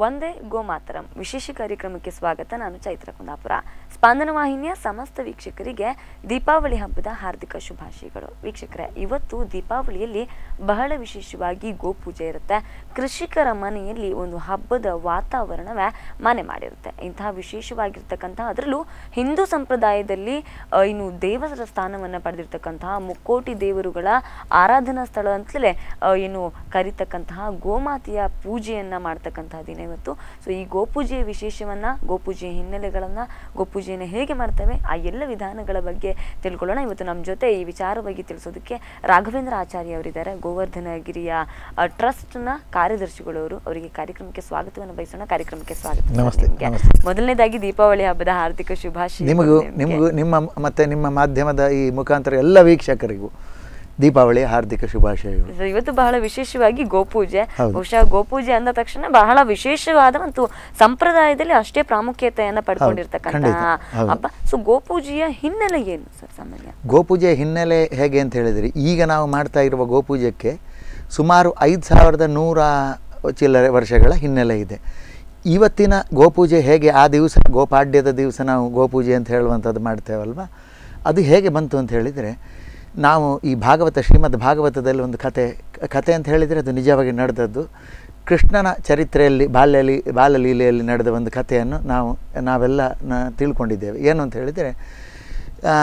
ಒಂದೇ ಗೋಮಾತರಂ ವಿಶೇಷ ಕಾರ್ಯಕ್ರಮಕ್ಕೆ ಸ್ವಾಗತ ನಾನು ಚೈತ್ರ ಕುಂದಾಪುರ ಸ್ಪಂದನ ವಾಹಿನಿಯ ಸಮಸ್ತ ವೀಕ್ಷಕರಿಗೆ ದೀಪಾವಳಿ ಹಬ್ಬದ ಹಾರ್ದಿಕ ಶುಭಾಶಯಗಳು ವೀಕ್ಷಕರೇ ಇವತ್ತು ದೀಪಾವಳಿಯಲ್ಲಿ ಬಹಳ ವಿಶೇಷವಾಗಿ ಗೋಪೂಜೆ ಇರುತ್ತೆ ಕೃಷಿಕರ ಮನೆಯಲ್ಲಿ ಒಂದು ಹಬ್ಬದ ವಾತಾವರಣವೇ ಮನೆ ಮಾಡಿರುತ್ತೆ ಇಂತಹ ವಿಶೇಷವಾಗಿರ್ತಕ್ಕಂತಹ ಅದರಲ್ಲೂ ಹಿಂದೂ ಸಂಪ್ರದಾಯದಲ್ಲಿ ಆ, ಇನ್ನು ದೇವರ ಸ್ಥಾನವನ್ನು ಪಡೆದಿರ್ತಕ್ಕಂತಹ ಮುಕ್ಕೋಟಿ ದೇವರುಗಳ ಆರಾಧನಾ ಸ್ಥಳ ಅಂತಲೇ ಆ, ಏನು ಕರೀತಕ್ಕಂತಹ ಗೋಮಾತೆಯ ಪೂಜೆಯನ್ನ ಮಾಡ್ತಕ್ಕಂತಹ ದಿನ ಇವತ್ತು ಸೊ ಈ ಗೋಪೂಜೆಯ ವಿಶೇಷವನ್ನ ಗೋಪೂಜೆಯ ಹಿನ್ನೆಲೆಗಳನ್ನ ಗೋಪೂಜೆಯನ್ನು ಹೇಗೆ ಮಾಡ್ತೇವೆ ಆ ಎಲ್ಲ ವಿಧಾನಗಳ ಬಗ್ಗೆ ತಿಳ್ಕೊಳ್ಳೋಣ ಇವತ್ತು ನಮ್ಮ ಜೊತೆ ಈ ವಿಚಾರವಾಗಿ ತಿಳಿಸೋದಕ್ಕೆ ರಾಘವೇಂದ್ರ ಆಚಾರ್ಯ ಅವರಿದ್ದಾರೆ ಗೋವರ್ಧನಗಿರಿಯ ಆ, ಟ್ರಸ್ಟ್ನ ಕಾರ್ಯದರ್ಶಿಗಳು ಅವರು ಅವರಿಗೆ ಕಾರ್ಯಕ್ರಮಕ್ಕೆ ಸ್ವಾಗತವನ್ನು ಬಯಸೋಣ ಕಾರ್ಯಕ್ರಮಕ್ಕೆ ಸ್ವಾಗತ ಸರ್ ನಮಸ್ತೆ, ನಿಮ್ಗೆ. ನಮಸ್ತೆ. ಮೊದಲನೇದಾಗಿ ದೀಪಾವಳಿ ಹಬ್ಬದ ಹಾರ್ದಿಕ ಶುಭಾಶಯ ನಿಮಗೂ ನಿಮಗೂ ನಿಮ್ಮ ಮತ್ತೆ ನಿಮ್ಮ ಮಾಧ್ಯಮದ ಈ ಮುಖಾಂತರ ಎಲ್ಲ ವೀಕ್ಷಕರಿಗೂ ದೀಪಾವಳಿಯ ಹಾರ್ದಿಕ ಶುಭಾಶಯಗಳು ಸೊ ಇವತ್ತು ಬಹಳ ವಿಶೇಷವಾಗಿ ಗೋಪೂಜೆ ಹೌದು. ಬಹುಶಃ ಗೋಪೂಜೆ ಅಂದ ತಕ್ಷಣ ಬಹಳ ವಿಶೇಷವಾದ ಮತ್ತು ಸಂಪ್ರದಾಯದಲ್ಲಿ ಅಷ್ಟೇ ಪ್ರಾಮುಖ್ಯತೆಯನ್ನ ಪಡ್ಕೊಂಡಿರ್ತಕ್ಕಂತಹ ಖಂಡಿತ, ಹೌದು. ಹಬ್ಬ ಸೊ ಗೋಪೂಜೆಯ ಹಿನ್ನೆಲೆ ಏನು ಸರ್ ಸಾಮಾನ್ಯ ಗೋಪೂಜೆಯ ಹಿನ್ನೆಲೆ ಹೇಗೆ ಅಂತ ಹೇಳಿದರೆ ಈಗ ನಾವು ಮಾಡ್ತಾ ಇರುವ ಗೋಪೂಜೆಗೆ ಸುಮಾರು ಐದು ಸಾವಿರದ ನೂರ ಚಿಲ್ಲರೆ ವರ್ಷಗಳ ಹಿನ್ನೆಲೆ ಇದೆ ಇವತ್ತಿನ ಗೋಪೂಜೆ ಹೇಗೆ ಆ ದಿವಸ ಗೋಪಾಡ್ಯದ ದಿವಸ ನಾವು ಗೋಪೂಜೆ ಅಂತ ಹೇಳುವಂಥದ್ದು ಮಾಡ್ತೇವಲ್ವ ಅದು ಹೇಗೆ ಬಂತು ಅಂತ ಹೇಳಿದರೆ ನಾವು ಈ ಭಾಗವತ ಶ್ರೀಮದ್ ಭಾಗವತದಲ್ಲಿ ಒಂದು ಕತೆ ಕತೆ ಅಂತ ಹೇಳಿದರೆ ಅದು ನಿಜವಾಗಿ ನಡೆದದ್ದು ಕೃಷ್ಣನ ಚರಿತ್ರೆಯಲ್ಲಿ ಬಾಲ್ಯಲಿ ಬಾಲಲೀಲೆಯಲ್ಲಿ ನಡೆದ ಒಂದು ಕಥೆಯನ್ನು ನಾವು ನಾವೆಲ್ಲ ನ- ತಿಳ್ಕೊಂಡಿದ್ದೇವೆ ಏನು ಅಂತ ಹೇಳಿದರೆ ಆ,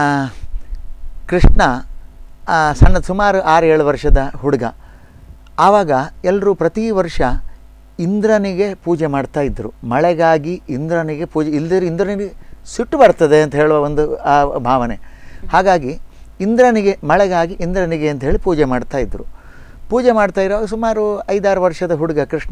ಕೃಷ್ಣ ಆ, ಸಣ್ಣ ಸುಮಾರು ಆರು ಏಳು ವರ್ಷದ ಹುಡುಗ ಆವಾಗ ಎಲ್ಲರೂ ಪ್ರತಿ ವರ್ಷ ಇಂದ್ರನಿಗೆ ಪೂಜೆ ಮಾಡ್ತಾ ಇದ್ದರು ಮಳೆಗಾಗಿ ಇಂದ್ರನಿಗೆ ಪೂಜೆ ಇಲ್ಲದಿರೋ ಇಂದ್ರನಿಗೆ ಸಿಟ್ಟು ಬರ್ತದೆ ಅಂತ ಹೇಳುವ ಒಂದು ಆ ಭಾವನೆ ಹಾಗಾಗಿ ಇಂದ್ರನಿಗೆ ಮಳೆಗಾಗಿ ಇಂದ್ರನಿಗೆ ಅಂತ ಹೇಳಿ ಪೂಜೆ ಮಾಡ್ತಾ ಇದ್ದರು ಪೂಜೆ ಮಾಡ್ತಾ ಇರೋ ಸುಮಾರು ಐದಾರು ವರ್ಷದ ಹುಡುಗ ಕೃಷ್ಣ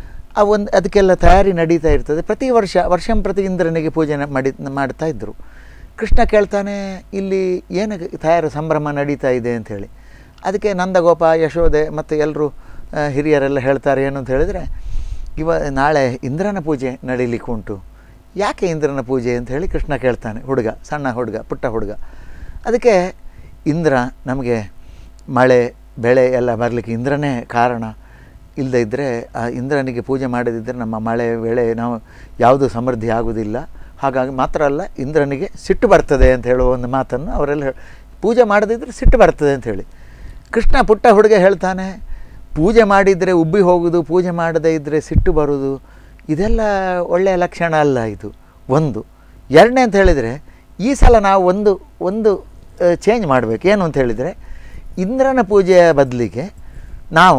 ಆ ಒಂದು ಅದಕ್ಕೆಲ್ಲ ತಯಾರಿ ನಡೀತಾ ಇರ್ತದೆ ಪ್ರತಿ ವರ್ಷ ವರ್ಷಂ ಪ್ರತಿ ಇಂದ್ರನಿಗೆ ಪೂಜೆ ನ- ಮಾಡಿ ಮಾಡ್ತಾ ಇದ್ದರು ಕೃಷ್ಣ ಕೇಳ್ತಾನೆ ಇಲ್ಲಿ ಏನು ತಯಾರು ಸಂಭ್ರಮ ನಡೀತಾ ಇದೆ ಅಂಥೇಳಿ ಅದಕ್ಕೆ ನಂದಗೋಪ ಯಶೋದೆ ಮತ್ತು ಎಲ್ಲರೂ ಹಿರಿಯರೆಲ್ಲ ಹೇಳ್ತಾರೆ ಏನು ಅಂತ ಹೇಳಿದರೆ ಇವ ನಾಳೆ ಇಂದ್ರನ ಪೂಜೆ ನಡೀಲಿಕ್ಕೆ ಉಂಟು ಯಾಕೆ ಇಂದ್ರನ ಪೂಜೆ ಅಂತ ಹೇಳಿ ಕೃಷ್ಣ ಕೇಳ್ತಾನೆ ಹುಡುಗ ಸಣ್ಣ ಹುಡುಗ ಪುಟ್ಟ ಹುಡುಗ ಅದಕ್ಕೆ ಇಂದ್ರ ನಮಗೆ ಮಳೆ ಬೆಳೆ ಎಲ್ಲ ಬರಲಿಕ್ಕೆ ಇಂದ್ರನೇ ಕಾರಣ ಇಲ್ಲದೇ ಇದ್ದರೆ ಆ ಇಂದ್ರನಿಗೆ ಪೂಜೆ ಮಾಡದಿದ್ದರೆ ನಮ್ಮ ಮಳೆ ಬೆಳೆ ನಾವು ಯಾವುದೂ ಸಮೃದ್ಧಿ ಆಗುವುದಿಲ್ಲ ಹಾಗಾಗಿ ಮಾತ್ರ ಅಲ್ಲ ಇಂದ್ರನಿಗೆ ಸಿಟ್ಟು ಬರ್ತದೆ ಅಂತ ಹೇಳುವ ಒಂದು ಮಾತನ್ನು ಅವರೆಲ್ಲ ಹೇಳ್- ಪೂಜೆ ಮಾಡದಿದ್ದರೆ ಸಿಟ್ಟು ಬರ್ತದೆ ಅಂತ ಹೇಳಿ ಕೃಷ್ಣ ಪುಟ್ಟ ಹುಡುಗ ಹೇಳ್ತಾನೆ ಪೂಜೆ ಮಾಡಿದರೆ ಉಬ್ಬಿ ಹೋಗುದು ಪೂಜೆ ಮಾಡದೇ ಇದ್ದರೆ ಸಿಟ್ಟು ಬರುವುದು ಇದೆಲ್ಲ ಒಳ್ಳೆಯ ಲಕ್ಷಣ ಅಲ್ಲ ಇದು ಒಂದು ಎರಡನೇ ಅಂತ ಹೇಳಿದರೆ ಈ ಸಲ ನಾವು ಒಂದು ಒಂದು ಚೇಂಜ್ ಮಾಡಬೇಕು ಏನು ಅಂತ ಹೇಳಿದರೆ ಇಂದ್ರನ ಪೂಜೆಯ ಬದಲಿಗೆ ನಾವು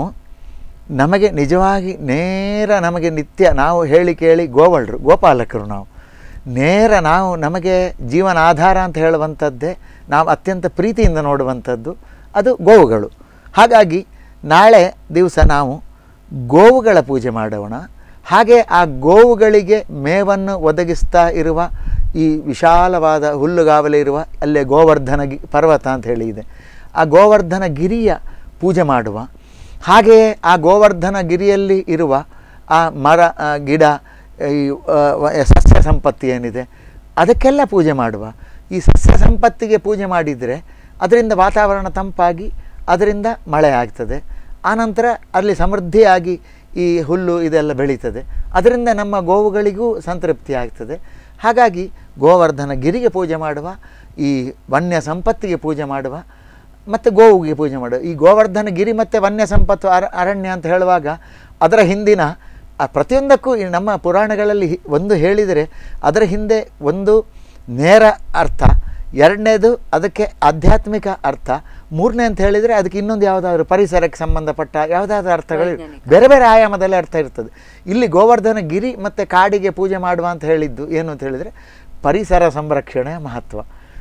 ನಮಗೆ ನಿಜವಾಗಿ ನೇರ ನಮಗೆ ನಿತ್ಯ ನಾವು ಹೇಳಿ ಕೇಳಿ ಗೋವಳರು ಗೋಪಾಲಕರು ನಾವು ನೇರ ನಾವು ನಮಗೆ ಜೀವನ ಆಧಾರ ಅಂತ ಹೇಳುವಂಥದ್ದೇ ನಾವು ಅತ್ಯಂತ ಪ್ರೀತಿಯಿಂದ ನೋಡುವಂಥದ್ದು ಅದು ಗೋವುಗಳು ಹಾಗಾಗಿ ನಾಳೆ ದಿವಸ ನಾವು ಗೋವುಗಳ ಪೂಜೆ ಮಾಡೋಣ ಹಾಗೆ ಆ ಗೋವುಗಳಿಗೆ ಮೇವನ್ನು ಒದಗಿಸ್ತಾ ಇರುವ ಈ ವಿಶಾಲವಾದ ಹುಲ್ಲುಗಾವಲೆ ಇರುವ ಅಲ್ಲೇ ಗೋವರ್ಧನ ಗಿ ಪರ್ವತ ಅಂತ ಹೇಳಿ ಇದೆ ಆ ಗೋವರ್ಧನ ಗಿರಿಯ ಪೂಜೆ ಮಾಡುವ ಹಾಗೆಯೇ ಆ ಗೋವರ್ಧನ ಗಿರಿಯಲ್ಲಿ ಇರುವ ಆ ಮರ ಆ ಗಿಡ ಈ ಆ, ವ- ಸಸ್ಯ ಸಂಪತ್ತಿ ಏನಿದೆ ಅದಕ್ಕೆಲ್ಲ ಪೂಜೆ ಮಾಡುವ ಈ ಸಸ್ಯ ಸಂಪತ್ತಿಗೆ ಪೂಜೆ ಮಾಡಿದರೆ ಅದರಿಂದ ವಾತಾವರಣ ತಂಪಾಗಿ ಅದರಿಂದ ಮಳೆ ಆಗ್ತದೆ ಆನಂತರ ಅಲ್ಲಿ ಸಮೃದ್ಧಿಯಾಗಿ ಈ ಹುಲ್ಲು ಇದೆಲ್ಲ ಬೆಳೀತದೆ ಅದರಿಂದ ನಮ್ಮ ಗೋವುಗಳಿಗೂ ಸಂತೃಪ್ತಿ ಆಗ್ತದೆ ಹಾಗಾಗಿ ಗೋವರ್ಧನ ಗಿರಿಗೆ ಪೂಜೆ ಮಾಡುವ ಈ ವನ್ಯ ಸಂಪತ್ತಿಗೆ ಪೂಜೆ ಮಾಡುವ ಮತ್ತು ಗೋವಿಗೆ ಪೂಜೆ ಮಾಡುವ ಈ ಗೋವರ್ಧನ ಗಿರಿ ಮತ್ತು ವನ್ಯ ಸಂಪತ್ತು ಅರ ಅರಣ್ಯ ಅಂತ ಹೇಳುವಾಗ ಅದರ ಹಿಂದಿನ ಆ ಪ್ರತಿಯೊಂದಕ್ಕೂ ಈ ನಮ್ಮ ಪುರಾಣಗಳಲ್ಲಿ ಹಿ- ಒಂದು ಹೇಳಿದರೆ ಅದರ ಹಿಂದೆ ಒಂದು ನೇರ ಅರ್ಥ ಎರಡನೇದು ಅದಕ್ಕೆ ಆಧ್ಯಾತ್ಮಿಕ ಅರ್ಥ ಮೂರನೇ ಅಂತ ಹೇಳಿದರೆ ಅದಕ್ಕೆ ಇನ್ನೊಂದು ಯಾವುದಾದ್ರೂ ಪರಿಸರಕ್ಕೆ ಸಂಬಂಧಪಟ್ಟ ಯಾವುದಾದ್ರೂ ಅರ್ಥಗಳು ವೈಜ್ಞಾನಿಕ. ಬೇರೆ ಬೇರೆ ಆಯಾಮದಲ್ಲಿ ಅರ್ಥ ಇರ್ತದೆ ಇಲ್ಲಿ ಗೋವರ್ಧನ ಗಿರಿ ಮತ್ತು ಕಾಡಿಗೆ ಪೂಜೆ ಮಾಡುವ ಅಂತ ಹೇಳಿದ್ದು ಏನು ಅಂತ ಹೇಳಿದರೆ ಪರಿಸರ ಸಂರಕ್ಷಣೆಯ ಮಹತ್ವ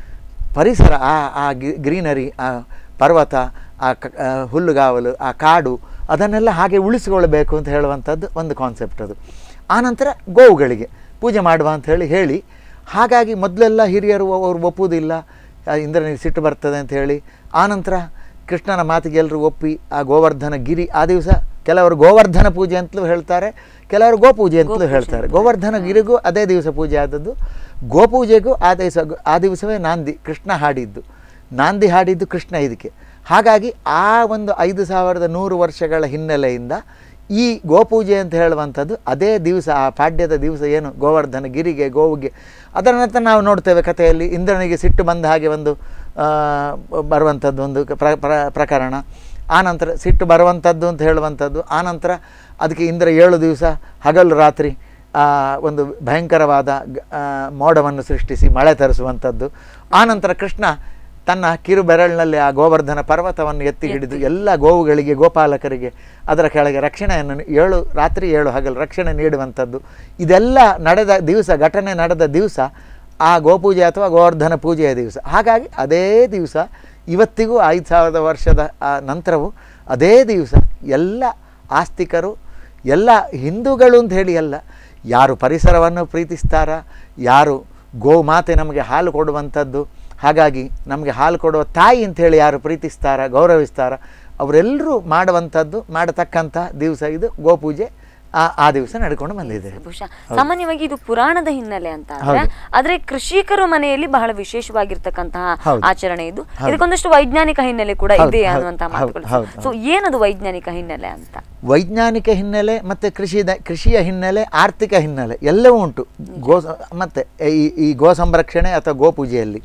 ಪರಿಸರ ಆ ಆ ಗಿ- ಗ್ರೀನರಿ ಆ ಪರ್ವತ ಆ ಕ- ಆ ಹುಲ್ಲುಗಾವಲು ಆ ಕಾಡು ಅದನ್ನೆಲ್ಲ ಹಾಗೆ ಉಳಿಸಿಕೊಳ್ಬೇಕು ಅಂತ ಹೇಳುವಂಥದ್ದು ಒಂದು ಕಾನ್ಸೆಪ್ಟ್ ಅದು ಆನಂತರ ಗೋವುಗಳಿಗೆ ಪೂಜೆ ಮಾಡುವ ಅಂತ ಹೇಳಿ ಹೇಳಿ ಹಾಗಾಗಿ ಮೊದಲೆಲ್ಲ ಹಿರಿಯರು ಅವರು ಒಪ್ಪುವುದಿಲ್ಲ ಆ ಇಂದ್ರನಿಗೆ ಸಿಟ್ಟು ಬರ್ತದೆ ಅಂತ ಹೇಳಿ ಆನಂತರ ಕೃಷ್ಣನ ಮಾತಿಗೆ ಎಲ್ಲರೂ ಒಪ್ಪಿ ಆ ಗೋವರ್ಧನ ಗಿರಿ ಆ ದಿವಸ ಕೆಲವರು ಗೋವರ್ಧನ ಪೂಜೆ ಅಂತಲೂ ಹೇಳ್ತಾರೆ ಕೆಲವರು ಗೋಪೂಜೆ ಅಂತಲೂ ಗೋಪೂಜೆ ಹೇಳ್ತಾರೆ ಅಂತ. ಗೋವರ್ಧನ ಗಿರಿಗೂ ಅದೇ ದಿವಸ ಪೂಜೆ ಆದದ್ದು ಗೋಪೂಜೆಗೂ ಆ ದಿವಸ ಆ ದಿವಸವೇ ನಾಂದಿ ಕೃಷ್ಣ ಹಾಡಿದ್ದು ನಾಂದಿ ಹಾಡಿದ್ದು ಕೃಷ್ಣ ಇದಕ್ಕೆ ಹಾಗಾಗಿ ಆ ಒಂದು ಐದು ಸಾವಿರದ ನೂರು ವರ್ಷಗಳ ಹಿನ್ನೆಲೆಯಿಂದ ಈ ಗೋಪೂಜೆ ಅಂತ ಹೇಳುವಂಥದ್ದು ಅದೇ ದಿವಸ ಆ ಪಾಡ್ಯದ ದಿವಸ ಏನು ಗೋವರ್ಧನ ಗಿರಿಗೆ ಗೋವಿಗೆ ಅದರ ನಂತರ ನಾವು ನೋಡ್ತೇವೆ ಕಥೆಯಲ್ಲಿ ಇಂದ್ರನಿಗೆ ಸಿಟ್ಟು ಬಂದ ಹಾಗೆ ಒಂದು ಆ, ಬರುವಂಥದ್ದು ಒಂದು ಪ್ರ ಪ್ರ- ಪ್ರಕರಣ ಆನಂತರ ಸಿಟ್ಟು ಬರುವಂಥದ್ದು ಅಂತ ಹೇಳುವಂಥದ್ದು ಆನಂತರ ಅದಕ್ಕೆ ಇಂದ್ರ ಏಳು ದಿವಸ ಹಗಲು ರಾತ್ರಿ ಆ, ಒಂದು ಭಯಂಕರವಾದ ಗ- ಆ, ಮೋಡವನ್ನು ಸೃಷ್ಟಿಸಿ ಮಳೆ ತರಿಸುವಂಥದ್ದು ಆನಂತರ ಕೃಷ್ಣ ತನ್ನ ಕಿರು ಬೆರಳಿನಲ್ಲಿ ಆ ಗೋವರ್ಧನ ಪರ್ವತವನ್ನು ಎತ್ತಿ ಹಿಡಿದು ಎಲ್ಲ ಗೋವುಗಳಿಗೆ ಗೋಪಾಲಕರಿಗೆ ಅದರ ಕೆಳಗೆ ರಕ್ಷಣೆಯನ್ನು ನೀ- ಏಳು ರಾತ್ರಿ ಏಳು ಹಗಲು ರಕ್ಷಣೆ ನೀಡುವಂಥದ್ದು ಇದೆಲ್ಲ ನಡೆದ ದಿವಸ ಘಟನೆ ನಡೆದ ದಿವಸ ಆ ಗೋಪೂಜೆ ಅಥವಾ ಗೋವರ್ಧನ ಪೂಜೆಯ ದಿವಸ ಹಾಗಾಗಿ ಅದೇ ದಿವಸ ಇವತ್ತಿಗೂ ಐದು ಸಾವಿರದ ವರ್ಷದ ಆ ನಂತರವೂ ಅದೇ ದಿವಸ ಎಲ್ಲ ಆಸ್ತಿಕರು ಎಲ್ಲ ಹಿಂದೂಗಳು ಅಂತ ಹೇಳಿ ಅಲ್ಲ ಯಾರು ಪರಿಸರವನ್ನು ಪ್ರೀತಿಸ್ತಾರ ಯಾರು ಗೋಮಾತೆ ನಮಗೆ ಹಾಲು ಕೊಡುವಂಥದ್ದು ಹಾಗಾಗಿ ನಮಗೆ ಹಾಲು ಕೊಡುವ ತಾಯಿ ಅಂತೇಳಿ ಯಾರು ಪ್ರೀತಿಸ್ತಾರ ಗೌರವಿಸ್ತಾರ ಅವರೆಲ್ಲರೂ ಮಾಡುವಂಥದ್ದು ಮಾಡತಕ್ಕಂಥ ದಿವಸ ಇದು ಗೋಪೂಜೆ ಆ ಆ ದಿವಸ ನಡ್ಕೊಂಡು ಬಂದಿದೆ ಬಹುಶಃ ಸಾಮಾನ್ಯವಾಗಿ ಇದು ಪುರಾಣದ ಹಿನ್ನೆಲೆ ಅಂತ ಆದ್ರೆ ಆದ್ರೆ ಕೃಷಿಕರು ಮನೆಯಲ್ಲಿ ಬಹಳ ವಿಶೇಷವಾಗಿರ್ತಕ್ಕಂತಹ ಹೌದು. ಆಚರಣೆ ಇದು ಇದಕ್ಕೊಂದಷ್ಟು ವೈಜ್ಞಾನಿಕ ಹಿನ್ನೆಲೆ ಕೂಡ ಹೌದು, ಇದೆ ಹೌದು, ಅನ್ನುವಂತಹ ಹೌದು, ಮಾತುಗಳು ಹೌದು, ಸೊ ಏನದು ವೈಜ್ಞಾನಿಕ ಹಿನ್ನೆಲೆ ಅಂತ ವೈಜ್ಞಾನಿಕ ಹಿನ್ನೆಲೆ ಮತ್ತು ಕೃಷಿದ ಕೃಷಿಯ ಹಿನ್ನೆಲೆ ಆರ್ಥಿಕ ಹಿನ್ನೆಲೆ ಎಲ್ಲವೂ ಉಂಟು ಗೋ ಮತ್ತು ಈ ಈ ಗೋ ಸಂರಕ್ಷಣೆ ಅಥವಾ ಗೋಪೂಜೆಯಲ್ಲಿ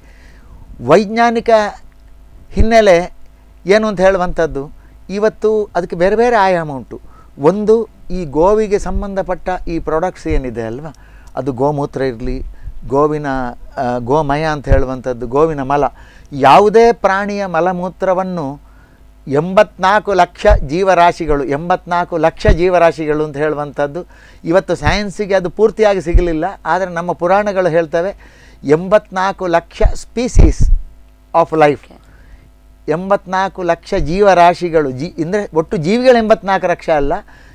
ವೈಜ್ಞಾನಿಕ ಹಿನ್ನೆಲೆ ಏನು ಅಂತ ಹೇಳುವಂಥದ್ದು ಇವತ್ತು ಅದಕ್ಕೆ ಬೇರೆ ಬೇರೆ ಆಯಾಮ ಉಂಟು ಒಂದು ಈ ಗೋವಿಗೆ ಸಂಬಂಧಪಟ್ಟ ಈ ಪ್ರಾಡಕ್ಟ್ಸ್ ಏನಿದೆ ಅಲ್ವಾ ಅದು ಗೋಮೂತ್ರ ಇರಲಿ ಗೋವಿನ ಆ, ಗೋಮಯ ಅಂತ ಹೇಳುವಂಥದ್ದು ಗೋವಿನ ಮಲ ಯಾವುದೇ ಪ್ರಾಣಿಯ ಮಲಮೂತ್ರವನ್ನು ಎಂಬತ್ನಾಲ್ಕು ಲಕ್ಷ ಜೀವರಾಶಿಗಳು ಎಂಬತ್ನಾಲ್ಕು ಲಕ್ಷ ಜೀವರಾಶಿಗಳು ಅಂತ ಹೇಳುವಂಥದ್ದು ಇವತ್ತು ಸೈನ್ಸಿಗೆ ಅದು ಪೂರ್ತಿಯಾಗಿ ಸಿಗಲಿಲ್ಲ ಆದರೆ ನಮ್ಮ ಪುರಾಣಗಳು ಹೇಳ್ತವೆ ಎಂಬತ್ನಾಲ್ಕು ಲಕ್ಷ ಸ್ಪೀಸೀಸ್ ಆಫ್ ಲೈಫ್ ಎಂಬತ್ನಾಲ್ಕು ಲಕ್ಷ ಜೀವರಾಶಿಗಳು ಜೀ ಅಂದರೆ ಒಟ್ಟು ಜೀವಿಗಳು ಎಂಬತ್ನಾಲ್ಕು ಲಕ್ಷ ಅಲ್ಲ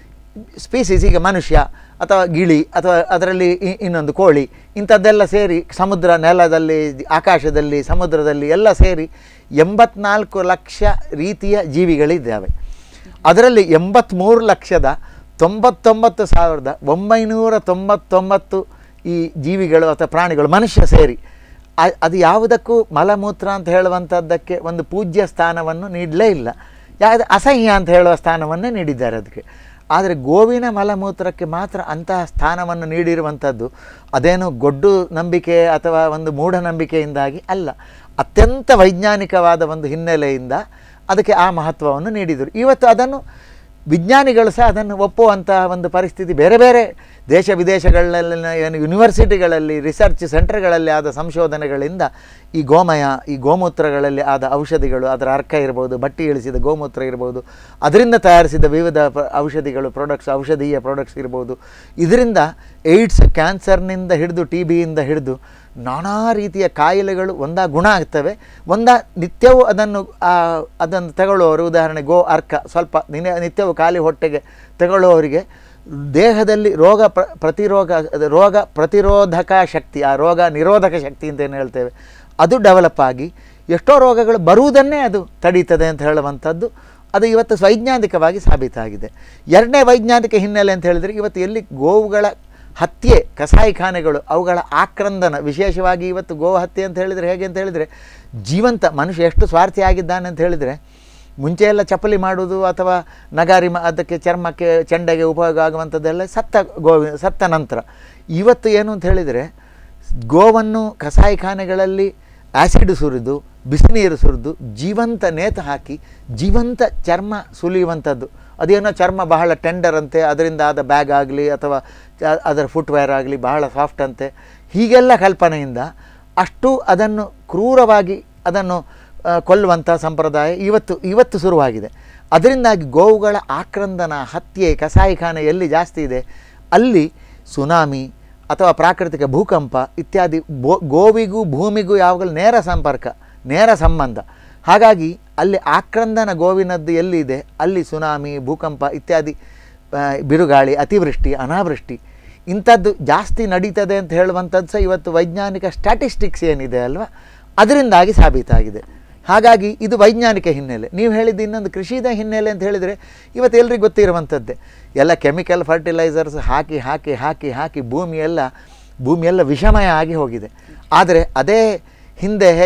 ಸ್ಪೀಸೀಸ್ ಈಗ ಮನುಷ್ಯ ಅಥವಾ ಗಿಳಿ ಅಥವಾ ಅದರಲ್ಲಿ ಇ- ಇನ್ನೊಂದು ಕೋಳಿ ಇಂಥದ್ದೆಲ್ಲ ಸೇರಿ ಸಮುದ್ರ ನೆಲದಲ್ಲಿ ಆಕಾಶದಲ್ಲಿ ಸಮುದ್ರದಲ್ಲಿ ಎಲ್ಲ ಸೇರಿ ಎಂಬತ್ನಾಲ್ಕು ಲಕ್ಷ ರೀತಿಯ ಜೀವಿಗಳಿದ್ದಾವೆ ಅದರಲ್ಲಿ ಎಂಬತ್ತ್ಮೂರು ಲಕ್ಷದ ತೊಂಬತ್ತೊಂಬತ್ತು ಸಾವಿರದ ಒಂಬೈನೂರ ತೊಂಬತ್ತೊಂಬತ್ತು ಈ ಜೀವಿಗಳು ಅಥವಾ ಪ್ರಾಣಿಗಳು ಮನುಷ್ಯ ಸೇರಿ ಆ- ಅದು ಯಾವುದಕ್ಕೂ ಮಲಮೂತ್ರ ಅಂತ ಹೇಳುವಂಥದ್ದಕ್ಕೆ ಒಂದು ಪೂಜ್ಯ ಸ್ಥಾನವನ್ನು ನೀಡಲೇ ಇಲ್ಲ ಯಾವುದು ಅಸಹ್ಯ ಅಂತ ಹೇಳುವ ಸ್ಥಾನವನ್ನೇ ನೀಡಿದ್ದಾರೆ ಅದಕ್ಕೆ ಆದರೆ ಗೋವಿನ ಮಲಮೂತ್ರಕ್ಕೆ ಮಾತ್ರ ಅಂತಹ ಸ್ಥಾನವನ್ನು ನೀಡಿರುವಂಥದ್ದು ಅದೇನು ಗೊಡ್ಡು ನಂಬಿಕೆ ಅಥವಾ ಒಂದು ಮೂಢನಂಬಿಕೆಯಿಂದಾಗಿ ಅಲ್ಲ ಅತ್ಯಂತ ವೈಜ್ಞಾನಿಕವಾದ ಒಂದು ಹಿನ್ನೆಲೆಯಿಂದ ಅದಕ್ಕೆ ಆ ಮಹತ್ವವನ್ನು ನೀಡಿದರು ಇವತ್ತು ಅದನ್ನು ವಿಜ್ಞಾನಿಗಳು ಸಹ ಅದನ್ನು ಒಪ್ಪುವಂತಹ ಒಂದು ಪರಿಸ್ಥಿತಿ ಬೇರೆ ಬೇರೆ ದೇಶ ವಿದೇಶಗಳಲ್ಲಿನ ಏನು ಯೂನಿವರ್ಸಿಟಿಗಳಲ್ಲಿ ರಿಸರ್ಚ್ ಸೆಂಟರ್ಗಳಲ್ಲಿ ಆದ ಸಂಶೋಧನೆಗಳಿಂದ ಈ ಗೋಮಯ ಈ ಗೋಮೂತ್ರಗಳಲ್ಲಿ ಆದ ಔಷಧಿಗಳು ಅದರ ಅರ್ಕ ಇರ್ಬೋದು ಬಟ್ಟಿ ಇಳಿಸಿದ ಗೋಮೂತ್ರ ಇರ್ಬೋದು ಅದರಿಂದ ತಯಾರಿಸಿದ ವಿವಿಧ ಪ- ಔಷಧಿಗಳು ಪ್ರಾಡಕ್ಟ್ಸ್ ಔಷಧೀಯ ಪ್ರಾಡಕ್ಟ್ಸ್ ಇರ್ಬೋದು ಇದರಿಂದ ಏಡ್ಸ್ ಕ್ಯಾನ್ಸರ್ನಿಂದ ಹಿಡಿದು ಟಿ ಬಿಯಿಂದ ಹಿಡಿದು ನಾನಾ ರೀತಿಯ ಕಾಯಿಲೆಗಳು ಒಂದಾ ಗುಣ ಆಗ್ತವೆ ಒಂದಾ ನಿತ್ಯವೂ ಅದನ್ನು ಆ, ಅದನ್ನು ತಗೊಳ್ಳುವವರು ಉದಾಹರಣೆ ಗೋ ಅರ್ಕ ಸ್ವಲ್ಪ ದಿನ ನಿತ್ಯವೂ ಖಾಲಿ ಹೊಟ್ಟೆಗೆ ತಗೊಳ್ಳುವವರಿಗೆ ದೇಹದಲ್ಲಿ ರೋಗ ಪ್ರ ಪ್ರತಿರೋಗ ಅದು ರೋಗ ಪ್ರತಿರೋಧಕ ಶಕ್ತಿ ಆ ರೋಗ ನಿರೋಧಕ ಶಕ್ತಿ ಅಂತ ಏನು ಹೇಳ್ತೇವೆ ಅದು ಡೆವಲಪ್ ಆಗಿ ಎಷ್ಟೋ ರೋಗಗಳು ಬರುವುದನ್ನೇ ಅದು ತಡೀತದೆ ಅಂತ ಹೇಳುವಂಥದ್ದು ಅದು ಇವತ್ತು ವೈಜ್ಞಾನಿಕವಾಗಿ ಸಾಬೀತಾಗಿದೆ ಎರಡನೇ ವೈಜ್ಞಾನಿಕ ಹಿನ್ನೆಲೆ ಅಂತ ಹೇಳಿದರೆ ಇವತ್ತು ಎಲ್ಲಿ ಗೋವುಗಳ ಹತ್ಯೆ ಕಸಾಯಿಖಾನೆಗಳು ಅವುಗಳ ಆಕ್ರಂದನ ವಿಶೇಷವಾಗಿ ಇವತ್ತು ಗೋ ಹತ್ಯೆ ಅಂತ ಹೇಳಿದರೆ ಹೇಗೆ ಅಂತ ಹೇಳಿದರೆ ಜೀವಂತ ಮನುಷ್ಯ ಎಷ್ಟು ಸ್ವಾರ್ಥಿ ಆಗಿದ್ದಾನೆ ಅಂತ ಹೇಳಿದರೆ ಮುಂಚೆ ಎಲ್ಲ ಚಪ್ಪಲಿ ಮಾಡುವುದು ಅಥವಾ ನಗಾರಿ ಮ ಅದಕ್ಕೆ ಚರ್ಮಕ್ಕೆ ಚೆಂಡೆಗೆ ಉಪಯೋಗ ಆಗುವಂಥದ್ದೆಲ್ಲ ಸತ್ತ ಗೋವಿ ಸತ್ತ ನಂತರ ಇವತ್ತು ಏನು ಅಂತ ಹೇಳಿದರೆ ಗೋವನ್ನು ಕಸಾಯಿಖಾನೆಗಳಲ್ಲಿ ಆ್ಯಸಿಡ್ ಸುರಿದು ಬಿಸಿನೀರು ಸುರಿದು ಜೀವಂತ ನೇತು ಹಾಕಿ ಜೀವಂತ ಚರ್ಮ ಸುಲಿಯುವಂಥದ್ದು ಅದೇನೋ ಚರ್ಮ ಬಹಳ ಟೆಂಡರ್ ಅಂತೆ ಅದರಿಂದ ಆದ ಬ್ಯಾಗ್ ಆಗಲಿ ಅಥವಾ ಚ- ಅದರ ಫುಟ್ವೇರ್ ಆಗಲಿ ಬಹಳ ಸಾಫ್ಟ್ ಅಂತೆ ಹೀಗೆಲ್ಲ ಕಲ್ಪನೆಯಿಂದ ಅಷ್ಟು ಅದನ್ನು ಕ್ರೂರವಾಗಿ ಅದನ್ನು ಆ, ಕೊಲ್ಲುವಂಥ ಸಂಪ್ರದಾಯ ಇವತ್ತು ಇವತ್ತು ಶುರುವಾಗಿದೆ ಅದರಿಂದಾಗಿ ಗೋವುಗಳ ಆಕ್ರಂದನ ಹತ್ಯೆ ಕಸಾಯಿಖಾನೆ ಎಲ್ಲಿ ಜಾಸ್ತಿ ಇದೆ ಅಲ್ಲಿ ಸುನಾಮಿ ಅಥವಾ ಪ್ರಾಕೃತಿಕ ಭೂಕಂಪ ಇತ್ಯಾದಿ ಬೋ ಗೋವಿಗೂ ಭೂಮಿಗೂ ಯಾವಾಗಲೂ ನೇರ ಸಂಪರ್ಕ ನೇರ ಸಂಬಂಧ ಹಾಗಾಗಿ ಅಲ್ಲಿ ಆಕ್ರಂದನ ಗೋವಿನದ್ದು ಎಲ್ಲಿದೆ ಅಲ್ಲಿ ಸುನಾಮಿ ಭೂಕಂಪ ಇತ್ಯಾದಿ ಆ, ಬಿರುಗಾಳಿ ಅತಿವೃಷ್ಟಿ ಅನಾವೃಷ್ಟಿ ಇಂಥದ್ದು ಜಾಸ್ತಿ ನಡೀತದೆ ಅಂತ ಹೇಳುವಂಥದ್ದು ಸಹ ಇವತ್ತು ವೈಜ್ಞಾನಿಕ ಸ್ಟ್ಯಾಟಿಸ್ಟಿಕ್ಸ್ ಏನಿದೆ ಅಲ್ವಾ ಅದರಿಂದಾಗಿ ಸಾಬೀತಾಗಿದೆ ಹಾಗಾಗಿ ಇದು ವೈಜ್ಞಾನಿಕ ಹಿನ್ನೆಲೆ ನೀವು ಹೇಳಿದ್ದು ಇನ್ನೊಂದು ಕೃಷಿದ ಹಿನ್ನೆಲೆ ಅಂತ ಹೇಳಿದರೆ ಇವತ್ತು ಎಲ್ರಿಗೂ ಗೊತ್ತಿರುವಂಥದ್ದೇ ಎಲ್ಲ ಕೆಮಿಕಲ್ ಫರ್ಟಿಲೈಸರ್ಸ್ ಹಾಕಿ ಹಾಕಿ ಹಾಕಿ ಹಾಕಿ ಭೂಮಿಯೆಲ್ಲ ಭೂಮಿಯೆಲ್ಲ ವಿಷಮಯ ಆಗಿ ಹೋಗಿದೆ ಆದರೆ ಅದೇ ಹಿಂದೆ ಹೇಗೆ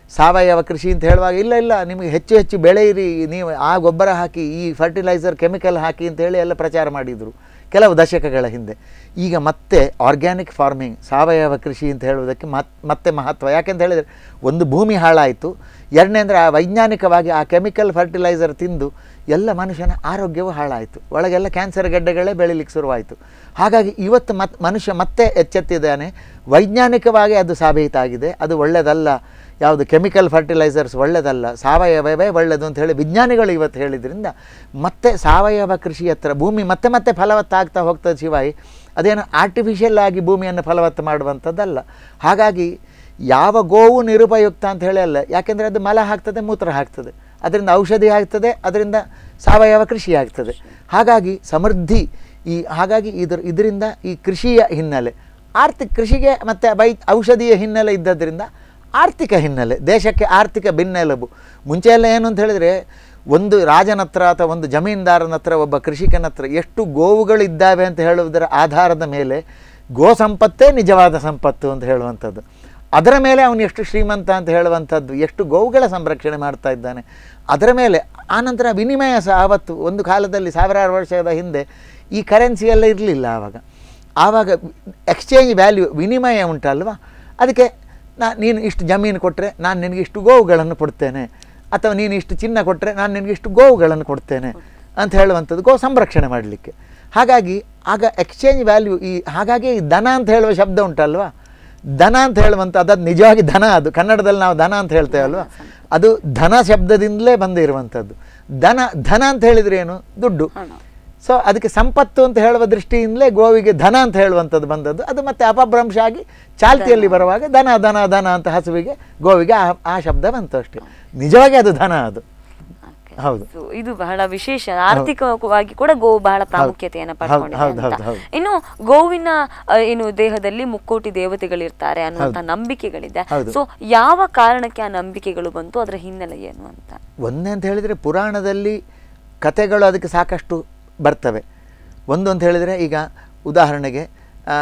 ಸಾವಯವ ಕೃಷಿ ಅಂತ ಹೇಳುವಾಗ ಇಲ್ಲ ಇಲ್ಲ ನಿಮಗೆ ಹೆಚ್ಚು ಹೆಚ್ಚು ಬೆಳೆಯಿರಿ ನೀವು ಆ ಗೊಬ್ಬರ ಹಾಕಿ ಈ ಫರ್ಟಿಲೈಸರ್ ಕೆಮಿಕಲ್ ಹಾಕಿ ಅಂತ ಹೇಳಿ ಎಲ್ಲ ಪ್ರಚಾರ ಮಾಡಿದರು ಕೆಲವು ದಶಕಗಳ ಹಿಂದೆ ಈಗ ಮತ್ತೆ ಆರ್ಗ್ಯಾನಿಕ್ ಫಾರ್ಮಿಂಗ್ ಸಾವಯವ ಕೃಷಿ ಅಂತ ಹೇಳುವುದಕ್ಕೆ ಮತ್ ಮತ್ತೆ ಮಹತ್ವ ಯಾಕೆಂತ ಹೇಳಿದರೆ ಒಂದು ಭೂಮಿ ಹಾಳಾಯಿತು ಎರಡನೇ ಅಂದರೆ ಆ ವೈಜ್ಞಾನಿಕವಾಗಿ ಆ ಕೆಮಿಕಲ್ ಫರ್ಟಿಲೈಸರ್ ತಿಂದು ಎಲ್ಲ ಮನುಷ್ಯನ ಆರೋಗ್ಯವು ಹಾಳಾಯಿತು ಒಳಗೆಲ್ಲ ಕ್ಯಾನ್ಸರ್ ಗೆಡ್ಡೆಗಳೇ ಬೆಳಿಲಿಕ್ಕೆ ಶುರುವಾಯಿತು ಹಾಗಾಗಿ ಇವತ್ತು ಮತ್ ಮನುಷ್ಯ ಮತ್ತೆ ಎಚ್ಚೆತ್ತಿದ್ದಾನೆ ವೈಜ್ಞಾನಿಕವಾಗಿ ಅದು ಸಾಬೀತಾಗಿದೆ ಅದು ಒಳ್ಳೆಯದಲ್ಲ ಯಾವುದು ಕೆಮಿಕಲ್ ಫರ್ಟಿಲೈಸರ್ಸ್ ಒಳ್ಳೆಯದಲ್ಲ ಸಾವಯವವೇ ಒಳ್ಳೆಯದು ಅಂತ ಹೇಳಿ ವಿಜ್ಞಾನಿಗಳು ಇವತ್ತು ಹೇಳಿದ್ರಿಂದ ಮತ್ತೆ ಸಾವಯವ ಕೃಷಿ ಹತ್ರ ಭೂಮಿ ಮತ್ತೆ ಮತ್ತೆ ಫಲವತ್ತಾಗ್ತಾ ಹೋಗ್ತದೆ ಶಿವಾಯಿ ಅದೇನು ಆರ್ಟಿಫಿಷಿಯಲ್ ಆಗಿ ಭೂಮಿಯನ್ನು ಫಲವತ್ತು ಮಾಡುವಂಥದ್ದಲ್ಲ ಹಾಗಾಗಿ ಯಾವ ಗೋವು ನಿರುಪಯುಕ್ತ ಅಂತ ಹೇಳಿ ಅಲ್ಲ ಯಾಕೆಂದರೆ ಅದು ಮಲ ಹಾಕ್ತದೆ ಮೂತ್ರ ಹಾಕ್ತದೆ ಅದರಿಂದ ಔಷಧಿ ಆಗ್ತದೆ ಅದರಿಂದ ಸಾವಯವ ಕೃಷಿ ಆಗ್ತದೆ ಹಾಗಾಗಿ ಸಮೃದ್ಧಿ ಈ ಹಾಗಾಗಿ ಇದ್ರ ಇದರಿಂದ ಈ ಕೃಷಿಯ ಹಿನ್ನೆಲೆ ಆರ್ಥಿಕ ಕೃಷಿಗೆ ಮತ್ತು ವೈ ಔಷಧಿಯ ಹಿನ್ನೆಲೆ ಇದ್ದದ್ರಿಂದ ಆರ್ಥಿಕ ಹಿನ್ನೆಲೆ ದೇಶಕ್ಕೆ ಆರ್ಥಿಕ ಬೆನ್ನೆಲುಬು ಮುಂಚೆ ಎಲ್ಲ ಏನು ಅಂತ ಹೇಳಿದರೆ ಒಂದು ರಾಜನ ಹತ್ರ ಅಥವಾ ಒಂದು ಜಮೀನ್ದಾರನ ಹತ್ರ ಒಬ್ಬ ಕೃಷಿಕನ ಹತ್ರ ಎಷ್ಟು ಗೋವುಗಳಿದ್ದಾವೆ ಅಂತ ಹೇಳುವುದರ ಆಧಾರದ ಮೇಲೆ ಗೋ ಸಂಪತ್ತೇ ನಿಜವಾದ ಸಂಪತ್ತು ಅಂತ ಹೇಳುವಂಥದ್ದು ಅದರ ಮೇಲೆ ಅವನು ಎಷ್ಟು ಶ್ರೀಮಂತ ಅಂತ ಹೇಳುವಂಥದ್ದು ಎಷ್ಟು ಗೋವುಗಳ ಸಂರಕ್ಷಣೆ ಮಾಡ್ತಾ ಇದ್ದಾನೆ ಅದರ ಮೇಲೆ ಆನಂತರ ವಿನಿಮಯ ಸಹ ಆವತ್ತು ಒಂದು ಕಾಲದಲ್ಲಿ ಸಾವಿರಾರು ವರ್ಷದ ಹಿಂದೆ ಈ ಕರೆನ್ಸಿ ಎಲ್ಲ ಇರಲಿಲ್ಲ ಆವಾಗ ಆವಾಗ ಎಕ್ಸ್ಚೇಂಜ್ ವ್ಯಾಲ್ಯೂ ವಿನಿಮಯ ಉಂಟಲ್ವಾ ಅದಕ್ಕೆ ನಾ ನೀನು ಇಷ್ಟು ಜಮೀನು ಕೊಟ್ಟರೆ ನಾನು ನಿನಗೆ ಇಷ್ಟು ಗೋವುಗಳನ್ನು ಕೊಡ್ತೇನೆ ಅಥವಾ ನೀನು ಇಷ್ಟು ಚಿನ್ನ ಕೊಟ್ಟರೆ ನಾನು ನಿನಗೆ ಇಷ್ಟು ಗೋವುಗಳನ್ನು ಕೊಡ್ತೇನೆ ಅಂತ ಹೇಳುವಂಥದ್ದು ಗೋ ಸಂರಕ್ಷಣೆ ಮಾಡಲಿಕ್ಕೆ ಹಾಗಾಗಿ ಆಗ ಎಕ್ಸ್ಚೇಂಜ್ ವ್ಯಾಲ್ಯೂ ಈ ಹಾಗಾಗಿ ಈ ದನ ಅಂತ ಹೇಳುವ ಶಬ್ದ ಉಂಟಲ್ವಾ ದನ ಅಂತ ಹೇಳುವಂಥ ಅದು ನಿಜವಾಗಿ ಧನ ಅದು ಕನ್ನಡದಲ್ಲಿ ನಾವು ದನ ಅಂತ ಹೇಳ್ತೇವಲ್ವಾ ಅದು ಧನ ಶಬ್ದದಿಂದಲೇ ಬಂದಿರುವಂಥದ್ದು ದನ ಧನ ಅಂತ ಹೇಳಿದ್ರೆ ಏನು ದುಡ್ಡು ಹಣ ಸೊ ಅದಕ್ಕೆ ಸಂಪತ್ತು ಅಂತ ಹೇಳುವ ದೃಷ್ಟಿಯಿಂದಲೇ ಗೋವಿಗೆ ಧನ ಅಂತ ಹೇಳುವಂಥದ್ದು ಬಂದದ್ದು ಅದು ಮತ್ತೆ ಅಪಭ್ರಂಶ ಆಗಿ ಚಾಲ್ತಿಯಲ್ಲಿ ಬರುವಾಗ ದನ ದನ ದನ ಅಂತ ಹಸುವಿಗೆ ಗೋವಿಗೆ ಆ ಆ ಶಬ್ದ ಬಂತು ಅಷ್ಟೇ ನಿಜವಾಗಿ ಅದು ಧನ ಅದು Okay. ಹೌದು. So, ಇದು ಬಹಳ ವಿಶೇಷ ಆರ್ಥಿಕವಾಗಿ ಕೂಡ ಗೋವು ಬಹಳ ಪ್ರಾಮುಖ್ಯತೆಯನ್ನು ಹೌದು, ಪಡ್ಕೊಂಡಿದೆ ಹೌದು, ಅಂತ ಹೌದು, ಹೌದು. ಇನ್ನು ಗೋವಿನ ಆ, ಏನು ದೇಹದಲ್ಲಿ ಮುಕ್ಕೋಟಿ ದೇವತೆಗಳಿರ್ತಾರೆ ಅನ್ನುವಂತ ನಂಬಿಕೆಗಳಿದೆ ಹೌದು. ಸೊ ಯಾವ ಕಾರಣಕ್ಕೆ ಆ ನಂಬಿಕೆಗಳು ಬಂತು ಅದರ ಹಿನ್ನೆಲೆ ಏನು ಅಂತ ಒಂದೇ ಅಂತ ಹೇಳಿದರೆ ಪುರಾಣದಲ್ಲಿ ಕಥೆಗಳು ಅದಕ್ಕೆ ಸಾಕಷ್ಟು ಬರ್ತವೆ ಒಂದು ಅಂತ ಹೇಳಿದರೆ ಈಗ ಉದಾಹರಣೆಗೆ ಆ,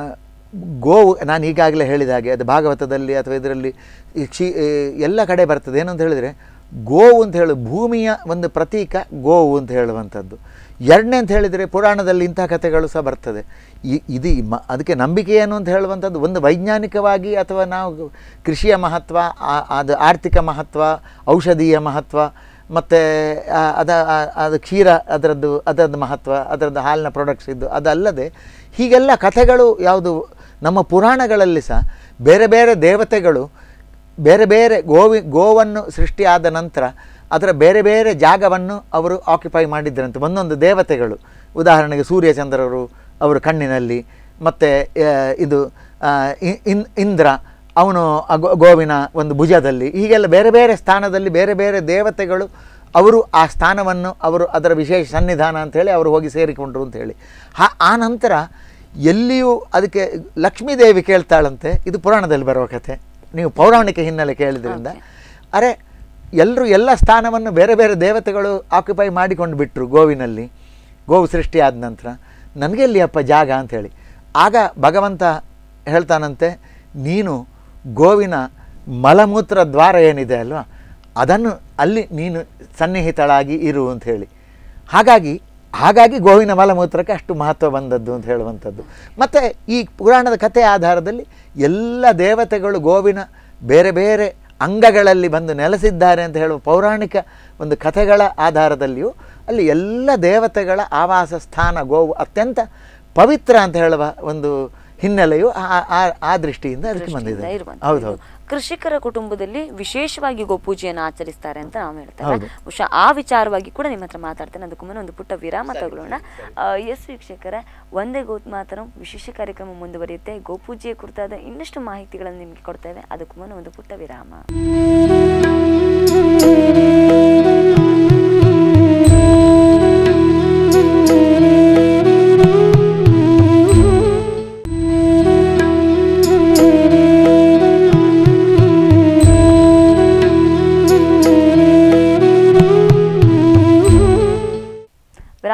ಗೋವು ನಾನು ಈಗಾಗಲೇ ಹೇಳಿದ ಹಾಗೆ ಅದು ಭಾಗವತದಲ್ಲಿ ಅಥವಾ ಇದರಲ್ಲಿ ಈ ಕ್ಷಿ ಈ ಎಲ್ಲ ಕಡೆ ಬರ್ತದೆ ಏನು ಅಂತ ಹೇಳಿದರೆ ಗೋವು ಅಂತ ಹೇಳು ಭೂಮಿಯ ಒಂದು ಪ್ರತೀಕ ಗೋವು ಅಂತ ಹೇಳುವಂಥದ್ದು ಎರಡನೇ ಅಂತ ಹೇಳಿದರೆ ಪುರಾಣದಲ್ಲಿ ಇಂಥ ಕಥೆಗಳು ಸಹ ಬರ್ತದೆ ಈ ಇದು ಈ ಮ ಅದಕ್ಕೆ ನಂಬಿಕೆ ಏನು ಅಂತ ಹೇಳುವಂಥದ್ದು ಒಂದು ವೈಜ್ಞಾನಿಕವಾಗಿ ಅಥವಾ ನಾವು ಕೃಷಿಯ ಮಹತ್ವ ಆ- ಅದು ಆರ್ಥಿಕ ಮಹತ್ವ ಔಷಧೀಯ ಮಹತ್ವ ಮತ್ತು ಅದ ಆ- ಅದು ಕ್ಷೀರ ಅದರದ್ದು ಅದರದ್ದು ಮಹತ್ವ ಅದರದ್ದು ಹಾಲಿನ ಪ್ರಾಡಕ್ಟ್ಸ್ ಇದ್ದು ಅದಲ್ಲದೆ ಹೀಗೆಲ್ಲ ಕಥೆಗಳು ಯಾವುದು ನಮ್ಮ ಪುರಾಣಗಳಲ್ಲಿ ಸಹ ಬೇರೆ ಬೇರೆ ದೇವತೆಗಳು ಬೇರೆ ಬೇರೆ ಗೋವಿ ಗೋವನ್ನು ಸೃಷ್ಟಿಯಾದ ನಂತರ ಅದರ ಬೇರೆ ಬೇರೆ ಜಾಗವನ್ನು ಅವರು ಆಕ್ಯುಪೈ ಮಾಡಿದ್ರಂತೆ ಒಂದೊಂದು ದೇವತೆಗಳು ಉದಾಹರಣೆಗೆ ಸೂರ್ಯಚಂದ್ರರು ಅವರು ಕಣ್ಣಿನಲ್ಲಿ ಮತ್ತು ಇದು ಆ, ಇ- ಇನ್- ಇಂದ್ರ ಅವನು ಆ ಗೋ- ಗೋವಿನ ಒಂದು ಭುಜದಲ್ಲಿ ಹೀಗೆಲ್ಲ ಬೇರೆ ಬೇರೆ ಸ್ಥಾನದಲ್ಲಿ ಬೇರೆ ಬೇರೆ ದೇವತೆಗಳು ಅವರು ಆ ಸ್ಥಾನವನ್ನು ಅವರು ಅದರ ವಿಶೇಷ ಸನ್ನಿಧಾನ ಅಂತೇಳಿ ಅವರು ಹೋಗಿ ಸೇರಿಕೊಂಡ್ರು ಅಂತ ಹೇಳಿ ಹಾ ಆ ನಂತರ ಎಲ್ಲಿಯೂ ಅದಕ್ಕೆ ಲಕ್ಷ್ಮೀದೇವಿ ಕೇಳ್ತಾಳಂತೆ ಇದು ಪುರಾಣದಲ್ಲಿ ಬರುವ ಕಥೆ ನೀವು ಪೌರಾಣಿಕ ಹಿನ್ನೆಲೆ ಕೇಳಿದ್ರಿಂದ ಅರೆ ಎಲ್ಲರೂ ಎಲ್ಲ ಸ್ಥಾನವನ್ನು ಬೇರೆ ಬೇರೆ ದೇವತೆಗಳು ಆಕ್ಯುಪೈ ಮಾಡಿಕೊಂಡು ಬಿಟ್ಟರು ಗೋವಿನಲ್ಲಿ ಗೋವು ಸೃಷ್ಟಿಯಾದ ನಂತರ ನನಗೆ ಎಲ್ಲಿಯಪ್ಪ ಜಾಗ ಅಂಥೇಳಿ ಆಗ ಭಗವಂತ ಹೇಳ್ತಾನಂತೆ ನೀನು ಗೋವಿನ ಮಲಮೂತ್ರ ದ್ವಾರ ಏನಿದೆ ಅಲ್ವಾ ಅದನ್ನು ಅಲ್ಲಿ ನೀನು ಸನ್ನಿಹಿತಳಾಗಿ ಇರು ಅಂತ ಹೇಳಿ ಹಾಗಾಗಿ ಹಾಗಾಗಿ ಗೋವಿನ ಮಲಮೂತ್ರಕ್ಕೆ ಅಷ್ಟು ಮಹತ್ವ ಬಂದದ್ದು ಅಂತ ಹೇಳುವಂಥದ್ದು ಮತ್ತು ಈ ಪುರಾಣದ ಕಥೆ ಆಧಾರದಲ್ಲಿ ಎಲ್ಲ ದೇವತೆಗಳು ಗೋವಿನ ಬೇರೆ ಬೇರೆ ಅಂಗಗಳಲ್ಲಿ ಬಂದು ನೆಲೆಸಿದ್ದಾರೆ ಅಂತ ಹೇಳುವ ಪೌರಾಣಿಕ ಒಂದು ಕಥೆಗಳ ಆಧಾರದಲ್ಲಿಯೂ ಅಲ್ಲಿ ಎಲ್ಲ ದೇವತೆಗಳ ಆವಾಸ ಸ್ಥಾನ ಗೋವು ಅತ್ಯಂತ ಪವಿತ್ರ ಅಂತ ಹೇಳುವ ಒಂದು ಹಿನ್ನೆಲೆಯು ಆ- ಆ- ಆ ದೃಷ್ಟಿಯಿಂದ ಅದಕ್ಕೆ ಬಂದಿದೆ ದೃಷ್ಟಿಯಿಂದ ಹೌದು ಇರುವಂತದ್ದು. ಹೌದು ಕೃಷಿಕರ ಕುಟುಂಬದಲ್ಲಿ ವಿಶೇಷವಾಗಿ ಗೋಪೂಜೆಯನ್ನು ಆಚರಿಸ್ತಾರೆ ಅಂತ ನಾವು ಹೇಳ್ತೇವೆ ಹೌದು. ಬಹುಶಃ ಆ ವಿಚಾರವಾಗಿ ಕೂಡ ನಿಮ್ಮ ಹತ್ರ ಮಾತಾಡ್ತೇನೆ ಅದಕ್ಕೂ ಮುನ್ನ ಒಂದು ಪುಟ್ಟ ವಿರಾಮ ತಗೊಳ್ಳೋಣ ಆ, ಎಸ್ ವೀಕ್ಷಕರೇ ಒಂದೇ ಗೋತ್ ಮಾತರಂ ವಿಶೇಷ ಕಾರ್ಯಕ್ರಮ ಮುಂದುವರಿಯುತ್ತೆ ಗೋಪೂಜೆಯ ಕುರಿತಾದ ಇನ್ನಷ್ಟು ಮಾಹಿತಿಗಳನ್ನು ನಿಮಗೆ ಕೊಡ್ತೇವೆ ಅದಕ್ಕೂ ಮುನ್ನ ಒಂದು ಪುಟ್ಟ ವಿರಾಮ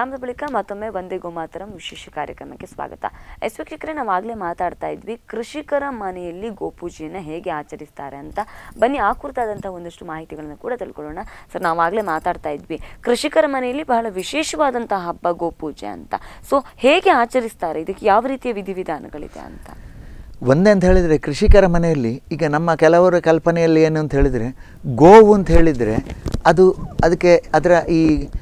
ವಿರಾಮದ ಬಳಿಕ ಮತ್ತೊಮ್ಮೆ ಒಂದೇ ಗೋಮಾತರಂ ವಿಶೇಷ ಕಾರ್ಯಕ್ರಮಕ್ಕೆ ಸ್ವಾಗತ ಎಸ್ ವೀಕ್ಷಕರೇ ನಾವು ಆಗ್ಲೇ ಮಾತಾಡ್ತಾ ಇದ್ವಿ ಕೃಷಿಕರ ಮನೆಯಲ್ಲಿ ಗೋಪೂಜೆಯನ್ನ ಹೇಗೆ ಆಚರಿಸ್ತಾರೆ ಅಂತ ಬನ್ನಿ ಆ ಕುರಿತಾದಂತಹ ಒಂದಷ್ಟು ಮಾಹಿತಿಗಳನ್ನು ಕೂಡ ತಿಳ್ಕೊಳ್ಳೋಣ ಸರ್ ನಾವು ಆಗ್ಲೇ ಮಾತಾಡ್ತಾ ಇದ್ವಿ ಕೃಷಿಕರ ಮನೆಯಲ್ಲಿ ಬಹಳ ವಿಶೇಷವಾದಂತಹ ಹಬ್ಬ ಗೋಪೂಜೆ ಅಂತ ಸೊ ಹೇಗೆ ಆಚರಿಸ್ತಾರೆ ಇದಕ್ಕೆ ಯಾವ ರೀತಿಯ ವಿಧಿವಿಧಾನಗಳಿದೆ ಅಂತ ಒಂದೇ ಅಂತ ಹೇಳಿದರೆ ಕೃಷಿಕರ ಮನೆಯಲ್ಲಿ ಈಗ ನಮ್ಮ ಕೆಲವರ ಕಲ್ಪನೆಯಲ್ಲಿ ಏನು ಅಂತ ಹೇಳಿದರೆ ಗೋವು ಅಂತ ಹೇಳಿದರೆ ಅದು ಅದಕ್ಕೆ ಅದರ ಈ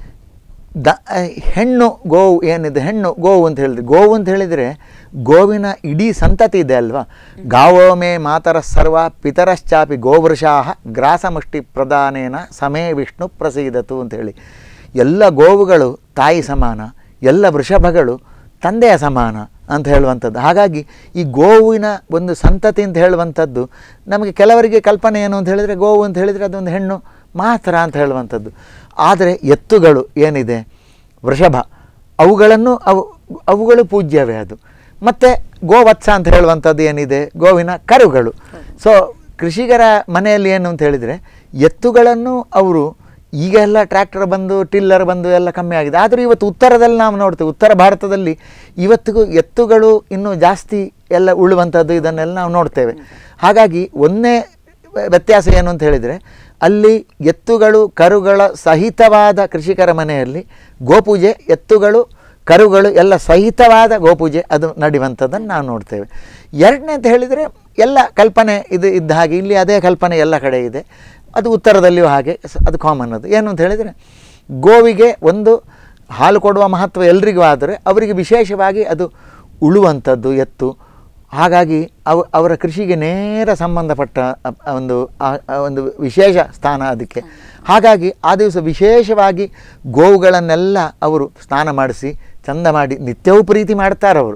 ದ ಹೆಣ್ಣು ಗೋವು ಏನಿದೆ ಹೆಣ್ಣು ಗೋವು ಅಂತ ಹೇಳಿದ್ರೆ ಗೋವು ಅಂತ ಹೇಳಿದರೆ ಗೋವಿನ ಇಡೀ ಸಂತತಿ ಇದೆ ಅಲ್ವಾ ಗಾವೋ ಮೇ ಮಾತರ ಸರ್ವ ಪಿತರಶ್ಚಾಪಿ ಗೋವೃಷಾಹ ಗ್ರಾಸಮುಷ್ಟಿ ಪ್ರಧಾನೇನ ಸಮೇ ವಿಷ್ಣು ಪ್ರಸೀದತು ಅಂತ ಹೇಳಿ ಎಲ್ಲ ಗೋವುಗಳು ತಾಯಿ ಸಮಾನ ಎಲ್ಲ ವೃಷಭಗಳು ತಂದೆಯ ಸಮಾನ ಅಂತ ಹೇಳುವಂಥದ್ದು ಹಾಗಾಗಿ ಈ ಗೋವಿನ ಒಂದು ಸಂತತಿ ಅಂತ ಹೇಳುವಂಥದ್ದು ನಮಗೆ ಕೆಲವರಿಗೆ ಕಲ್ಪನೆ ಏನು ಅಂತ ಹೇಳಿದರೆ ಗೋವು ಅಂತ ಹೇಳಿದರೆ ಅದೊಂದು ಹೆಣ್ಣು ಮಾತ್ರ ಅಂತ ಹೇಳುವಂಥದ್ದು ಆದರೆ ಎತ್ತುಗಳು ಏನಿದೆ ವೃಷಭ ಅವುಗಳನ್ನು ಅವು ಅವುಗಳು ಪೂಜ್ಯವೇ ಅದು ಮತ್ತು ಗೋವತ್ಸ ಅಂತ ಹೇಳುವಂಥದ್ದು ಏನಿದೆ ಗೋವಿನ ಕರುಗಳು ಸೊ ಕೃಷಿಕರ ಮನೆಯಲ್ಲಿ ಏನು ಅಂತ ಹೇಳಿದರೆ ಎತ್ತುಗಳನ್ನು ಅವರು ಈಗ ಎಲ್ಲ ಟ್ರ್ಯಾಕ್ಟರ್ ಬಂದು ಟಿಲ್ಲರ್ ಬಂದು ಎಲ್ಲ ಕಮ್ಮಿ ಆಗಿದೆ ಆದರೂ ಇವತ್ತು ಉತ್ತರದಲ್ಲಿ ನಾವು ನೋಡ್ತೇವೆ ಉತ್ತರ ಭಾರತದಲ್ಲಿ ಇವತ್ತಿಗೂ ಎತ್ತುಗಳು ಇನ್ನೂ ಜಾಸ್ತಿ ಎಲ್ಲ ಉಳುವಂಥದ್ದು ಇದನ್ನೆಲ್ಲ ನಾವು ನೋಡ್ತೇವೆ ಹಾಗಾಗಿ ಒಂದೇ ವ್ಯತ್ಯಾಸ ಏನು ಅಂತ ಹೇಳಿದರೆ ಅಲ್ಲಿ ಎತ್ತುಗಳು ಕರುಗಳ ಸಹಿತವಾದ ಕೃಷಿಕರ ಮನೆಯಲ್ಲಿ ಗೋಪೂಜೆ ಎತ್ತುಗಳು ಕರುಗಳು ಎಲ್ಲ ಸಹಿತವಾದ ಗೋಪೂಜೆ ಅದು ನಡೆಯುವಂಥದ್ದನ್ನು ನಾವು ನೋಡ್ತೇವೆ ಎರಡನೇ ಅಂತ ಹೇಳಿದರೆ ಎಲ್ಲ ಕಲ್ಪನೆ ಇದು ಇದ್ದ ಹಾಗೆ ಇಲ್ಲಿ ಅದೇ ಕಲ್ಪನೆ ಎಲ್ಲ ಕಡೆ ಇದೆ ಅದು ಉತ್ತರದಲ್ಲಿಯೂ ಹಾಗೆ ಸ- ಅದು ಕಾಮನ್ ಅದು ಏನು ಅಂತ ಹೇಳಿದರೆ ಗೋವಿಗೆ ಒಂದು ಹಾಲು ಕೊಡುವ ಮಹತ್ವ ಎಲ್ರಿಗೂ ಆದರೆ ಅವರಿಗೆ ವಿಶೇಷವಾಗಿ ಅದು ಉಳುವಂಥದ್ದು ಎತ್ತು ಹಾಗಾಗಿ ಅವ ಅವರ ಕೃಷಿಗೆ ನೇರ ಸಂಬಂಧಪಟ್ಟ ಅ- ಆ ಒಂದು ಆ- ಆ ಒಂದು ವಿಶೇಷ ಸ್ಥಾನ ಅದಕ್ಕೆ ಹಾಗಾಗಿ ಆ ದಿವಸ ವಿಶೇಷವಾಗಿ ಗೋವುಗಳನ್ನೆಲ್ಲ ಅವರು ಸ್ನಾನ ಮಾಡಿಸಿ ಚಂದ ಮಾಡಿ ನಿತ್ಯವೂ ಪ್ರೀತಿ ಮಾಡ್ತಾರೆ ಅವರು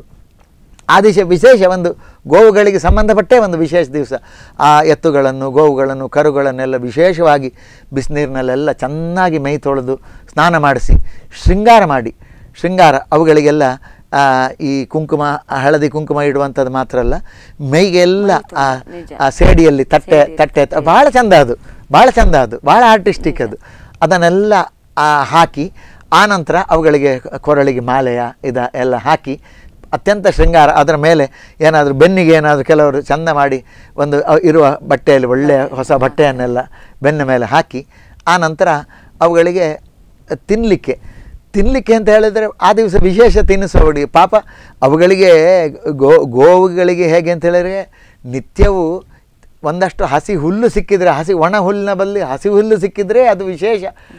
ಆ ದಿವಸ ವಿಶೇಷ ಒಂದು ಗೋವುಗಳಿಗೆ ಸಂಬಂಧಪಟ್ಟೇ ಒಂದು ವಿಶೇಷ ದಿವಸ ಆ ಎತ್ತುಗಳನ್ನು ಗೋವುಗಳನ್ನು ಕರುಗಳನ್ನೆಲ್ಲ ವಿಶೇಷವಾಗಿ ಬಿಸಿನೀರಿನಲ್ಲೆಲ್ಲ ಚೆನ್ನಾಗಿ ಮೈ ತೊಳೆದು ಸ್ನಾನ ಮಾಡಿಸಿ ಶೃಂಗಾರ ಮಾಡಿ ಶೃಂಗಾರ ಅವುಗಳಿಗೆಲ್ಲ ಆ, ಈ ಕುಂಕುಮ ಆ ಹಳದಿ ಕುಂಕುಮ ಇಡುವಂಥದ್ದು ಮಾತ್ರ ಅಲ್ಲ ಮೈಗೆಲ್ಲ ಆ ನಿಜ. ಆ ಸೇಡಿಯಲ್ಲಿ ತಟ್ಟೆ ಸೇಡಿ, ತಟ್ಟೆ ಭಾಳ ಚಂದ ಅದು ಭಾಳ ಚಂದ ಅದು ಭಾಳ ಆರ್ಟಿಸ್ಟಿಕ್ ಅದು ಅದನ್ನೆಲ್ಲ ಆ, ಹಾಕಿ ಆನಂತರ ಅವುಗಳಿಗೆ ಕೊರಳಿಗೆ ಮಾಲೆಯ ಇದ ಎಲ್ಲ ಹಾಕಿ ಅತ್ಯಂತ ಶೃಂಗಾರ ಅದರ ಮೇಲೆ ಏನಾದರೂ ಬೆನ್ನಿಗೆ ಏನಾದರೂ ಕೆಲವರು ಚಂದ ಮಾಡಿ ಒಂದು ಅವ್ ಇರುವ ಬಟ್ಟೆಯಲ್ಲಿ ಒಳ್ಳೆಯ ಹೊಸ ಬಟ್ಟೆಯನ್ನೆಲ್ಲ ಬೆನ್ನ ಮೇಲೆ ಹಾಕಿ ಆನಂತರ ಅವುಗಳಿಗೆ ತಿನ್ನಲಿಕ್ಕೆ ತಿನ್ನಲಿಕ್ಕೆ ಅಂತ ಹೇಳಿದರೆ ಆ ದಿವಸ ವಿಶೇಷ ತಿನಿಸು ಅವಳಿಗೆ ಪಾಪ ಅವುಗಳಿಗೆ ಗೋ ಗೋವುಗಳಿಗೆ ಹೇಗೆ ಅಂತ ಹೇಳಿದರೆ ನಿತ್ಯವೂ ಒಂದಷ್ಟು ಹಸಿ ಹುಲ್ಲು ಸಿಕ್ಕಿದರೆ ಹಸಿ ಒಣ ಹುಲ್ಲಿನ ಬಲ್ಲಿ ಹಸಿ ಹುಲ್ಲು ಸಿಕ್ಕಿದರೆ ಅದು ವಿಶೇಷ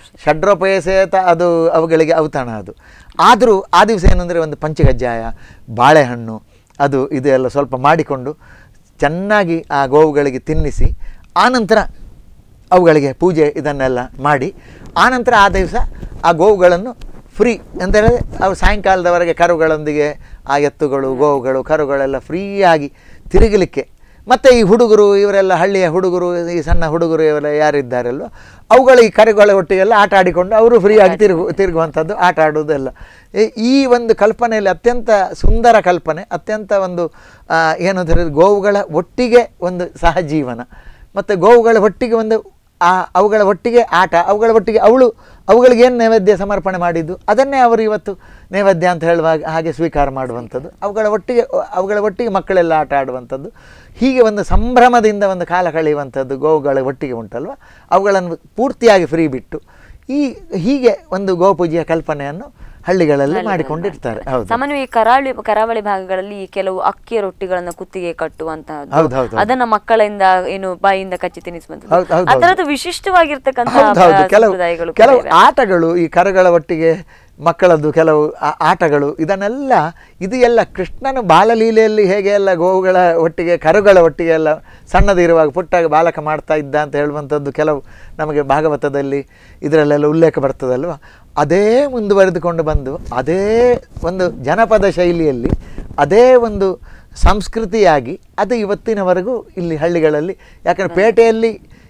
ಷಡ್ರೋಪಯಸೇತ ಅದು ಅವುಗಳಿಗೆ ಔತಣ ಅದು ಆದರೂ ಆ ದಿವಸ ಏನಂದರೆ ಒಂದು ಪಂಚಕಜ್ಜಾಯ ಬಾಳೆಹಣ್ಣು ಅದು ಇದು ಎಲ್ಲ ಸ್ವಲ್ಪ ಮಾಡಿಕೊಂಡು ಚೆನ್ನಾಗಿ ಆ ಗೋವುಗಳಿಗೆ ತಿನ್ನಿಸಿ ಆನಂತರ ಅವುಗಳಿಗೆ ಪೂಜೆ ಇದನ್ನೆಲ್ಲ ಮಾಡಿ ಆನಂತರ ಆ ದಿವಸ ಆ ಗೋವುಗಳನ್ನು ಫ್ರೀ ಅಂತ ಹೇಳಿದ್ರೆ ಅವು ಸಾಯಂಕಾಲದವರೆಗೆ ಕರುಗಳೊಂದಿಗೆ ಆ ಎತ್ತುಗಳು ಗೋವುಗಳು ಕರುಗಳೆಲ್ಲ ಫ್ರೀಯಾಗಿ ತಿರುಗಲಿಕ್ಕೆ ಮತ್ತು ಈ ಹುಡುಗರು ಇವರೆಲ್ಲ ಹಳ್ಳಿಯ ಹುಡುಗರು ಈ ಸಣ್ಣ ಹುಡುಗರು ಇವರೆಲ್ಲ ಯಾರಿದ್ದಾರಲ್ಲೋ ಅವುಗಳ ಈ ಕರುಗಳ ಒಟ್ಟಿಗೆಲ್ಲ ಆಟ ಆಡಿಕೊಂಡು ಅವರು ಫ್ರೀಯಾಗಿ ತಿರುಗು ತಿರುಗುವಂಥದ್ದು ಆಟ ಆಡುವುದೆಲ್ಲ ಈ- ಈ ಒಂದು ಕಲ್ಪನೆಯಲ್ಲಿ ಅತ್ಯಂತ ಸುಂದರ ಕಲ್ಪನೆ ಅತ್ಯಂತ ಒಂದು ಆ, ಏನು ಅಂತ ಹೇಳಿದ್ರೆ ಗೋವುಗಳ ಒಟ್ಟಿಗೆ ಒಂದು ಸಹಜೀವನ ಮತ್ತು ಗೋವುಗಳ ಒಟ್ಟಿಗೆ ಒಂದು ಆ ಅವುಗಳ ಒಟ್ಟಿಗೆ ಆಟ ಅವುಗಳ ಒಟ್ಟಿಗೆ ಅವಳು ಅವುಗಳಿಗೆ ಏನು ನೈವೇದ್ಯ ಸಮರ್ಪಣೆ ಮಾಡಿದ್ದು ಅದನ್ನೇ ಅವರು ಇವತ್ತು ನೈವೇದ್ಯ ಅಂತ ಹೇಳುವಾಗ ಹಾಗೆ ಸ್ವೀಕಾರ ಮಾಡುವಂಥದ್ದು ಅವುಗಳ ಒಟ್ಟಿಗೆ ಅವುಗಳ ಒಟ್ಟಿಗೆ ಮಕ್ಕಳೆಲ್ಲ ಆಟ ಆಡುವಂಥದ್ದು ಹೀಗೆ ಒಂದು ಸಂಭ್ರಮದಿಂದ ಒಂದು ಕಾಲ ಕಳೆಯುವಂಥದ್ದು ಗೋವುಗಳ ಒಟ್ಟಿಗೆ ಉಂಟಲ್ವ ಅವುಗಳನ್ನು ಪೂರ್ತಿಯಾಗಿ ಫ್ರೀ ಬಿಟ್ಟು ಈ ಹೀಗೆ ಒಂದು ಗೋಪೂಜೆಯ ಕಲ್ಪನೆಯನ್ನು ಹಳ್ಳಿಗಳಲ್ಲಿ ಮಾಡಿಕೊಂಡಿರ್ತಾರೆ ಹೌದು ಸಾಮಾನ್ಯವಾಗಿ ಈ ಕರಾವಳಿ ಕರಾವಳಿ ಭಾಗಗಳಲ್ಲಿ ಈ ಕೆಲವು ಅಕ್ಕಿಯ ರೊಟ್ಟಿಗಳನ್ನ ಕುತ್ತಿಗೆ ಹೌದು, ಕಟ್ಟುವಂತಹದ್ದು ಹೌದು, ಹೌದು. ಅದನ್ನ ಮಕ್ಕಳಿಂದ ಏನು ಬಾಯಿಯಿಂದ ಕಚ್ಚಿ ಹೌದು, ತಿನ್ನಿಸುವಂತದ್ದು ಹೌದು, ಆ ಹೌದು. ತರದ ವಿಶಿಷ್ಟವಾಗಿರ್ತಕ್ಕಂತಹ ಹೌದು ಹೌದು ಕೆಲವು ಸಂಪ್ರದಾಯಗಳು ಕೂಡ ಕೆಲವು ಇವೆ. ಆಟಗಳು ಈ ಕರಗಳ ಒಟ್ಟಿಗೆ ಮಕ್ಕಳದ್ದು ಕೆಲವು ಆ- ಆಟಗಳು ಇದನ್ನೆಲ್ಲ ಇದು ಎಲ್ಲ ಕೃಷ್ಣನು ಬಾಲಲೀಲೆಯಲ್ಲಿ ಹೇಗೆ ಎಲ್ಲ ಗೋವುಗಳ ಒಟ್ಟಿಗೆ ಕರುಗಳ ಒಟ್ಟಿಗೆ ಎಲ್ಲ ಸಣ್ಣದಿರುವಾಗ ಪುಟ್ಟ ಬಾಲಕ ಮಾಡ್ತಾ ಇದ್ದ ಅಂತ ಹೇಳುವಂಥದ್ದು ಕೆಲವು ನಮಗೆ ಭಾಗವತದಲ್ಲಿ ಇದರಲ್ಲೆಲ್ಲ ಉಲ್ಲೇಖ ಬರ್ತದಲ್ವ ಅದೇ ಮುಂದುವರೆದುಕೊಂಡು ಬಂದು ಅದೇ ಒಂದು ಜನಪದ ಶೈಲಿಯಲ್ಲಿ ಅದೇ ಒಂದು ಸಂಸ್ಕೃತಿಯಾಗಿ ಅದು ಇವತ್ತಿನವರೆಗೂ ಇಲ್ಲಿ ಹಳ್ಳಿಗಳಲ್ಲಿ ಯಾಕಂದರೆ ಪೇಟೆಯಲ್ಲಿ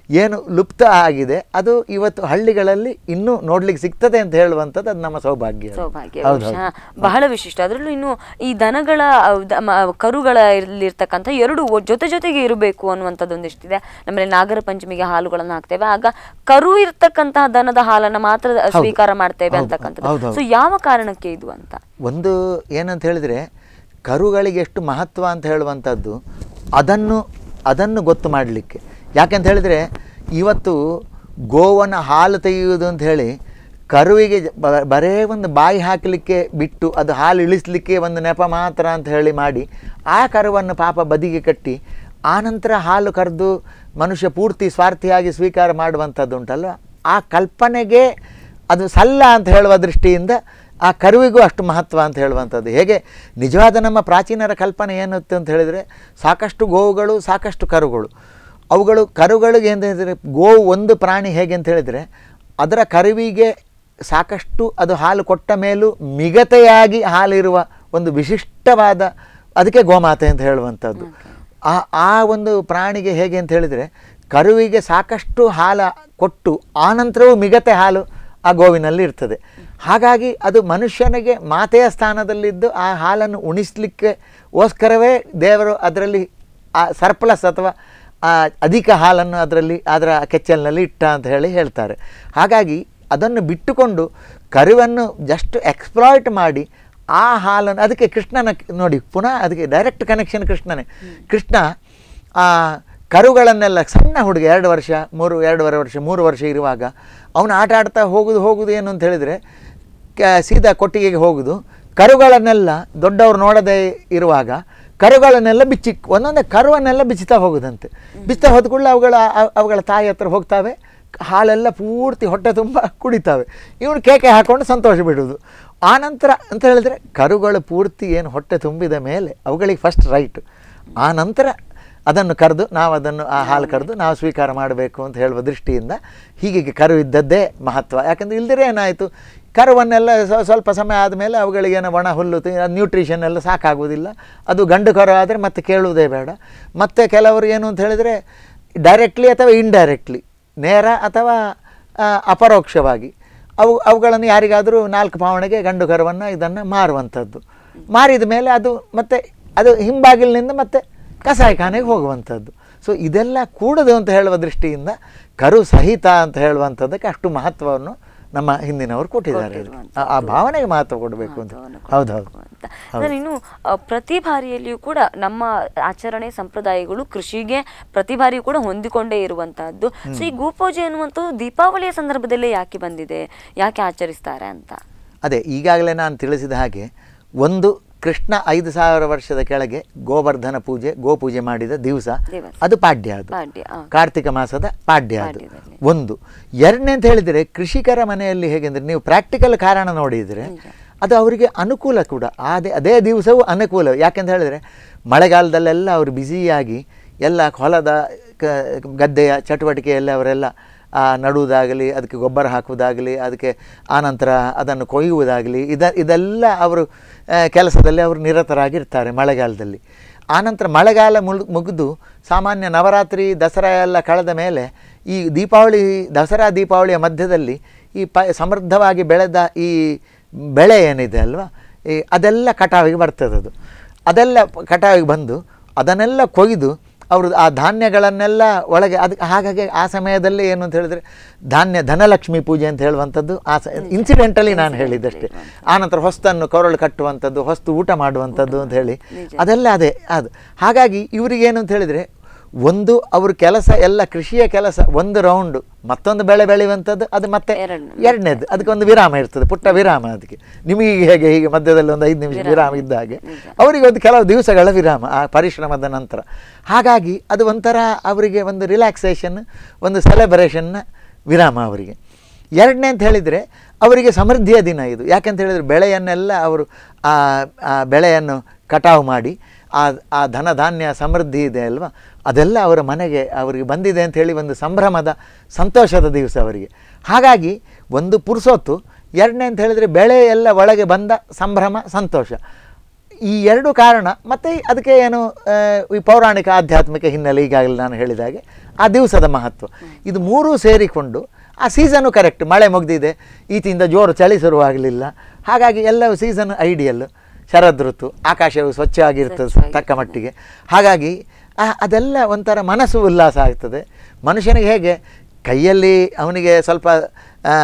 ಏನು ಲುಪ್ತ ಆಗಿದೆ ಅದು ಇವತ್ತು ಹಳ್ಳಿಗಳಲ್ಲಿ ಇನ್ನೂ ನೋಡ್ಲಿಕ್ಕೆ ಸಿಗ್ತದೆ ಅಂತ ಹೇಳುವಂಥದ್ದು ಅದು ನಮ್ಮ ಸೌಭಾಗ್ಯ ಸೌಭಾಗ್ಯ ಹೌದು ಬಹುಶಃ ಬಹಳ ವಿಶಿಷ್ಟ ಅದರಲ್ಲೂ ಇನ್ನು ಈ ದನಗಳ ಅಹ್, ದ- ಮ- ಕರುಗಳ ಇರ್ತಕ್ಕಂಥ ಎರಡು ಒ- ಜೊತೆ ಜೊತೆಗೆ ಇರಬೇಕು ಅನ್ನುವಂಥದ್ದು ಒಂದಿಷ್ಟಿದೆ ನಮ್ಮಲ್ಲಿ ನಾಗರ ಪಂಚಮಿಗೆ ಹಾಲುಗಳನ್ನು ಹಾಕ್ತೇವೆ ಆಗ ಕರು ಇರ್ತಕ್ಕಂತಹ ದನದ ಹಾಲನ್ನ ಮಾತ್ರ ಸ್ವೀಕಾರ ಮಾಡ್ತೇವೆ ಹೌದು, ಅಂತಕ್ಕಂಥದ್ದು ಹೌದು, ಹೌದು. ಸೊ ಯಾವ ಕಾರಣಕ್ಕೆ ಇದು ಅಂತ ಒಂದು ಏನಂತ ಹೇಳಿದರೆ ಕರುಗಳಿಗೆ ಎಷ್ಟು ಮಹತ್ವ ಅಂತ ಹೇಳುವಂಥದ್ದು ಅದನ್ನು ಅದನ್ನು ಗೊತ್ತು ಮಾಡಲಿಕ್ಕೆ ಯಾಕೆಂತ ಹೇಳಿದರೆ ಇವತ್ತು ಗೋವನ ಹಾಲು ತೆಗೆಯುವುದು ಅಂತ ಹೇಳಿ ಕರುವಿಗೆ ಜ- ಬ- ಬರೇ ಒಂದು ಬಾಯಿ ಹಾಕಲಿಕ್ಕೆ ಬಿಟ್ಟು ಅದು ಹಾಲು ಇಳಿಸ್ಲಿಕ್ಕೆ ಒಂದು ನೆಪ ಮಾತ್ರ ಅಂತ ಹೇಳಿ ಮಾಡಿ ಆ ಕರುವನ್ನು ಪಾಪ ಬದಿಗೆ ಕಟ್ಟಿ ಆನಂತರ ಹಾಲು ಕರೆದು ಮನುಷ್ಯ ಪೂರ್ತಿ ಸ್ವಾರ್ಥಿಯಾಗಿ ಸ್ವೀಕಾರ ಮಾಡುವಂಥದ್ದು ಉಂಟಲ್ವ ಆ ಕಲ್ಪನೆಗೆ ಅದು ಸಲ್ಲ ಅಂತ ಹೇಳುವ ದೃಷ್ಟಿಯಿಂದ ಆ ಕರುವಿಗೂ ಅಷ್ಟು ಮಹತ್ವ ಅಂತ ಹೇಳುವಂಥದ್ದು ಹೇಗೆ ನಿಜವಾದ ನಮ್ಮ ಪ್ರಾಚೀನರ ಕಲ್ಪನೆ ಏನಿತ್ತು ಅಂತ ಹೇಳಿದರೆ ಸಾಕಷ್ಟು ಗೋವುಗಳು ಸಾಕಷ್ಟು ಕರುಗಳು ಅವುಗಳು ಕರುಗಳಿಗೆ ಅಂತ ಹೇಳಿದರೆ ಗೋವು ಒಂದು ಪ್ರಾಣಿ ಹೇಗೆ ಅಂತ ಹೇಳಿದರೆ ಅದರ ಕರುವಿಗೆ ಸಾಕಷ್ಟು ಅದು ಹಾಲು ಕೊಟ್ಟ ಮೇಲೂ ಮಿಗತೆಯಾಗಿ ಹಾಲಿರುವ ಒಂದು ವಿಶಿಷ್ಟವಾದ ಅದಕ್ಕೆ ಗೋಮಾತೆ ಅಂತ ಹೇಳುವಂಥದ್ದು ಆ ಆ ಒಂದು ಪ್ರಾಣಿಗೆ ಹೇಗೆ ಅಂತ ಹೇಳಿದರೆ ಕರುವಿಗೆ ಸಾಕಷ್ಟು ಹಾಲು ಕೊಟ್ಟು ಆನಂತರವೂ ಮಿಗತೆ ಹಾಲು ಆ ಗೋವಿನಲ್ಲಿ ಇರ್ತದೆ ಹಾಗಾಗಿ ಅದು ಮನುಷ್ಯನಿಗೆ ಮಾತೆಯ ಸ್ಥಾನದಲ್ಲಿದ್ದು ಆ ಹಾಲನ್ನು ಉಣಿಸ್ಲಿಕ್ಕೆ ಓಸ್ಕರವೇ ದೇವರು ಅದರಲ್ಲಿ ಆ ಸರ್ಪ್ಲಸ್ ಅಥವಾ ಆ ಅಧಿಕ ಹಾಲನ್ನು ಅದರಲ್ಲಿ ಅದರ ಕೆಚ್ಚಲಿನಲ್ಲಿ ಇಟ್ಟ ಅಂತ ಹೇಳಿ ಹೇಳ್ತಾರೆ ಹಾಗಾಗಿ ಅದನ್ನು ಬಿಟ್ಟುಕೊಂಡು ಕರುವನ್ನು ಜಸ್ಟ್ ಎಕ್ಸ್ಪ್ಲಾಯ್ಟ್ ಮಾಡಿ ಆ ಹಾಲನ್ನು ಅದಕ್ಕೆ ಕೃಷ್ಣನ ನೋಡಿ ಪುನಃ ಅದಕ್ಕೆ ಡೈರೆಕ್ಟ್ ಕನೆಕ್ಷನ್ ಕೃಷ್ಣನೇ ಕೃಷ್ಣ ಆ ಕರುಗಳನ್ನೆಲ್ಲ ಸಣ್ಣ ಹುಡುಗ ಎರಡು ವರ್ಷ ಮೂರು ಎರಡೂವರೆ ವರ್ಷ ಮೂರು ವರ್ಷ ಇರುವಾಗ ಅವನು ಆಟ ಆಡ್ತಾ ಹೋಗುದು ಹೋಗುದು ಏನು ಅಂತ ಹೇಳಿದರೆ ಕ ಸೀದಾ ಕೊಟ್ಟಿಗೆಗೆ ಹೋಗುದು ಕರುಗಳನ್ನೆಲ್ಲ ದೊಡ್ಡವರು ನೋಡದೇ ಇರುವಾಗ ಕರುಗಳನ್ನೆಲ್ಲ ಬಿಚ್ಚಿ ಒಂದೊಂದೇ ಕರುವನ್ನೆಲ್ಲ ಬಿಚ್ಚುತ್ತಾ ಹೋಗುದಂತೆ ಬಿಚ್ಚುತ್ತಾ ಹೋದ ಕೂಡಲೇ ಅವುಗಳ ಅ- ಅವುಗಳ ತಾಯಿ ಹತ್ರ ಹೋಗ್ತಾವೆ ಹಾಲೆಲ್ಲ ಪೂರ್ತಿ ಹೊಟ್ಟೆ ತುಂಬ ಕುಡಿತಾವೆ ಇವನು ಕೇಕೆ ಹಾಕ್ಕೊಂಡು ಸಂತೋಷ ಬಿಡುವುದು ಆನಂತರ ಅಂತ ಹೇಳಿದರೆ ಕರುಗಳು ಪೂರ್ತಿ ಏನು ಹೊಟ್ಟೆ ತುಂಬಿದ ಮೇಲೆ ಅವುಗಳಿಗೆ ಫಸ್ಟ್ ರೈಟ್ ಆ ನಂತರ ಅದನ್ನು ಕರೆದು ನಾವು ಅದನ್ನು ಆ ಹಾಲು ಕರೆದು ನಾವು ಸ್ವೀಕಾರ ಮಾಡಬೇಕು ಅಂತ ಹೇಳುವ ದೃಷ್ಟಿಯಿಂದ ಹೀಗೆ ಕರು ಇದ್ದದ್ದೇ ಮಹತ್ವ ಯಾಕಂದರೆ ಇಲ್ದಿರೆ ಏನಾಯಿತು ಕರುವನ್ನೆಲ್ಲ ಸ್ವ- ಸ್ವಲ್ಪ ಸಮಯ ಆದಮೇಲೆ ಅವುಗಳಿಗೇನೋ ಒಣ ಹುಲ್ಲು ನ್ಯೂಟ್ರಿಷನ್ ಎಲ್ಲ ಸಾಕಾಗುವುದಿಲ್ಲ ಅದು ಗಂಡು ಕರು ಆದರೆ ಮತ್ತೆ ಕೇಳುವುದೇ ಬೇಡ ಮತ್ತು ಕೆಲವರು ಏನು ಅಂತ ಹೇಳಿದರೆ ಡೈರೆಕ್ಟ್ಲಿ ಅಥವಾ ಇಂಡೈರೆಕ್ಟ್ಲಿ ನೇರ ಅಥವಾ ಆ, ಅಪರೋಕ್ಷವಾಗಿ ಅವು ಅವುಗಳನ್ನು ಯಾರಿಗಾದರೂ ನಾಲ್ಕು ಪಾವಣೆಗೆ ಗಂಡು ಕರುವನ್ನು ಇದನ್ನು ಮಾರುವಂಥದ್ದು ಮಾರಿದ ಮೇಲೆ ಅದು ಮತ್ತೆ ಅದು ಹಿಂಬಾಗಿಲಿನಿಂದ ಮತ್ತೆ ಕಸಾಯಿಖಾನೆಗೆ ಹೋಗುವಂಥದ್ದು ಸೊ ಇದೆಲ್ಲ ಕೂಡದು ಅಂತ ಹೇಳುವ ದೃಷ್ಟಿಯಿಂದ ಕರು ಸಹಿತ ಅಂತ ಹೇಳುವಂಥದ್ದಕ್ಕೆ ಅಷ್ಟು ಮಹತ್ವವನ್ನು ನಮ್ಮ ಹಿಂದಿನವರು ಕೊಟ್ಟಿದ್ದಾರೆ ಅದಕ್ಕೆ. ಆ- ಆ ಭಾವನೆಗೆ ಮಹತ್ವ ಕೊಡಬೇಕು ಅಂತ ಮಹತ್ವವನ್ನು ಹೌದೌದು ಅಂತ ನಾನು ಇನ್ನು ಆ, ಪ್ರತಿ ಬಾರಿಯಲ್ಲಿಯೂ ಕೂಡ ನಮ್ಮ ಆಚರಣೆ ಸಂಪ್ರದಾಯಗಳು ಕೃಷಿಗೆ ಪ್ರತಿ ಬಾರಿಯೂ ಕೂಡ ಹೊಂದಿಕೊಂಡೇ ಇರುವಂತಹದ್ದು ಸೊ ಈ ಗೋಪೂಜೆ ಅನ್ನುವಂಥದ್ದು ದೀಪಾವಳಿಯ ಸಂದರ್ಭದಲ್ಲೇ ಯಾಕೆ ಬಂದಿದೆ ಯಾಕೆ ಆಚರಿಸ್ತಾರೆ ಅಂತ ಅದೇ ಈಗಾಗಲೇ ನಾನು ತಿಳಿಸಿದ ಹಾಗೆ ಒಂದು ಕೃಷ್ಣ ಐದು ಸಾವಿರ ವರ್ಷದ ಕೆಳಗೆ ಗೋವರ್ಧನ ಪೂಜೆ ಗೋಪೂಜೆ ಮಾಡಿದ ದಿವಸ ದಿವಸ. ಅದು ಪಾಡ್ಯ ಅದು ಪಾಡ್ಯ, ಆ. ಕಾರ್ತಿಕ ಮಾಸದ ಪಾಡ್ಯ ಅದು ಪಾಡ್ಯದಲ್ಲಿ. ಒಂದು ಎರಡನೇ ಅಂತ ಹೇಳಿದರೆ ಕೃಷಿಕರ ಮನೆಯಲ್ಲಿ ಹೇಗೆ ಅಂದರೆ ನೀವು ಪ್ರಾಕ್ಟಿಕಲ್ ಕಾರಣ ನೋಡಿದರೆ ಅದು ಅವರಿಗೆ ಅನುಕೂಲ ಕೂಡ ಅದೇ ಅದೇ ದಿವಸವೂ ಅನುಕೂಲ ಯಾಕೆಂತ ಹೇಳಿದರೆ ಮಳೆಗಾಲದಲ್ಲೆಲ್ಲ ಅವರು ಬ್ಯುಸಿಯಾಗಿ ಎಲ್ಲ ಹೊಲದ ಕ ಗದ್ದೆಯ ಚಟುವಟಿಕೆಯಲ್ಲಿ ಅವರೆಲ್ಲ ಆ, ನಡುವುದಾಗಲಿ ಅದಕ್ಕೆ ಗೊಬ್ಬರ ಹಾಕುವುದಾಗಲಿ ಅದಕ್ಕೆ ಆನಂತರ ಅದನ್ನು ಕೊಯ್ಯುವುದಾಗಲಿ ಇದ ಇದೆಲ್ಲ ಅವರು ಆ, ಕೆಲಸದಲ್ಲಿ ಅವರು ನಿರತರಾಗಿರ್ತಾರೆ ಮಳೆಗಾಲದಲ್ಲಿ ಆನಂತರ ಮಳೆಗಾಲ ಮುಳ್ ಮುಗಿದು ಸಾಮಾನ್ಯ ನವರಾತ್ರಿ ದಸರಾ ಎಲ್ಲ ಕಳೆದ ಮೇಲೆ ಈ ದೀಪಾವಳಿ ದಸರಾ ದೀಪಾವಳಿಯ ಮಧ್ಯದಲ್ಲಿ ಈ ಪ ಸಮೃದ್ಧವಾಗಿ ಬೆಳೆದ ಈ ಬೆಳೆ ಏನಿದೆ ಅಲ್ವಾ ಈ ಅದೆಲ್ಲ ಕಟಾವಿಗೆ ಬರ್ತದೆ ಅದು ಅದೆಲ್ಲ ಪ- ಕಟಾವಿಗೆ ಬಂದು ಅದನ್ನೆಲ್ಲ ಕೊಯ್ದು ಅವರು ಆ ಧಾನ್ಯಗಳನ್ನೆಲ್ಲ ಒಳಗೆ ಅದಕ್ಕೆ ಹಾಗಾಗಿ ಆ ಸಮಯದಲ್ಲಿ ಏನು ಅಂತ ಹೇಳಿದರೆ ಧಾನ್ಯ ಧನಲಕ್ಷ್ಮಿ ಪೂಜೆ ಅಂತ ಹೇಳುವಂಥದ್ದು ಆ ಸ ಇನ್ಸಿಡೆಂಟಲಿ ನಾನು ಹೇಳಿದ್ದಷ್ಟೇ ಆನಂತರ ಹೊಸ್ತನ್ನು ಕೊರಳು ಕಟ್ಟುವಂಥದ್ದು ಹೊಸ್ತು ಊಟ ಮಾಡುವಂಥದ್ದು ಅಂತ ಹೇಳಿ ಅದೆಲ್ಲ ಅದೇ ಅದು ಹಾಗಾಗಿ ಇವರಿಗೇನು ಅಂತ ಹೇಳಿದರೆ ಒಂದು ಅವ್ರ ಕೆಲಸ ಎಲ್ಲ ಕೃಷಿಯ ಕೆಲಸ ಒಂದು ರೌಂಡು ಮತ್ತೊಂದು ಬೆಳೆ ಬೆಳೆಯುವಂಥದ್ದು ಅದು ಮತ್ತೆ ಎರಡ್ನೇದು. ಎರಡನೇದು ಅದಕ್ಕೆ ಒಂದು ವಿರಾಮ ಇರ್ತದೆ ಪುಟ್ಟ ವಿರಾಮ ಅದಕ್ಕೆ ನಿಮಗೆ ಹೇಗೆ ಹೀಗೆ ಮಧ್ಯದಲ್ಲಿ ಒಂದು ಐದು ನಿಮಿಷ ವಿರಾಮ ಇದ್ದ ಹಾಗೆ ಅವರಿಗೆ ಒಂದು ಕೆಲವು ದಿವಸಗಳ ವಿರಾಮ ಆ ಪರಿಶ್ರಮದ ನಂತರ ಹಾಗಾಗಿ ಅದು ಒಂಥರ ಅವರಿಗೆ ಒಂದು ರಿಲ್ಯಾಕ್ಸೇಷನ್ ಒಂದು ಸೆಲೆಬ್ರೇಷನ್ನ ವಿರಾಮ ಅವರಿಗೆ ಎರಡನೇ ಅಂತ ಹೇಳಿದರೆ ಅವರಿಗೆ ಸಮೃದ್ಧಿಯ ದಿನ ಇದು ಯಾಕೆಂತ ಹೇಳಿದರೆ ಬೆಳೆಯನ್ನೆಲ್ಲ ಅವರು ಆ ಆ ಬೆಳೆಯನ್ನು ಕಟಾವು ಮಾಡಿ ಆ ಆ ಧನ ಧಾನ್ಯ ಸಮೃದ್ಧಿ ಇದೆ ಅಲ್ವಾ ಅದೆಲ್ಲ ಅವರ ಮನೆಗೆ ಅವರಿಗೆ ಬಂದಿದೆ ಅಂತ ಹೇಳಿ ಒಂದು ಸಂಭ್ರಮದ ಸಂತೋಷದ ದಿವಸ ಅವರಿಗೆ ಹಾಗಾಗಿ ಒಂದು ಪುರುಸೊತ್ತು ಎರಡನೇ ಅಂತ ಹೇಳಿದರೆ ಬೆಳೆ ಎಲ್ಲ ಒಳಗೆ ಬಂದ ಸಂಭ್ರಮ ಸಂತೋಷ ಈ ಎರಡು ಕಾರಣ ಮತ್ತು ಅದಕ್ಕೆ ಏನು ಆ, ಈ ಪೌರಾಣಿಕ ಆಧ್ಯಾತ್ಮಿಕ ಹಿನ್ನೆಲೆ ಈಗಾಗಲೇ ನಾನು ಹೇಳಿದ ಹಾಗೆ ಆ ದಿವಸದ ಮಹತ್ವ ಇದು ಮೂರೂ ಸೇರಿಕೊಂಡು ಆ ಸೀಸನು ಕರೆಕ್ಟ್ ಮಳೆ ಮುಗ್ದಿದೆ ಈತಿಂದ ಜೋರು ಚಳಿ ಶುರುವಾಗಲಿಲ್ಲ ಹಾಗಾಗಿ ಎಲ್ಲವೂ ಸೀಸನ್ ಐಡಿಯಲ್ ಶರದ್ ಋತು ಆಕಾಶವು ಸ್ವಚ್ಛ ಆಗಿರ್ತದೆ ತಕ್ಕ ಮಟ್ಟಿಗೆ ಹಾಗಾಗಿ ಆ- ಅದೆಲ್ಲ ಒಂಥರ ಮನಸ್ಸು ಉಲ್ಲಾಸ ಆಗ್ತದೆ ಮನುಷ್ಯನಿಗೆ ಹೇಗೆ ಕೈಯಲ್ಲಿ ಅವನಿಗೆ ಸ್ವಲ್ಪ ಆ,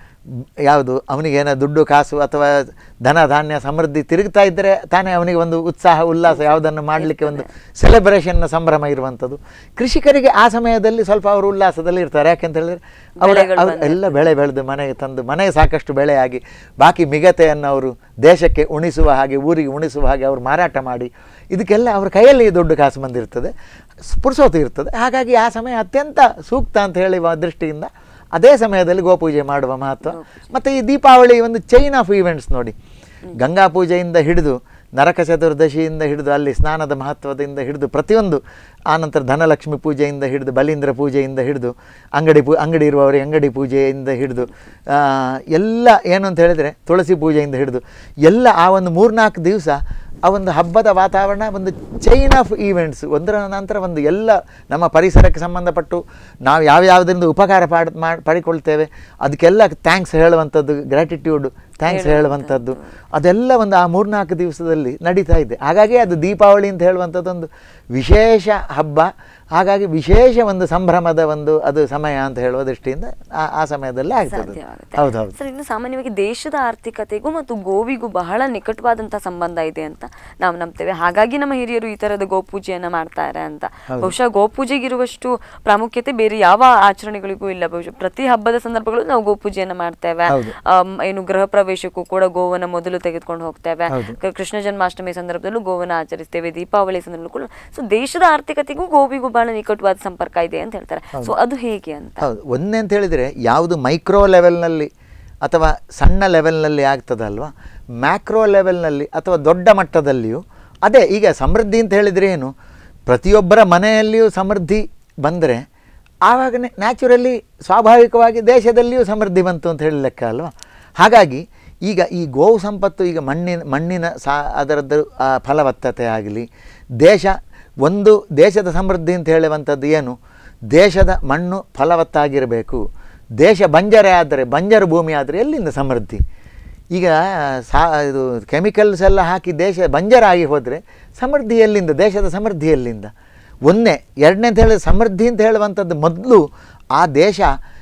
ಯಾವುದು ಅವನಿಗೇನೋ ದುಡ್ಡು ಕಾಸು ಅಥವಾ ಧನ ಧಾನ್ಯ ಸಮೃದ್ಧಿ ತಿರುಗ್ತಾ ಇದ್ದರೆ ತಾನೇ ಅವನಿಗೆ ಒಂದು ಉತ್ಸಾಹ ಉಲ್ಲಾಸ ಯಾವುದನ್ನು ಮಾಡಲಿಕ್ಕೆ ಒಂದು ಸೆಲೆಬ್ರೇಷನ್ನ ಸಂಭ್ರಮ ಇರುವಂಥದ್ದು ಕೃಷಿಕರಿಗೆ ಆ ಸಮಯದಲ್ಲಿ ಸ್ವಲ್ಪ ಅವರು ಉಲ್ಲಾಸದಲ್ಲಿ ಇರ್ತಾರೆ ಯಾಕೆಂತ ಹೇಳಿದ್ರೆ ಅವರ ಬೆಳೆಗಳು ಅವ್ರು ಎಲ್ಲ ಬೆಳೆ ಬೆಳೆದು ಮನೆಗೆ ತಂದು ಮನೆಗೆ ಸಾಕಷ್ಟು ಬೆಳೆಯಾಗಿ ಬಾಕಿ ಮಿಗತೆಯನ್ನು ಅವರು ದೇಶಕ್ಕೆ ಉಣಿಸುವ ಹಾಗೆ ಊರಿಗೆ ಉಣಿಸುವ ಹಾಗೆ ಅವರು ಮಾರಾಟ ಮಾಡಿ ಇದಕ್ಕೆಲ್ಲ ಅವ್ರ ಕೈಯಲ್ಲಿ ದುಡ್ಡು ಕಾಸು ಬಂದಿರ್ತದೆ ಪುರುಸೋತು ಇರ್ತದೆ ಹಾಗಾಗಿ ಆ ಸಮಯ ಅತ್ಯಂತ ಸೂಕ್ತ ಅಂತ ಹೇಳುವ ದೃಷ್ಟಿಯಿಂದ ಅದೇ ಸಮಯದಲ್ಲಿ ಗೋಪೂಜೆ ಮಾಡುವ ಮಹತ್ವ ಮತ್ತು ಈ ದೀಪಾವಳಿ ಒಂದು ಚೈನ್ ಆಫ್ ಈವೆಂಟ್ಸ್ ನೋಡಿ ಗಂಗಾ ಪೂಜೆಯಿಂದ ಹಿಡಿದು ನರಕ ಚತುರ್ದಶಿಯಿಂದ ಹಿಡಿದು ಅಲ್ಲಿ ಸ್ನಾನದ ಮಹತ್ವದಿಂದ ಹಿಡಿದು ಪ್ರತಿಯೊಂದು ಆನಂತರ ಧನಲಕ್ಷ್ಮಿ ಪೂಜೆಯಿಂದ ಹಿಡಿದು ಬಲೀಂದ್ರ ಪೂಜೆಯಿಂದ ಹಿಡಿದು ಅಂಗಡಿ ಪೂ ಅಂಗಡಿ ಇರುವವರಿಗೆ ಅಂಗಡಿ ಪೂಜೆಯಿಂದ ಹಿಡಿದು ಆ, ಎಲ್ಲ ಏನು ಅಂತ ಹೇಳಿದರೆ ತುಳಸಿ ಪೂಜೆಯಿಂದ ಹಿಡಿದು ಎಲ್ಲ ಆ ಒಂದು ಮೂರ್ನಾಲ್ಕು ದಿವಸ ಆ ಒಂದು ಹಬ್ಬದ ವಾತಾವರಣ ಒಂದು ಚೈನ್ ಆಫ್ ಈವೆಂಟ್ಸ್ ಒಂದರ ನಂತರ ಒಂದು ಎಲ್ಲ ನಮ್ಮ ಪರಿಸರಕ್ಕೆ ಸಂಬಂಧಪಟ್ಟು ನಾವು ಯಾವ್ಯಾವುದರಿಂದ ಉಪಕಾರ ಪಾಡ್ ಮಾಡಿ ಪಡಿಕೊಳ್ತೇವೆ ಅದಕ್ಕೆಲ್ಲ ಥ್ಯಾಂಕ್ಸ್ ಹೇಳುವಂಥದ್ದು ಗ್ರ್ಯಾಟಿಟ್ಯೂಡ್ ಥ್ಯಾಂಕ್ಸ್ ಹೇಳುವಂಥದ್ದು ಅದೆಲ್ಲ ಒಂದು ಆ ಮೂರ್ನಾಲ್ಕು ದಿವಸದಲ್ಲಿ ನಡೀತಾ ಇದೆ ಹಾಗಾಗಿ ಅದು ದೀಪಾವಳಿ ಅಂತ ಹೇಳುವಂಥದ್ದು ಒಂದು ವಿಶೇಷ ಹಬ್ಬ ಹಾಗಾಗಿ ವಿಶೇಷ ಒಂದು ಸಂಭ್ರಮದ ಒಂದು ಅದು ಸಮಯ ಅಂತ ಹೇಳುವ ದೃಷ್ಟಿಯಿಂದ ಆ- ಆ ಸಮಯದಲ್ಲಿ ಆಗ್ತದೆ ಸಾಧ್ಯವಾಗುತ್ತೆ ಹೌದೌದು ಸರ್ ಇನ್ನು ಸಾಮಾನ್ಯವಾಗಿ ದೇಶದ ಆರ್ಥಿಕತೆಗೂ ಮತ್ತು ಗೋವಿಗೂ ಬಹಳ ನಿಕಟವಾದಂತಹ ಸಂಬಂಧ ಇದೆ ಅಂತ ನಾವು ನಂಬ್ತೇವೆ ಹಾಗಾಗಿ ನಮ್ಮ ಹಿರಿಯರು ಈ ತರದ ಗೋಪೂಜೆಯನ್ನ ಮಾಡ್ತಾರೆ ಅಂತ ಬಹುಶಃ ಗೋಪೂಜೆಗಿರುವಷ್ಟು ಪ್ರಾಮುಖ್ಯತೆ ಬೇರೆ ಯಾವ ಆಚರಣೆಗಳಿಗೂ ಇಲ್ಲ ಬಹುಶಃ ಪ್ರತಿ ಹಬ್ಬದ ಸಂದರ್ಭಗಳು ನಾವು ಗೋಪೂಜೆಯನ್ನ ಮಾಡ್ತೇವೆ ಹೌದು. ಆಮ್, ಏನು ಗೃಹ ಪ್ರವೇಶಕ್ಕೂ ಕೂಡ ಗೋವನ್ನ ಮೊದಲು ತೆಗೆದುಕೊಂಡು ಹೋಗ್ತೇವೆ ಹೌದು. ಕ- ಕೃಷ್ಣ ಜನ್ಮಾಷ್ಟಮಿ ಸಂದರ್ಭದಲ್ಲೂ ಗೋವನ್ನ ಆಚರಿಸ್ತೇವೆ ದೀಪಾವಳಿ ಸಂದರ್ಭದಲ್ಲೂ ಕೂಡ ಸೊ ದೇಶದ ಆರ್ಥಿಕತೆಗೂ ಗೋವಿಗೂ ಬಹಳ ನಿಕಟವಾದ ಸಂಪರ್ಕ ಇದೆ ಅಂತ ಹೇಳ್ತಾರೆ ಸೊ ಅದು ಹೇಗೆ ಅಂತ ಹೌದು ಒಂದೇ ಅಂತ ಹೇಳಿದರೆ ಯಾವುದು ಮೈಕ್ರೋ ಲೆವೆಲ್ನಲ್ಲಿ ಅಥವಾ ಸಣ್ಣ ಲೆವೆಲ್ನಲ್ಲಿ ಆಗ್ತದಲ್ವಾ ಮ್ಯಾಕ್ರೋ ಲೆವೆಲ್ನಲ್ಲಿ ಅಥವಾ ದೊಡ್ಡ ಮಟ್ಟದಲ್ಲಿಯೂ ಅದೇ ಈಗ ಸಮೃದ್ಧಿ ಅಂತ ಹೇಳಿದರೆ ಏನು ಪ್ರತಿಯೊಬ್ಬರ ಮನೆಯಲ್ಲಿಯೂ ಸಮೃದ್ಧಿ ಬಂದರೆ ಆವಾಗನೇ ನ್ಯಾಚುರಲಿ ಸ್ವಾಭಾವಿಕವಾಗಿ ದೇಶದಲ್ಲಿಯೂ ಸಮೃದ್ಧಿ ಬಂತು ಅಂತ ಹೇಳಿ ಲೆಕ್ಕ ಅಲ್ವಾ ಹಾಗಾಗಿ ಈಗ ಈ ಗೋವು ಸಂಪತ್ತು ಈಗ ಮಣ್ಣಿನ ಮಣ್ಣಿನ ಸಾ ಅದರದ್ದು ಆ, ಫಲವತ್ತತೆ ಆಗಲಿ ದೇಶ ಒಂದು ದೇಶದ ಸಮೃದ್ಧಿ ಅಂತ ಹೇಳುವಂಥದ್ದು ಏನು ದೇಶದ ಮಣ್ಣು ಫಲವತ್ತಾಗಿರಬೇಕು ದೇಶ ಬಂಜರೆ ಆದರೆ ಬಂಜರು ಭೂಮಿ ಆದರೆ ಎಲ್ಲಿಂದ ಸಮೃದ್ಧಿ ಈಗ ಸಾ ಇದು ಕೆಮಿಕಲ್ಸ್ ಎಲ್ಲ ಹಾಕಿ ದೇಶ ಬಂಜರಾಗಿ ಹೋದರೆ ಸಮೃದ್ಧಿ ಎಲ್ಲಿಂದ ದೇಶದ ಸಮೃದ್ಧಿ ಎಲ್ಲಿಂದ ಒಂದೇ ಎರಡನೇ ಅಂತ ಹೇಳಿದ್ರೆ ಸಮೃದ್ಧಿ ಅಂತ ಹೇಳುವಂಥದ್ದು ಮೊದಲು ಆ ದೇಶ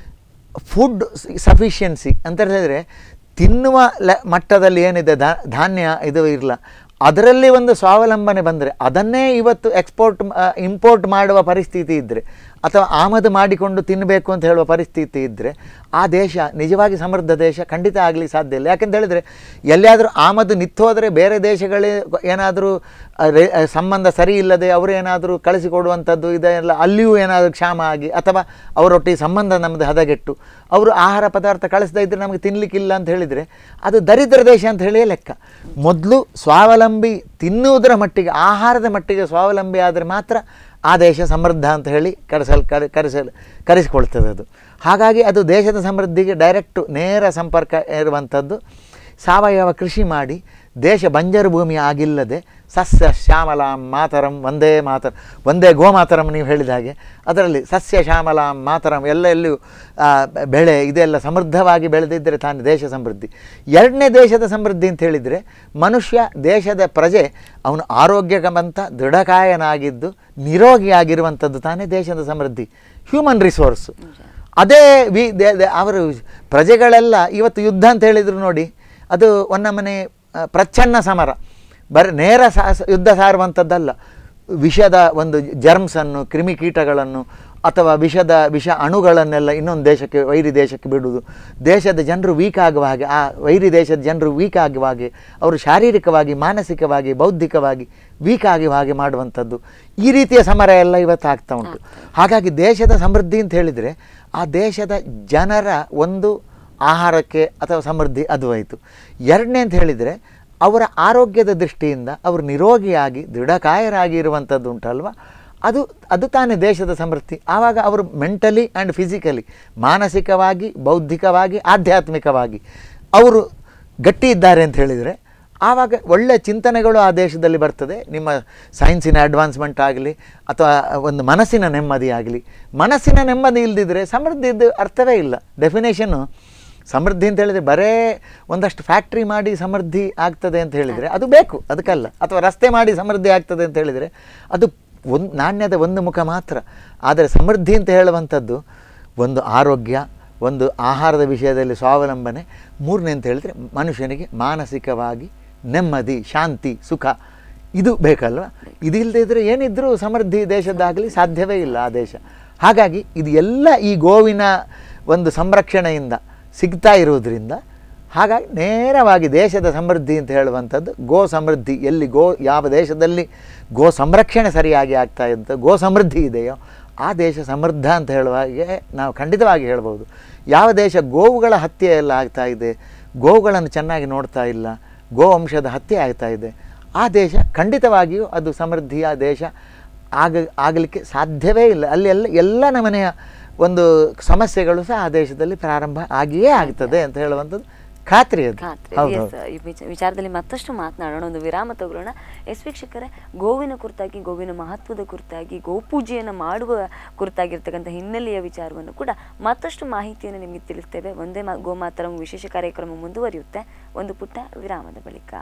ಫುಡ್ ಸಫಿಷಿಯನ್ಸಿ ಅಂತ ಹೇಳಿದರೆ ತಿನ್ನುವ ಲೆ ಮಟ್ಟದಲ್ಲಿ ಏನಿದೆ ಧಾ ಧಾನ್ಯ ಇದು ಇರಲ್ಲ ಅದರಲ್ಲಿ ಒಂದು ಸ್ವಾವಲಂಬನೆ ಬಂದರೆ ಅದನ್ನೇ ಇವತ್ತು ಎಕ್ಸ್ಪೋರ್ಟ್ ಇಂಪೋರ್ಟ್ ಮಾಡುವ ಪರಿಸ್ಥಿತಿ ಇದ್ದರೆ ಅಥವಾ ಆಮದು ಮಾಡಿಕೊಂಡು ತಿನ್ನಬೇಕು ಅಂತ ಹೇಳುವ ಪರಿಸ್ಥಿತಿ ಇದ್ದರೆ ಆ ದೇಶ ನಿಜವಾಗಿ ಸಮೃದ್ಧ ದೇಶ ಖಂಡಿತ ಆಗಲಿ ಸಾಧ್ಯ ಇಲ್ಲ ಯಾಕೆಂತ ಹೇಳಿದರೆ ಎಲ್ಲಿಯಾದರೂ ಆಮದು ನಿಂತೋದರೆ ಬೇರೆ ದೇಶಗಳೇ ಏನಾದರೂ ಸಂಬಂಧ ಸರಿ ಇಲ್ಲದೆ ಅವರು ಏನಾದರೂ ಕಳಿಸಿಕೊಡುವಂಥದ್ದು ಇದೆಲ್ಲ ಅಲ್ಲಿಯೂ ಏನಾದರೂ ಕ್ಷಾಮ ಆಗಿ ಅಥವಾ ಅವರೊಟ್ಟಿಗೆ ಸಂಬಂಧ ನಮ್ಮದು ಹದಗೆಟ್ಟು ಅವರು ಆಹಾರ ಪದಾರ್ಥ ಕಳಿಸದೇ ಇದ್ದರೆ ನಮಗೆ ತಿನ್ನಲಿಕ್ಕಿಲ್ಲ ಅಂತ ಹೇಳಿದರೆ ಅದು ದರಿದ್ರ ದೇಶ ಅಂತ ಹೇಳಿಯೇ ಲೆಕ್ಕ ಮೊದಲು ಸ್ವಾವಲಂಬಿ ತಿನ್ನುವುದರ ಮಟ್ಟಿಗೆ ಆಹಾರದ ಮಟ್ಟಿಗೆ ಸ್ವಾವಲಂಬಿ ಆದರೆ ಮಾತ್ರ ಆ ದೇಶ ಸಮೃದ್ಧ ಅಂತ ಹೇಳಿ ಕರೆಸಲ್ ಕರೆ ಕರೆಸಲ್ ಕರೆಸಿಕೊಳ್ತದೆ ಅದು ಹಾಗಾಗಿ ಅದು ದೇಶದ ಸಮೃದ್ಧಿಗೆ ಡೈರೆಕ್ಟು ನೇರ ಸಂಪರ್ಕ ಇರುವಂಥದ್ದು ಸಾವಯವ ಕೃಷಿ ಮಾಡಿ ದೇಶ ಬಂಜರು ಭೂಮಿ ಆಗಿಲ್ಲದೆ ಸಸ್ಯ ಶ್ಯಾಮಲಾಂ ಮಾತರಂ ಒಂದೇ ಮಾತರ ಒಂದೇ ಗೋಮಾತರಂ ನೀವು ಹೇಳಿದ ಹಾಗೆ ಅದರಲ್ಲಿ ಸಸ್ಯ ಶ್ಯಾಮಲಾಂ ಮಾತರಂ ಎಲ್ಲ ಎಲ್ಲಿಯೂ ಆ, ಬೆಳೆ ಇದೆಲ್ಲ ಸಮೃದ್ಧವಾಗಿ ಬೆಳೆದಿದ್ದರೆ ತಾನೇ ದೇಶ ಸಮೃದ್ಧಿ ಎರಡನೇ ದೇಶದ ಸಮೃದ್ಧಿ ಅಂತ ಹೇಳಿದರೆ ಮನುಷ್ಯ ದೇಶದ ಪ್ರಜೆ ಅವನು ಆರೋಗ್ಯವಂತ ದೃಢಕಾಯನಾಗಿದ್ದು ನಿರೋಗಿಯಾಗಿರುವಂಥದ್ದು ತಾನೇ ದೇಶದ ಸಮೃದ್ಧಿ ಹ್ಯೂಮನ್ ರಿಸೋರ್ಸ್ ಅದೇ ವಿ ದೇ- ದೇ- ಅವರು ಪ್ರಜೆಗಳೆಲ್ಲ ಇವತ್ತು ಯುದ್ಧ ಅಂತ ಹೇಳಿದ್ರು ನೋಡಿ ಅದು ಒನ್ನಮನೆ ಆ, ಪ್ರಚ್ಛನ್ನ ಸಮರ ಬರೀ ನೇರ ಸಾ ಸ- ಯುದ್ಧ ಸಾರುವಂಥದ್ದಲ್ಲ ವಿಷದ ಒಂದು ಜರ್ಮ್ಸನ್ನು ಕ್ರಿಮಿಕೀಟಗಳನ್ನು ಅಥವಾ ವಿಷದ ವಿಷ ಅಣುಗಳನ್ನೆಲ್ಲ ಇನ್ನೊಂದು ದೇಶಕ್ಕೆ ವೈರಿ ದೇಶಕ್ಕೆ ಬಿಡುವುದು ದೇಶದ ಜನರು ವೀಕ್ ಆಗುವ ಹಾಗೆ ಆ ವೈರಿ ದೇಶದ ಜನರು ವೀಕ್ ಆಗುವ ಹಾಗೆ ಅವರು ಶಾರೀರಿಕವಾಗಿ ಮಾನಸಿಕವಾಗಿ ಬೌದ್ಧಿಕವಾಗಿ ವೀಕ್ ಆಗುವ ಹಾಗೆ ಮಾಡುವಂಥದ್ದು ಈ ರೀತಿಯ ಸಮರ ಎಲ್ಲ ಇವತ್ತು ಆಗ್ತಾ ಉಂಟು ಹಾಗಾಗಿ ದೇಶದ ಸಮೃದ್ಧಿ ಅಂತ ಹೇಳಿದರೆ ಆ ದೇಶದ ಜನರ ಒಂದು ಆಹಾರಕ್ಕೆ ಅಥವಾ ಸಮೃದ್ಧಿ ಅದು ಆಯಿತು ಎರಡನೇ ಅಂತ ಹೇಳಿದರೆ ಅವರ ಆರೋಗ್ಯದ ದೃಷ್ಟಿಯಿಂದ ಅವರು ನಿರೋಗಿಯಾಗಿ ದೃಢಕಾಯರಾಗಿ ಇರುವಂಥದ್ದು ಉಂಟಲ್ವ ಅದು ಅದು ತಾನೇ ದೇಶದ ಸಮೃದ್ಧಿ ಆವಾಗ ಅವರು ಮೆಂಟಲಿ ಆ್ಯಂಡ್ ಫಿಸಿಕಲಿ ಮಾನಸಿಕವಾಗಿ ಬೌದ್ಧಿಕವಾಗಿ ಆಧ್ಯಾತ್ಮಿಕವಾಗಿ ಅವರು ಗಟ್ಟಿ ಇದ್ದಾರೆ ಅಂತ ಹೇಳಿದರೆ ಆವಾಗ ಒಳ್ಳೆಯ ಚಿಂತನೆಗಳು ಆ ದೇಶದಲ್ಲಿ ಬರ್ತದೆ ನಿಮ್ಮ ಸೈನ್ಸಿನ ಅಡ್ವಾನ್ಸ್ಮೆಂಟ್ ಆಗಲಿ ಅಥವಾ ಒಂದು ಮನಸ್ಸಿನ ನೆಮ್ಮದಿ ಆಗಲಿ ಮನಸ್ಸಿನ ನೆಮ್ಮದಿ ಇಲ್ಲದಿದ್ದರೆ ಸಮೃದ್ಧಿದ್ದು ಅರ್ಥವೇ ಇಲ್ಲ ಡೆಫಿನೇಷನ್ನು ಸಮೃದ್ಧಿ ಅಂತ ಹೇಳಿದರೆ ಬರೇ ಒಂದಷ್ಟು ಫ್ಯಾಕ್ಟ್ರಿ ಮಾಡಿ ಸಮೃದ್ಧಿ ಆಗ್ತದೆ ಅಂತ ಹೇಳಿದರೆ ಅದು ಬೇಕು ಅದಕ್ಕಲ್ಲ ಅಥವಾ ರಸ್ತೆ ಮಾಡಿ ಸಮೃದ್ಧಿ ಆಗ್ತದೆ ಅಂತ ಹೇಳಿದರೆ ಅದು ಒಂದು ನಾಣ್ಯದ ಒಂದು ಮುಖ ಮಾತ್ರ ಆದರೆ ಸಮೃದ್ಧಿ ಅಂತ ಹೇಳುವಂಥದ್ದು ಒಂದು ಆರೋಗ್ಯ ಒಂದು ಆಹಾರದ ವಿಷಯದಲ್ಲಿ ಸ್ವಾವಲಂಬನೆ ಮೂರನೇ ಅಂತ ಹೇಳಿದರೆ ಮನುಷ್ಯನಿಗೆ ಮಾನಸಿಕವಾಗಿ ನೆಮ್ಮದಿ ಶಾಂತಿ ಸುಖ ಇದು ಬೇಕಲ್ವ ಇದಿಲ್ಲದೆ ಇದ್ದರೆ ಏನಿದ್ರೂ ಸಮೃದ್ಧಿ ದೇಶದಾಗಲಿ ಸಾಧ್ಯವೇ ಇಲ್ಲ ಆ ದೇಶ ಹಾಗಾಗಿ ಇದು ಎಲ್ಲ ಈ ಗೋವಿನ ಒಂದು ಸಂರಕ್ಷಣೆಯಿಂದ ಸಿಗ್ತಾ ಇರುವುದರಿಂದ ಹಾಗಾಗಿ ನೇರವಾಗಿ ದೇಶದ ಸಮೃದ್ಧಿ ಅಂತ ಹೇಳುವಂಥದ್ದು ಗೋ ಸಮೃದ್ಧಿ ಎಲ್ಲಿ ಗೋ ಯಾವ ದೇಶದಲ್ಲಿ ಗೋ ಸಂರಕ್ಷಣೆ ಸರಿಯಾಗಿ ಆಗ್ತಾ ಇದ್ದ ಗೋ ಸಮೃದ್ಧಿ ಇದೆಯೋ ಆ ದೇಶ ಸಮೃದ್ಧ ಅಂತ ಹೇಳುವಾಗೆ ನಾವು ಖಂಡಿತವಾಗಿ ಹೇಳ್ಬೋದು ಯಾವ ದೇಶ ಗೋವುಗಳ ಹತ್ಯೆ ಎಲ್ಲ ಆಗ್ತಾ ಇದೆ ಗೋವುಗಳನ್ನು ಚೆನ್ನಾಗಿ ನೋಡ್ತಾ ಇಲ್ಲ ಗೋ ವಂಶದ ಹತ್ಯೆ ಆಗ್ತಾ ಇದೆ ಆ ದೇಶ ಖಂಡಿತವಾಗಿಯೂ ಅದು ಸಮೃದ್ಧಿಯ ದೇಶ ಆಗ ಆಗಲಿಕ್ಕೆ ಸಾಧ್ಯವೇ ಇಲ್ಲ ಅಲ್ಲಿ ಎಲ್ಲ ಎಲ್ಲ ನಮನೆಯ ಒಂದು ಸಮಸ್ಯೆಗಳು ಸಹ ಆ ದೇಶದಲ್ಲಿ ಪ್ರಾರಂಭ ಆಗಿಯೇ ಆಗ್ತದೆ ಅಂತ ಹೇಳುವಂಥದ್ದು ಖಾತ್ರಿ ಅದು ಖಾತ್ರಿ ಹೌದು Yes, ಹೌದು. ಈ ವಿಚ- ವಿಚಾರದಲ್ಲಿ ಮತ್ತಷ್ಟು ಮಾತನಾಡೋಣ ಒಂದು ವಿರಾಮ ತಗೊಳ್ಳೋಣ ಎಸ್ ವೀಕ್ಷಕರೇ ಗೋವಿನ ಕುರಿತಾಗಿ ಗೋವಿನ ಮಹತ್ವದ ಕುರಿತಾಗಿ ಗೋಪೂಜೆಯನ್ನು ಮಾಡುವ ಕುರಿತಾಗಿರ್ತಕ್ಕಂಥ ಹಿನ್ನೆಲೆಯ ವಿಚಾರವನ್ನು ಕೂಡ ಮತ್ತಷ್ಟು ಮಾಹಿತಿಯನ್ನು ನಿಮಗೆ ತಿಳಿಸ್ತೇವೆ ಒಂದೇ ಮಾ ಗೋಮಾತರಂ ವಿಶೇಷ ಕಾರ್ಯಕ್ರಮ ಮುಂದುವರಿಯುತ್ತೆ ಒಂದು ಪುಟ್ಟ ವಿರಾಮದ ಬಳಿಕ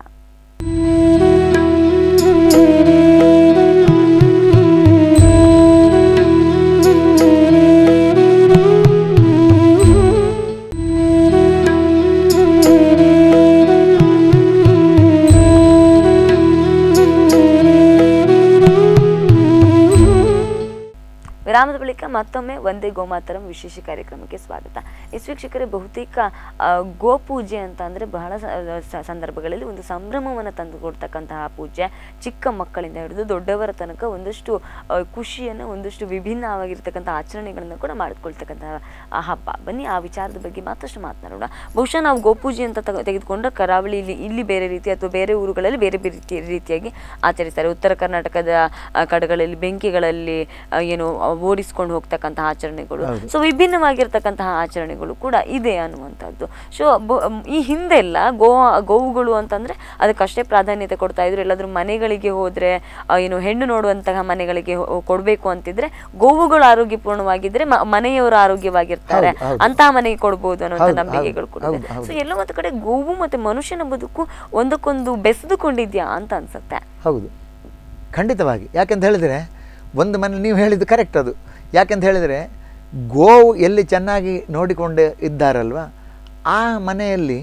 ವಿರಾಮದ ಬಳಿಕ ಮತ್ತೊಮ್ಮೆ ಒಂದೇ ಗೋಮಾತರಂ ವಿಶೇಷ ಕಾರ್ಯಕ್ರಮಕ್ಕೆ ಸ್ವಾಗತ ಎಸ್ ವೀಕ್ಷಕರೇ ಬಹುತೇಕ ಆ, ಗೋಪೂಜೆ ಅಂತ ಅಂದ್ರೆ ಬಹಳ ಸ- ಸ- ಸಂದರ್ಭಗಳಲ್ಲಿ ಒಂದು ಸಂಭ್ರಮವನ್ನು ತಂದು ಕೊಡ್ತಕ್ಕಂತಹ ಪೂಜೆ ಚಿಕ್ಕ ಮಕ್ಕಳಿಂದ ಹಿಡಿದು ದೊಡ್ಡವರ ತನಕ ಒಂದಷ್ಟು ಆ, ಖುಷಿಯನ್ನು ಒಂದಷ್ಟು ವಿಭಿನ್ನವಾಗಿರ್ತಕ್ಕಂಥ ಆಚರಣೆಗಳನ್ನು ಕೂಡ ಮಾಡಿಕೊಳ್ತಕ್ಕಂತಹ ಆ ಹಬ್ಬ ಬನ್ನಿ ಆ ವಿಚಾರದ ಬಗ್ಗೆ ಮತ್ತಷ್ಟು ಮಾತನಾಡೋಣ ಬಹುಶಃ ನಾವು ಗೋಪೂಜೆ ಅಂತ ತಗ- ತೆಗೆದುಕೊಂಡ್ರೆ ಕರಾವಳಿ ಇಲ್ಲಿ ಇಲ್ಲಿ ಬೇರೆ ರೀತಿ ಅಥವಾ ಬೇರೆ ಊರುಗಳಲ್ಲಿ ಬೇರೆ ಬೇರೆ ರೀತಿ ರೀತಿಯಾಗಿ ಆಚರಿಸ್ತಾರೆ ಉತ್ತರ ಕರ್ನಾಟಕದ ಆ, ಕಡೆಗಳಲ್ಲಿ ಬೆಂಕಿಗಳಲ್ಲಿ ಆ, ಏನು ಆ, ಓಡಿಸ್ಕೊಂಡು ಹೋಗ್ತಕ್ಕಂತಹ ಆಚರಣೆಗಳು ಹೌದು. ಸೊ ವಿಭಿನ್ನವಾಗಿರ್ತಕ್ಕಂತಹ ಆಚರಣೆಗಳು ಕೂಡ ಇದೆ ಅನ್ನುವಂಥದ್ದು ಸೊ ಈ ಹಿಂದೆಲ್ಲ ಗೋ ಗೋವುಗಳು ಅಂತಂದ್ರೆ ಅದಕ್ಕಷ್ಟೇ ಪ್ರಾಧಾನ್ಯತೆ ಕೊಡ್ತಾ ಇದ್ರು ಎಲ್ಲಾದ್ರೂ ಮನೆಗಳಿಗೆ ಹೋದ್ರೆ ಆ, ಏನು ಹೆಣ್ಣು ನೋಡುವಂತಹ ಮನೆಗಳಿಗೆ ಹೋ- ಕೊಡ್ಬೇಕು ಅಂತಿದ್ರೆ ಗೋವುಗಳು ಆರೋಗ್ಯಪೂರ್ಣವಾಗಿದ್ರೆ ಮ- ಮನೆಯವರು ಆರೋಗ್ಯವಾಗಿರ್ತಾರೆ ಹೌದು, ಹೌದು. ಅಂತಹ ಮನೆಗೆ ಕೊಡ್ಬೋದು ಅನ್ನುವಂಥ ಹೌದು, ನಂಬಿಕೆಗಳು ಕೂಡ ಹೌದು, ಇದೆ ಹೌದು. ಸೊ ಎಲ್ಲೋ ಒಂದು ಕಡೆ ಗೋವು ಮತ್ತೆ ಮನುಷ್ಯನ ಬದುಕು ಒಂದಕ್ಕೊಂದು ಬೆಸೆದುಕೊಂಡಿದ್ಯಾ ಅಂತ ಅನ್ಸುತ್ತೆ ಹೌದು ಖಂಡಿತವಾಗಿ ಯಾಕೆಂತ ಹೇಳಿದರೆ ಒಂದು ಮನೆ ನೀವು ಹೇಳಿದ್ದು ಕರೆಕ್ಟ್ ಅದು ಯಾಕೆಂತ ಹೇಳಿದರೆ ಗೋವು ಎಲ್ಲಿ ಚೆನ್ನಾಗಿ ನೋಡಿಕೊಂಡು ಇದ್ದಾರಲ್ವ ಆ ಮನೆಯಲ್ಲಿ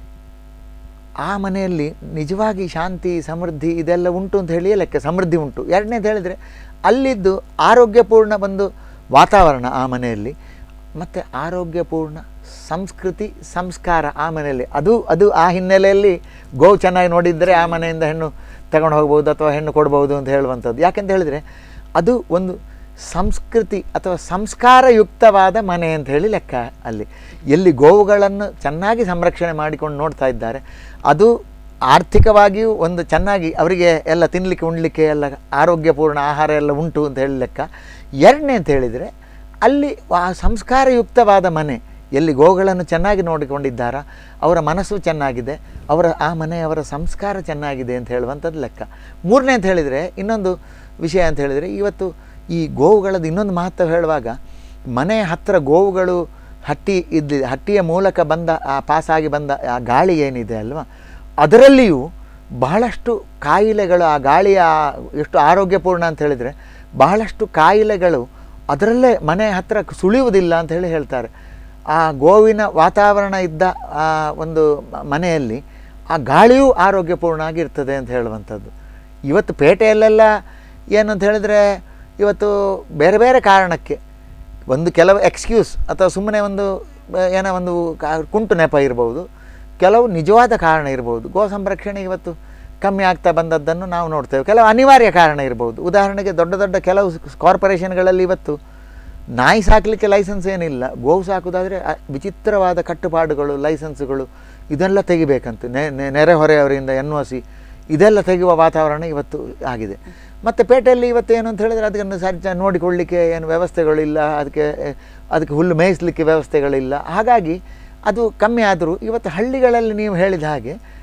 ಆ ಮನೆಯಲ್ಲಿ ನಿಜವಾಗಿ ಶಾಂತಿ ಸಮೃದ್ಧಿ ಇದೆಲ್ಲ ಉಂಟು ಅಂತ ಹೇಳಿಯೇ ಲೆಕ್ಕ ಸಮೃದ್ಧಿ ಉಂಟು ಎರಡನೇದು ಹೇಳಿದರೆ ಅಲ್ಲಿದ್ದು ಆರೋಗ್ಯಪೂರ್ಣ ಒಂದು ವಾತಾವರಣ ಆ ಮನೆಯಲ್ಲಿ ಮತ್ತು ಆರೋಗ್ಯಪೂರ್ಣ ಸಂಸ್ಕೃತಿ ಸಂಸ್ಕಾರ ಆ ಮನೆಯಲ್ಲಿ ಅದು ಅದು ಆ ಹಿನ್ನೆಲೆಯಲ್ಲಿ ಗೋವು ಚೆನ್ನಾಗಿ ನೋಡಿದರೆ ಆ ಮನೆಯಿಂದ ಹೆಣ್ಣು ತಗೊಂಡು ಹೋಗ್ಬೋದು ಅಥವಾ ಹೆಣ್ಣು ಕೊಡ್ಬೋದು ಅಂತ ಹೇಳುವಂಥದ್ದು ಯಾಕೆಂತ ಹೇಳಿದರೆ ಅದು ಒಂದು ಸಂಸ್ಕೃತಿ ಅಥವಾ ಸಂಸ್ಕಾರಯುಕ್ತವಾದ ಮನೆ ಅಂತ ಹೇಳಿ ಲೆಕ್ಕ ಅಲ್ಲಿ ಎಲ್ಲಿ ಗೋವುಗಳನ್ನು ಚೆನ್ನಾಗಿ ಸಂರಕ್ಷಣೆ ಮಾಡಿಕೊಂಡು ನೋಡ್ತಾ ಇದ್ದಾರೆ ಅದು ಆರ್ಥಿಕವಾಗಿಯೂ ಒಂದು ಚೆನ್ನಾಗಿ ಅವರಿಗೆ ಎಲ್ಲ ತಿನ್ನಲಿಕ್ಕೆ ಉಣ್ಲಿಕ್ಕೆ ಎಲ್ಲ ಆರೋಗ್ಯಪೂರ್ಣ ಆಹಾರ ಎಲ್ಲ ಉಂಟು ಅಂತ ಹೇಳಿ ಲೆಕ್ಕ ಎರಡನೇ ಅಂತ ಹೇಳಿದರೆ ಅಲ್ಲಿ ಆ ಸಂಸ್ಕಾರಯುಕ್ತವಾದ ಮನೆ ಎಲ್ಲಿ ಗೋವುಗಳನ್ನು ಚೆನ್ನಾಗಿ ನೋಡಿಕೊಂಡಿದ್ದಾರ ಅವರ ಮನಸ್ಸು ಚೆನ್ನಾಗಿದೆ ಅವರ ಆ ಮನೆಯವರ ಸಂಸ್ಕಾರ ಚೆನ್ನಾಗಿದೆ ಅಂತ ಹೇಳುವಂಥದ್ದು ಲೆಕ್ಕ ಮೂರನೇ ಅಂತ ಹೇಳಿದರೆ ಇನ್ನೊಂದು ವಿಷಯ ಅಂತ ಹೇಳಿದರೆ ಇವತ್ತು ಈ ಗೋವುಗಳದ್ದು ಇನ್ನೊಂದು ಮಹತ್ವ ಹೇಳುವಾಗ ಮನೆಯ ಹತ್ತಿರ ಗೋವುಗಳು ಹಟ್ಟಿ ಇದ್ದ ಹಟ್ಟಿಯ ಮೂಲಕ ಬಂದ ಆ ಪಾಸಾಗಿ ಬಂದ ಆ ಗಾಳಿ ಏನಿದೆ ಅಲ್ವಾ ಅದರಲ್ಲಿಯೂ ಬಹಳಷ್ಟು ಕಾಯಿಲೆಗಳು ಆ ಗಾಳಿಯ ಎಷ್ಟು ಆರೋಗ್ಯಪೂರ್ಣ ಅಂತ ಹೇಳಿದರೆ ಬಹಳಷ್ಟು ಕಾಯಿಲೆಗಳು ಅದರಲ್ಲೇ ಮನೆ ಹತ್ತಿರ ಸುಳಿಯುವುದಿಲ್ಲ ಅಂತ ಹೇಳಿ ಹೇಳ್ತಾರೆ ಆ ಗೋವಿನ ವಾತಾವರಣ ಇದ್ದ ಆ ಒಂದು ಮ- ಮನೆಯಲ್ಲಿ ಆ ಗಾಳಿಯೂ ಆರೋಗ್ಯಪೂರ್ಣ ಆಗಿರ್ತದೆ ಅಂತ ಹೇಳುವಂಥದ್ದು ಇವತ್ತು ಪೇಟೆಯಲ್ಲೆಲ್ಲ ಏನು ಅಂತ ಹೇಳಿದರೆ ಇವತ್ತು ಬೇರೆ ಬೇರೆ ಕಾರಣಕ್ಕೆ ಒಂದು ಕೆಲವು ಎಕ್ಸ್ಕ್ಯೂಸ್ ಅಥವಾ ಸುಮ್ಮನೆ ಒಂದು ಆ, ಏನೋ ಒಂದು ಕಾ- ಕುಂಟು ನೆಪ ಇರ್ಬೋದು ಕೆಲವು ನಿಜವಾದ ಕಾರಣ ಇರ್ಬೋದು ಗೋ ಸಂರಕ್ಷಣೆ ಇವತ್ತು ಕಮ್ಮಿ ಆಗ್ತಾ ಬಂದದ್ದನ್ನು ನಾವು ನೋಡ್ತೇವೆ ಕೆಲವು ಅನಿವಾರ್ಯ ಕಾರಣ ಇರ್ಬೋದು ಉದಾಹರಣೆಗೆ ದೊಡ್ಡ ದೊಡ್ಡ ಕೆಲವು ಕಾರ್ಪೊರೇಷನ್ಗಳಲ್ಲಿ ಇವತ್ತು ನಾಯಿ ಸಾಕಲಿಕ್ಕೆ ಲೈಸೆನ್ಸ್ ಏನಿಲ್ಲ ಗೋವು ಸಾಕುವುದಾದರೆ ಅ- ವಿಚಿತ್ರವಾದ ಕಟ್ಟುಪಾಡುಗಳು ಲೈಸೆನ್ಸ್ಗಳು ಇದೆಲ್ಲ ತೆಗಿಬೇಕಂತ ನೆ ನೆ- ನೆರೆಹೊರೆಯವರಿಂದ ಎನ್ ಒ ಸಿ ಇದೆಲ್ಲ ತೆಗೆಯುವ ವಾತಾವರಣ ಇವತ್ತು ಆಗಿದೆ ಮತ್ತು ಪೇಟೆಯಲ್ಲಿ ಇವತ್ತು ಏನು ಅಂತ ಹೇಳಿದರೆ ಅದನ್ನು ಸರಿ ನೋಡಿಕೊಳ್ಳಿಕ್ಕೆ ಏನು ವ್ಯವಸ್ಥೆಗಳಿಲ್ಲ ಅದಕ್ಕೆ ಅದಕ್ಕೆ ಹುಲ್ಲು ಮೇಯಿಸಲಿಕ್ಕೆ ವ್ಯವಸ್ಥೆಗಳಿಲ್ಲ ಹಾಗಾಗಿ ಅದು ಕಮ್ಮಿ ಆದರೂ ಇವತ್ತು ಹಳ್ಳಿಗಳಲ್ಲಿ ನೀವು ಹೇಳಿದ ಹಾಗೆ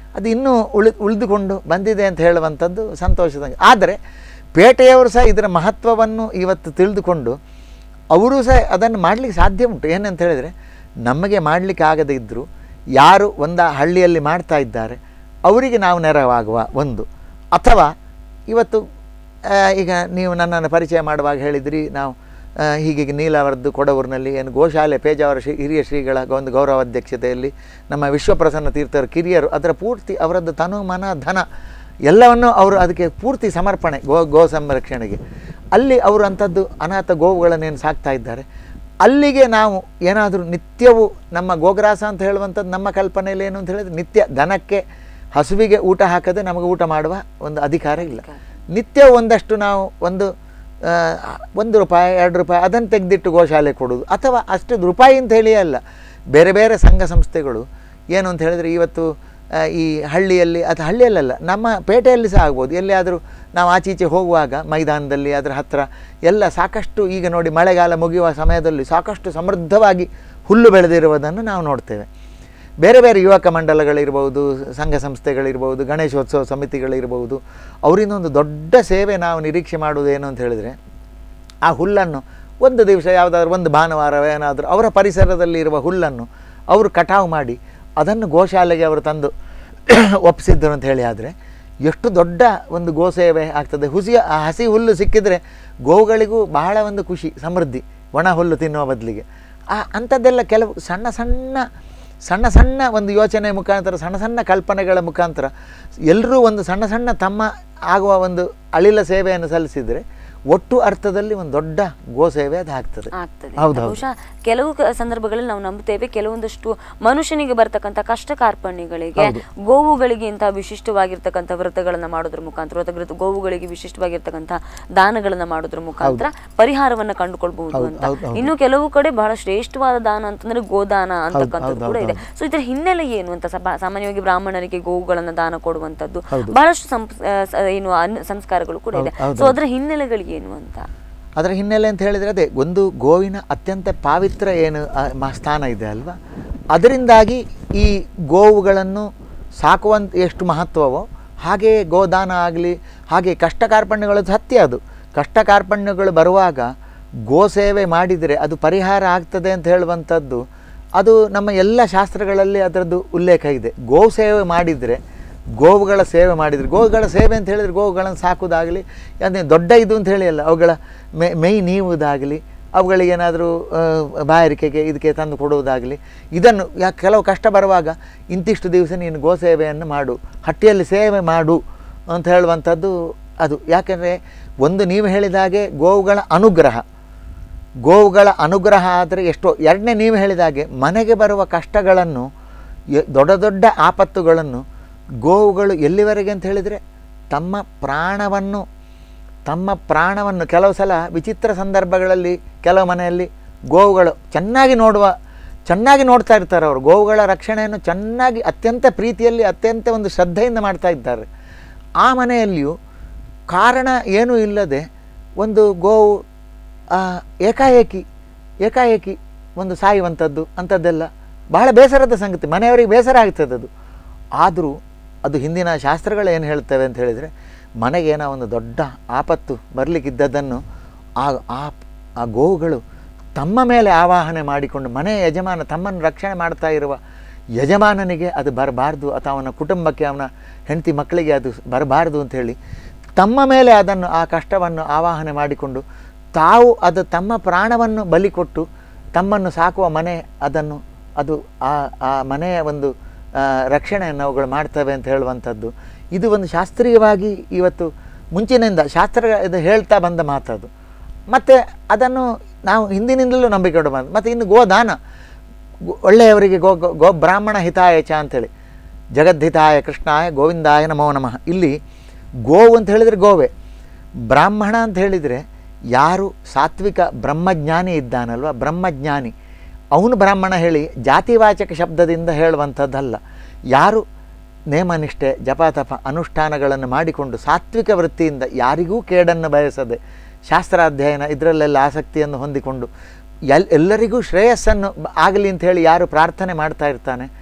ಅದು ಇನ್ನೂ ಉಳಿ ಉಳಿದುಕೊಂಡು ಬಂದಿದೆ ಅಂತ ಹೇಳುವಂಥದ್ದು ಸಂತೋಷದ ಆದರೆ ಪೇಟೆಯವರು ಸಹ ಇದರ ಮಹತ್ವವನ್ನು ಇವತ್ತು ತಿಳಿದುಕೊಂಡು ಅವರು ಸಹ ಅದನ್ನು ಮಾಡಲಿಕ್ಕೆ ಸಾಧ್ಯ ಉಂಟು ಏನಂತ ಹೇಳಿದರೆ ನಮಗೆ ಮಾಡಲಿಕ್ಕೆ ಆಗದೇ ಇದ್ದರೂ ಯಾರು ಒಂದು ಹಳ್ಳಿಯಲ್ಲಿ ಮಾಡ್ತಾ ಇದ್ದಾರೆ ಅವರಿಗೆ ನಾವು ನೆರವಾಗುವ ಒಂದು ಅಥವಾ ಇವತ್ತು ಆ, ಈಗ ನೀವು ನನ್ನನ್ನು ಪರಿಚಯ ಮಾಡುವಾಗ ಹೇಳಿದ್ರಿ ನಾವು ಆ, ಹೀಗೆ ನೀಲಾವರದ್ದು ಕೊಡವೂರಿನಲ್ಲಿ ಏನು ಗೋಶಾಲೆ ಪೇಜಾವರ ಶ್ರೀ ಹಿರಿಯ ಶ್ರೀಗಳ ಒಂದು ಗೌರವ ಅಧ್ಯಕ್ಷತೆಯಲ್ಲಿ ನಮ್ಮ ವಿಶ್ವಪ್ರಸನ್ನ ತೀರ್ಥರು ಕಿರಿಯರು ಅದರ ಪೂರ್ತಿ ಅವರದ್ದು ತನು ಮನ ಧನ ಎಲ್ಲವನ್ನು ಅವರು ಅದಕ್ಕೆ ಪೂರ್ತಿ ಸಮರ್ಪಣೆ ಗೋ ಗೋ ಸಂರಕ್ಷಣೆಗೆ ಅಲ್ಲಿ ಅವರು ಅಂಥದ್ದು ಅನಾಥ ಗೋವುಗಳನ್ನೇನು ಸಾಕ್ತಾ ಇದ್ದಾರೆ ಅಲ್ಲಿಗೆ ನಾವು ಏನಾದರೂ ನಿತ್ಯವೂ ನಮ್ಮ ಗೋಗ್ರಾಸ ಅಂತ ಹೇಳುವಂಥದ್ದು ನಮ್ಮ ಕಲ್ಪನೆಯಲ್ಲಿ ಏನು ಅಂತ ಹೇಳಿದ್ರೆ ನಿತ್ಯ ದನಕ್ಕೆ ಹಸುವಿಗೆ ಊಟ ಹಾಕದೆ ನಮಗೆ ಊಟ ಮಾಡುವ ಒಂದು ಅಧಿಕಾರ ಇಲ್ಲ ನಿತ್ಯ ಒಂದಷ್ಟು ನಾವು ಒಂದು ಆ, ಒಂದು ರೂಪಾಯಿ ಎರಡು ರೂಪಾಯಿ ಅದನ್ನು ತೆಗೆದಿಟ್ಟು ಗೋಶಾಲೆ ಕೊಡೋದು ಅಥವಾ ಅಷ್ಟು ರೂಪಾಯಿ ಅಂತ ಹೇಳಿ ಅಲ್ಲ ಬೇರೆ ಬೇರೆ ಸಂಘ ಸಂಸ್ಥೆಗಳು ಏನು ಅಂತ ಹೇಳಿದರೆ ಇವತ್ತು ಆ, ಈ ಹಳ್ಳಿಯಲ್ಲಿ ಅಥವಾ ಹಳ್ಳಿಯಲ್ಲ ನಮ್ಮ ಪೇಟೆಯಲ್ಲಿ ಸಹ ಆಗ್ಬೋದು ಎಲ್ಲಿಯಾದರೂ ನಾವು ಆಚೀಚೆ ಹೋಗುವಾಗ ಮೈದಾನದಲ್ಲಿ ಅದರ ಹತ್ತಿರ ಎಲ್ಲ ಸಾಕಷ್ಟು ಈಗ ನೋಡಿ ಮಳೆಗಾಲ ಮುಗಿಯುವ ಸಮಯದಲ್ಲಿ ಸಾಕಷ್ಟು ಸಮೃದ್ಧವಾಗಿ ಹುಲ್ಲು ಬೆಳೆದಿರುವುದನ್ನು ನಾವು ನೋಡ್ತೇವೆ ಬೇರೆ ಬೇರೆ ಯುವಕ ಮಂಡಲಗಳಿರ್ಬೋದು ಸಂಘ ಸಂಸ್ಥೆಗಳಿರ್ಬೋದು ಗಣೇಶೋತ್ಸವ ಸಮಿತಿಗಳಿರ್ಬೋದು ಅವರಿಂದ ಒಂದು ದೊಡ್ಡ ಸೇವೆ ನಾವು ನಿರೀಕ್ಷೆ ಮಾಡುವುದು ಏನು ಅಂತ ಹೇಳಿದರೆ ಆ ಹುಲ್ಲನ್ನು ಒಂದು ದಿವಸ ಯಾವುದಾದ್ರೂ ಒಂದು ಭಾನುವಾರ ಏನಾದರೂ ಅವರ ಪರಿಸರದಲ್ಲಿ ಇರುವ ಹುಲ್ಲನ್ನು ಅವರು ಕಟಾವು ಮಾಡಿ ಅದನ್ನು ಗೋಶಾಲೆಗೆ ಅವರು ತಂದು ಒಪ್ಪಿಸಿದ್ದರು ಅಂತ ಹೇಳಿ ಆದರೆ ಎಷ್ಟು ದೊಡ್ಡ ಒಂದು ಗೋಸೇವೆ ಆಗ್ತದೆ ಹುಸಿ ಆ ಹಸಿ ಹುಲ್ಲು ಸಿಕ್ಕಿದರೆ ಗೋವುಗಳಿಗೂ ಬಹಳ ಒಂದು ಖುಷಿ ಸಮೃದ್ಧಿ ಒಣ ಹುಲ್ಲು ತಿನ್ನುವ ಬದಲಿಗೆ ಆ ಅಂಥದ್ದೆಲ್ಲ ಕೆಲವು ಸಣ್ಣ ಸಣ್ಣ ಸಣ್ಣ ಸಣ್ಣ ಒಂದು ಯೋಚನೆ ಮುಖಾಂತರ ಸಣ್ಣ ಸಣ್ಣ ಕಲ್ಪನೆಗಳ ಮುಖಾಂತರ ಎಲ್ಲರೂ ಒಂದು ಸಣ್ಣ ಸಣ್ಣ ತಮ್ಮ ಆಗುವ ಒಂದು ಅಳಿಲ ಸೇವೆಯನ್ನು ಸಲ್ಲಿಸಿದರೆ ಒಟ್ಟು ಅರ್ಥದಲ್ಲಿ ಒಂದು ದೊಡ್ಡ ಗೋ ಸೇವೆ ಅದು ಆಗ್ತದೆ ಆಗ್ತದೆ ಹೌದು, ಹೌದು. ಬಹುಶಃ ಕೆಲವು ಕ- ಸಂದರ್ಭಗಳಲ್ಲಿ ನಾವು ನಂಬುತ್ತೇವೆ ಕೆಲವೊಂದಷ್ಟು ಮನುಷ್ಯನಿಗೆ ಬರ್ತಕ್ಕಂಥ ಕಷ್ಟ ಕಾರ್ಪಣ್ಯಗಳಿಗೆ ಗೋವುಗಳಿಗೆ ಇಂತಹ ವಿಶಿಷ್ಟವಾಗಿರ್ತಕ್ಕಂಥ ವ್ರತಗಳನ್ನ ಮಾಡೋದ್ರ ಮುಖಾಂತರ ಅಥವಾ ವ್ರತ- ಗೋವುಗಳಿಗೆ ವಿಶಿಷ್ಟವಾಗಿರ್ತಕ್ಕಂಥ ದಾನಗಳನ್ನ ಮಾಡೋದ್ರ ಮುಖಾಂತರ ಪರಿಹಾರವನ್ನ ಕಂಡುಕೊಳ್ಬಹುದು ಹೌದು, ಅಂತ ಹೌದು, ಹೌದು. ಇನ್ನು ಕೆಲವು ಕಡೆ ಬಹಳ ಶ್ರೇಷ್ಠವಾದ ದಾನ ಅಂತಂದ್ರೆ ಗೋದಾನ ಅಂತಕ್ಕಂಥದ್ದು ಹೌದು, ಕೂಡ ಹೌದು, ಇದೆ ಸೊ ಇದರ ಹಿನ್ನೆಲೆ ಏನು ಅಂತ ಸಭಾ- ಸಾಮಾನ್ಯವಾಗಿ ಬ್ರಾಹ್ಮಣರಿಗೆ ಗೋವುಗಳನ್ನ ದಾನ ಕೊಡುವಂತದ್ದು ಹೌದು. ಬಹಳಷ್ಟು ಸಂಪ್- ಆ, ಸ- ಏನು ಅನ್- ಸಂಸ್ಕಾರಗಳು ಕೂಡ ಇದೆ ಹೌದು, ಹೌದು, ಸೊ ಅದರ ಹಿನ್ನೆಲೆಗಳು ಏನು ಅಂತ ಅದರ ಹಿನ್ನೆಲೆ ಅಂತ ಹೇಳಿದರೆ ಅದೇ ಒಂದು ಗೋವಿನ ಅತ್ಯಂತ ಪಾವಿತ್ರ ಏನು ಆ, ಮ- ಸ್ಥಾನ ಇದೆ ಅಲ್ವಾ ಅದರಿಂದಾಗಿ ಈ ಗೋವುಗಳನ್ನು ಸಾಕುವಂತ ಎಷ್ಟು ಮಹತ್ವವೋ ಹಾಗೆಯೇ ಗೋದಾನ ಆಗಲಿ ಹಾಗೆ ಕಷ್ಟ ಕಾರ್ಪಣ್ಯಗಳು ಸತ್ಯ ಅದು ಕಷ್ಟ ಕಾರ್ಪಣ್ಯಗಳು ಬರುವಾಗ ಗೋ ಸೇವೆ ಮಾಡಿದರೆ ಅದು ಪರಿಹಾರ ಆಗ್ತದೆ ಅಂತ ಹೇಳುವಂಥದ್ದು ಅದು ನಮ್ಮ ಎಲ್ಲ ಶಾಸ್ತ್ರಗಳಲ್ಲಿ ಅದರದ್ದು ಉಲ್ಲೇಖ ಇದೆ ಗೋ ಸೇವೆ ಮಾಡಿದರೆ ಗೋವುಗಳ ಸೇವೆ ಮಾಡಿದರೆ ಗೋವುಗಳ ಸೇವೆ ಅಂತ ಹೇಳಿದರೆ ಗೋವುಗಳನ್ನು ಸಾಕುವುದಾಗಲಿ ಅದೇ ದೊಡ್ಡ ಇದು ಅಂತ ಹೇಳಿ ಅಲ್ಲ ಅವುಗಳ ಮೇ ಮೈ ನೀವುದಾಗಲಿ ಅವುಗಳಿಗೇನಾದರೂ ಬಾಯಾರಿಕೆಗೆ ಇದಕ್ಕೆ ತಂದು ಕೊಡುವುದಾಗಲಿ ಇದನ್ನು ಯಾ ಕೆಲವು ಕಷ್ಟ ಬರುವಾಗ ಇಂತಿಷ್ಟು ದಿವಸ ನೀನು ಗೋ ಸೇವೆಯನ್ನು ಮಾಡು ಹಟ್ಟಿಯಲ್ಲಿ ಸೇವೆ ಮಾಡು ಅಂತ ಹೇಳುವಂಥದ್ದು ಅದು ಯಾಕೆಂದರೆ ಒಂದು ನೀವು ಹೇಳಿದ ಹಾಗೆ ಗೋವುಗಳ ಅನುಗ್ರಹ ಗೋವುಗಳ ಅನುಗ್ರಹ ಆದರೆ ಎಷ್ಟೋ ಎರಡನೇ ನೀವು ಹೇಳಿದ ಹಾಗೆ ಮನೆಗೆ ಬರುವ ಕಷ್ಟಗಳನ್ನು ಎ- ದೊಡ್ಡ ದೊಡ್ಡ ಆಪತ್ತುಗಳನ್ನು ಗೋವುಗಳು ಎಲ್ಲಿವರೆಗೆ ಅಂತ ಹೇಳಿದರೆ ತಮ್ಮ ಪ್ರಾಣವನ್ನು ತಮ್ಮ ಪ್ರಾಣವನ್ನು ಕೆಲವು ಸಲ ವಿಚಿತ್ರ ಸಂದರ್ಭಗಳಲ್ಲಿ ಕೆಲವು ಮನೆಯಲ್ಲಿ ಗೋವುಗಳು ಚೆನ್ನಾಗಿ ನೋಡುವ ಚೆನ್ನಾಗಿ ನೋಡ್ತಾ ಇರ್ತಾರೆ ಅವರು ಗೋವುಗಳ ರಕ್ಷಣೆಯನ್ನು ಚೆನ್ನಾಗಿ ಅತ್ಯಂತ ಪ್ರೀತಿಯಲ್ಲಿ ಅತ್ಯಂತ ಒಂದು ಶ್ರದ್ಧೆಯಿಂದ ಮಾಡ್ತಾ ಇದ್ದಾರೆ ಆ ಮನೆಯಲ್ಲಿಯೂ ಕಾರಣ ಏನೂ ಇಲ್ಲದೆ ಒಂದು ಗೋವು ಆ, ಏಕಾಏಕಿ ಏಕಾಏಕಿ ಒಂದು ಸಾಯುವಂಥದ್ದು ಅಂಥದ್ದೆಲ್ಲ ಬಹಳ ಬೇಸರದ ಸಂಗತಿ ಮನೆಯವರಿಗೆ ಬೇಸರ ಆಗ್ತದೆ ಅದು ಆದರೂ ಅದು ಹಿಂದಿನ ಶಾಸ್ತ್ರಗಳು ಏನು ಹೇಳ್ತವೆ ಅಂತ ಹೇಳಿದರೆ ಮನೆಗೇನೋ ಒಂದು ದೊಡ್ಡ ಆಪತ್ತು ಬರಲಿಕ್ಕಿದ್ದದ್ದನ್ನು ಆ ಆ ಆ ಗೋವುಗಳು ತಮ್ಮ ಮೇಲೆ ಆವಾಹನೆ ಮಾಡಿಕೊಂಡು ಮನೆಯ ಯಜಮಾನ ತಮ್ಮನ್ನು ರಕ್ಷಣೆ ಮಾಡ್ತಾ ಇರುವ ಯಜಮಾನನಿಗೆ ಅದು ಬರಬಾರ್ದು ಅಥವಾ ಅವನ ಕುಟುಂಬಕ್ಕೆ ಅವನ ಹೆಂಡತಿ ಮಕ್ಕಳಿಗೆ ಅದು ಬರಬಾರ್ದು ಅಂಥೇಳಿ ತಮ್ಮ ಮೇಲೆ ಅದನ್ನು ಆ ಕಷ್ಟವನ್ನು ಆವಾಹನೆ ಮಾಡಿಕೊಂಡು ತಾವು ಅದು ತಮ್ಮ ಪ್ರಾಣವನ್ನು ಬಲಿ ಕೊಟ್ಟು ತಮ್ಮನ್ನು ಸಾಕುವ ಮನೆ ಅದನ್ನು ಅದು ಆ ಆ ಮನೆಯ ಒಂದು ಆ, ರಕ್ಷಣೆಯನ್ನು ಅವುಗಳು ಮಾಡ್ತವೆ ಅಂತ ಹೇಳುವಂಥದ್ದು ಇದು ಒಂದು ಶಾಸ್ತ್ರೀಯವಾಗಿ ಇವತ್ತು ಮುಂಚಿನಿಂದ ಶಾಸ್ತ್ರ ಇದು ಹೇಳ್ತಾ ಬಂದ ಮಾತದು ಮತ್ತು ಅದನ್ನು ನಾವು ಹಿಂದಿನಿಂದಲೂ ನಂಬಿಕೆ ಬಂದು ಮತ್ತು ಇನ್ನು ಗೋದಾನ ಗೋ- ಒಳ್ಳೆಯವರಿಗೆ ಗೋ ಗೋ- ಗೋ ಬ್ರಾಹ್ಮಣ ಹಿತಾಯ ಚ ಅಂತೇಳಿ ಜಗದ್ಹಿತಾಯ ಕೃಷ್ಣಾಯ ಗೋವಿಂದಾಯ ನಮೋ ನಮಃ ಇಲ್ಲಿ ಗೋವು ಅಂತ ಹೇಳಿದರೆ ಗೋವೆ ಬ್ರಾಹ್ಮಣ ಅಂತ ಹೇಳಿದರೆ ಯಾರು ಸಾತ್ವಿಕ ಬ್ರಹ್ಮಜ್ಞಾನಿ ಇದ್ದಾನಲ್ವ ಬ್ರಹ್ಮಜ್ಞಾನಿ ಅವನು ಬ್ರಾಹ್ಮಣ ಹೇಳಿ ಜಾತಿವಾಚಕ ಶಬ್ದದಿಂದ ಹೇಳುವಂಥದ್ದಲ್ಲ ಯಾರು ನೇಮನಿಷ್ಠೆ ಜಪತಪ ಅನುಷ್ಠಾನಗಳನ್ನು ಮಾಡಿಕೊಂಡು ಸಾತ್ವಿಕ ವೃತ್ತಿಯಿಂದ ಯಾರಿಗೂ ಕೇಡನ್ನು ಬಯಸದೆ ಶಾಸ್ತ್ರಾಧ್ಯಯನ ಇದರಲ್ಲೆಲ್ಲ ಆಸಕ್ತಿಯನ್ನು ಹೊಂದಿಕೊಂಡು ಎಲ್ ಎಲ್ಲರಿಗೂ ಶ್ರೇಯಸ್ಸನ್ನು ಬ- ಆಗಲಿ ಅಂತ ಹೇಳಿ ಯಾರು ಪ್ರಾರ್ಥನೆ ಮಾಡ್ತಾ ಇರ್ತಾನೆ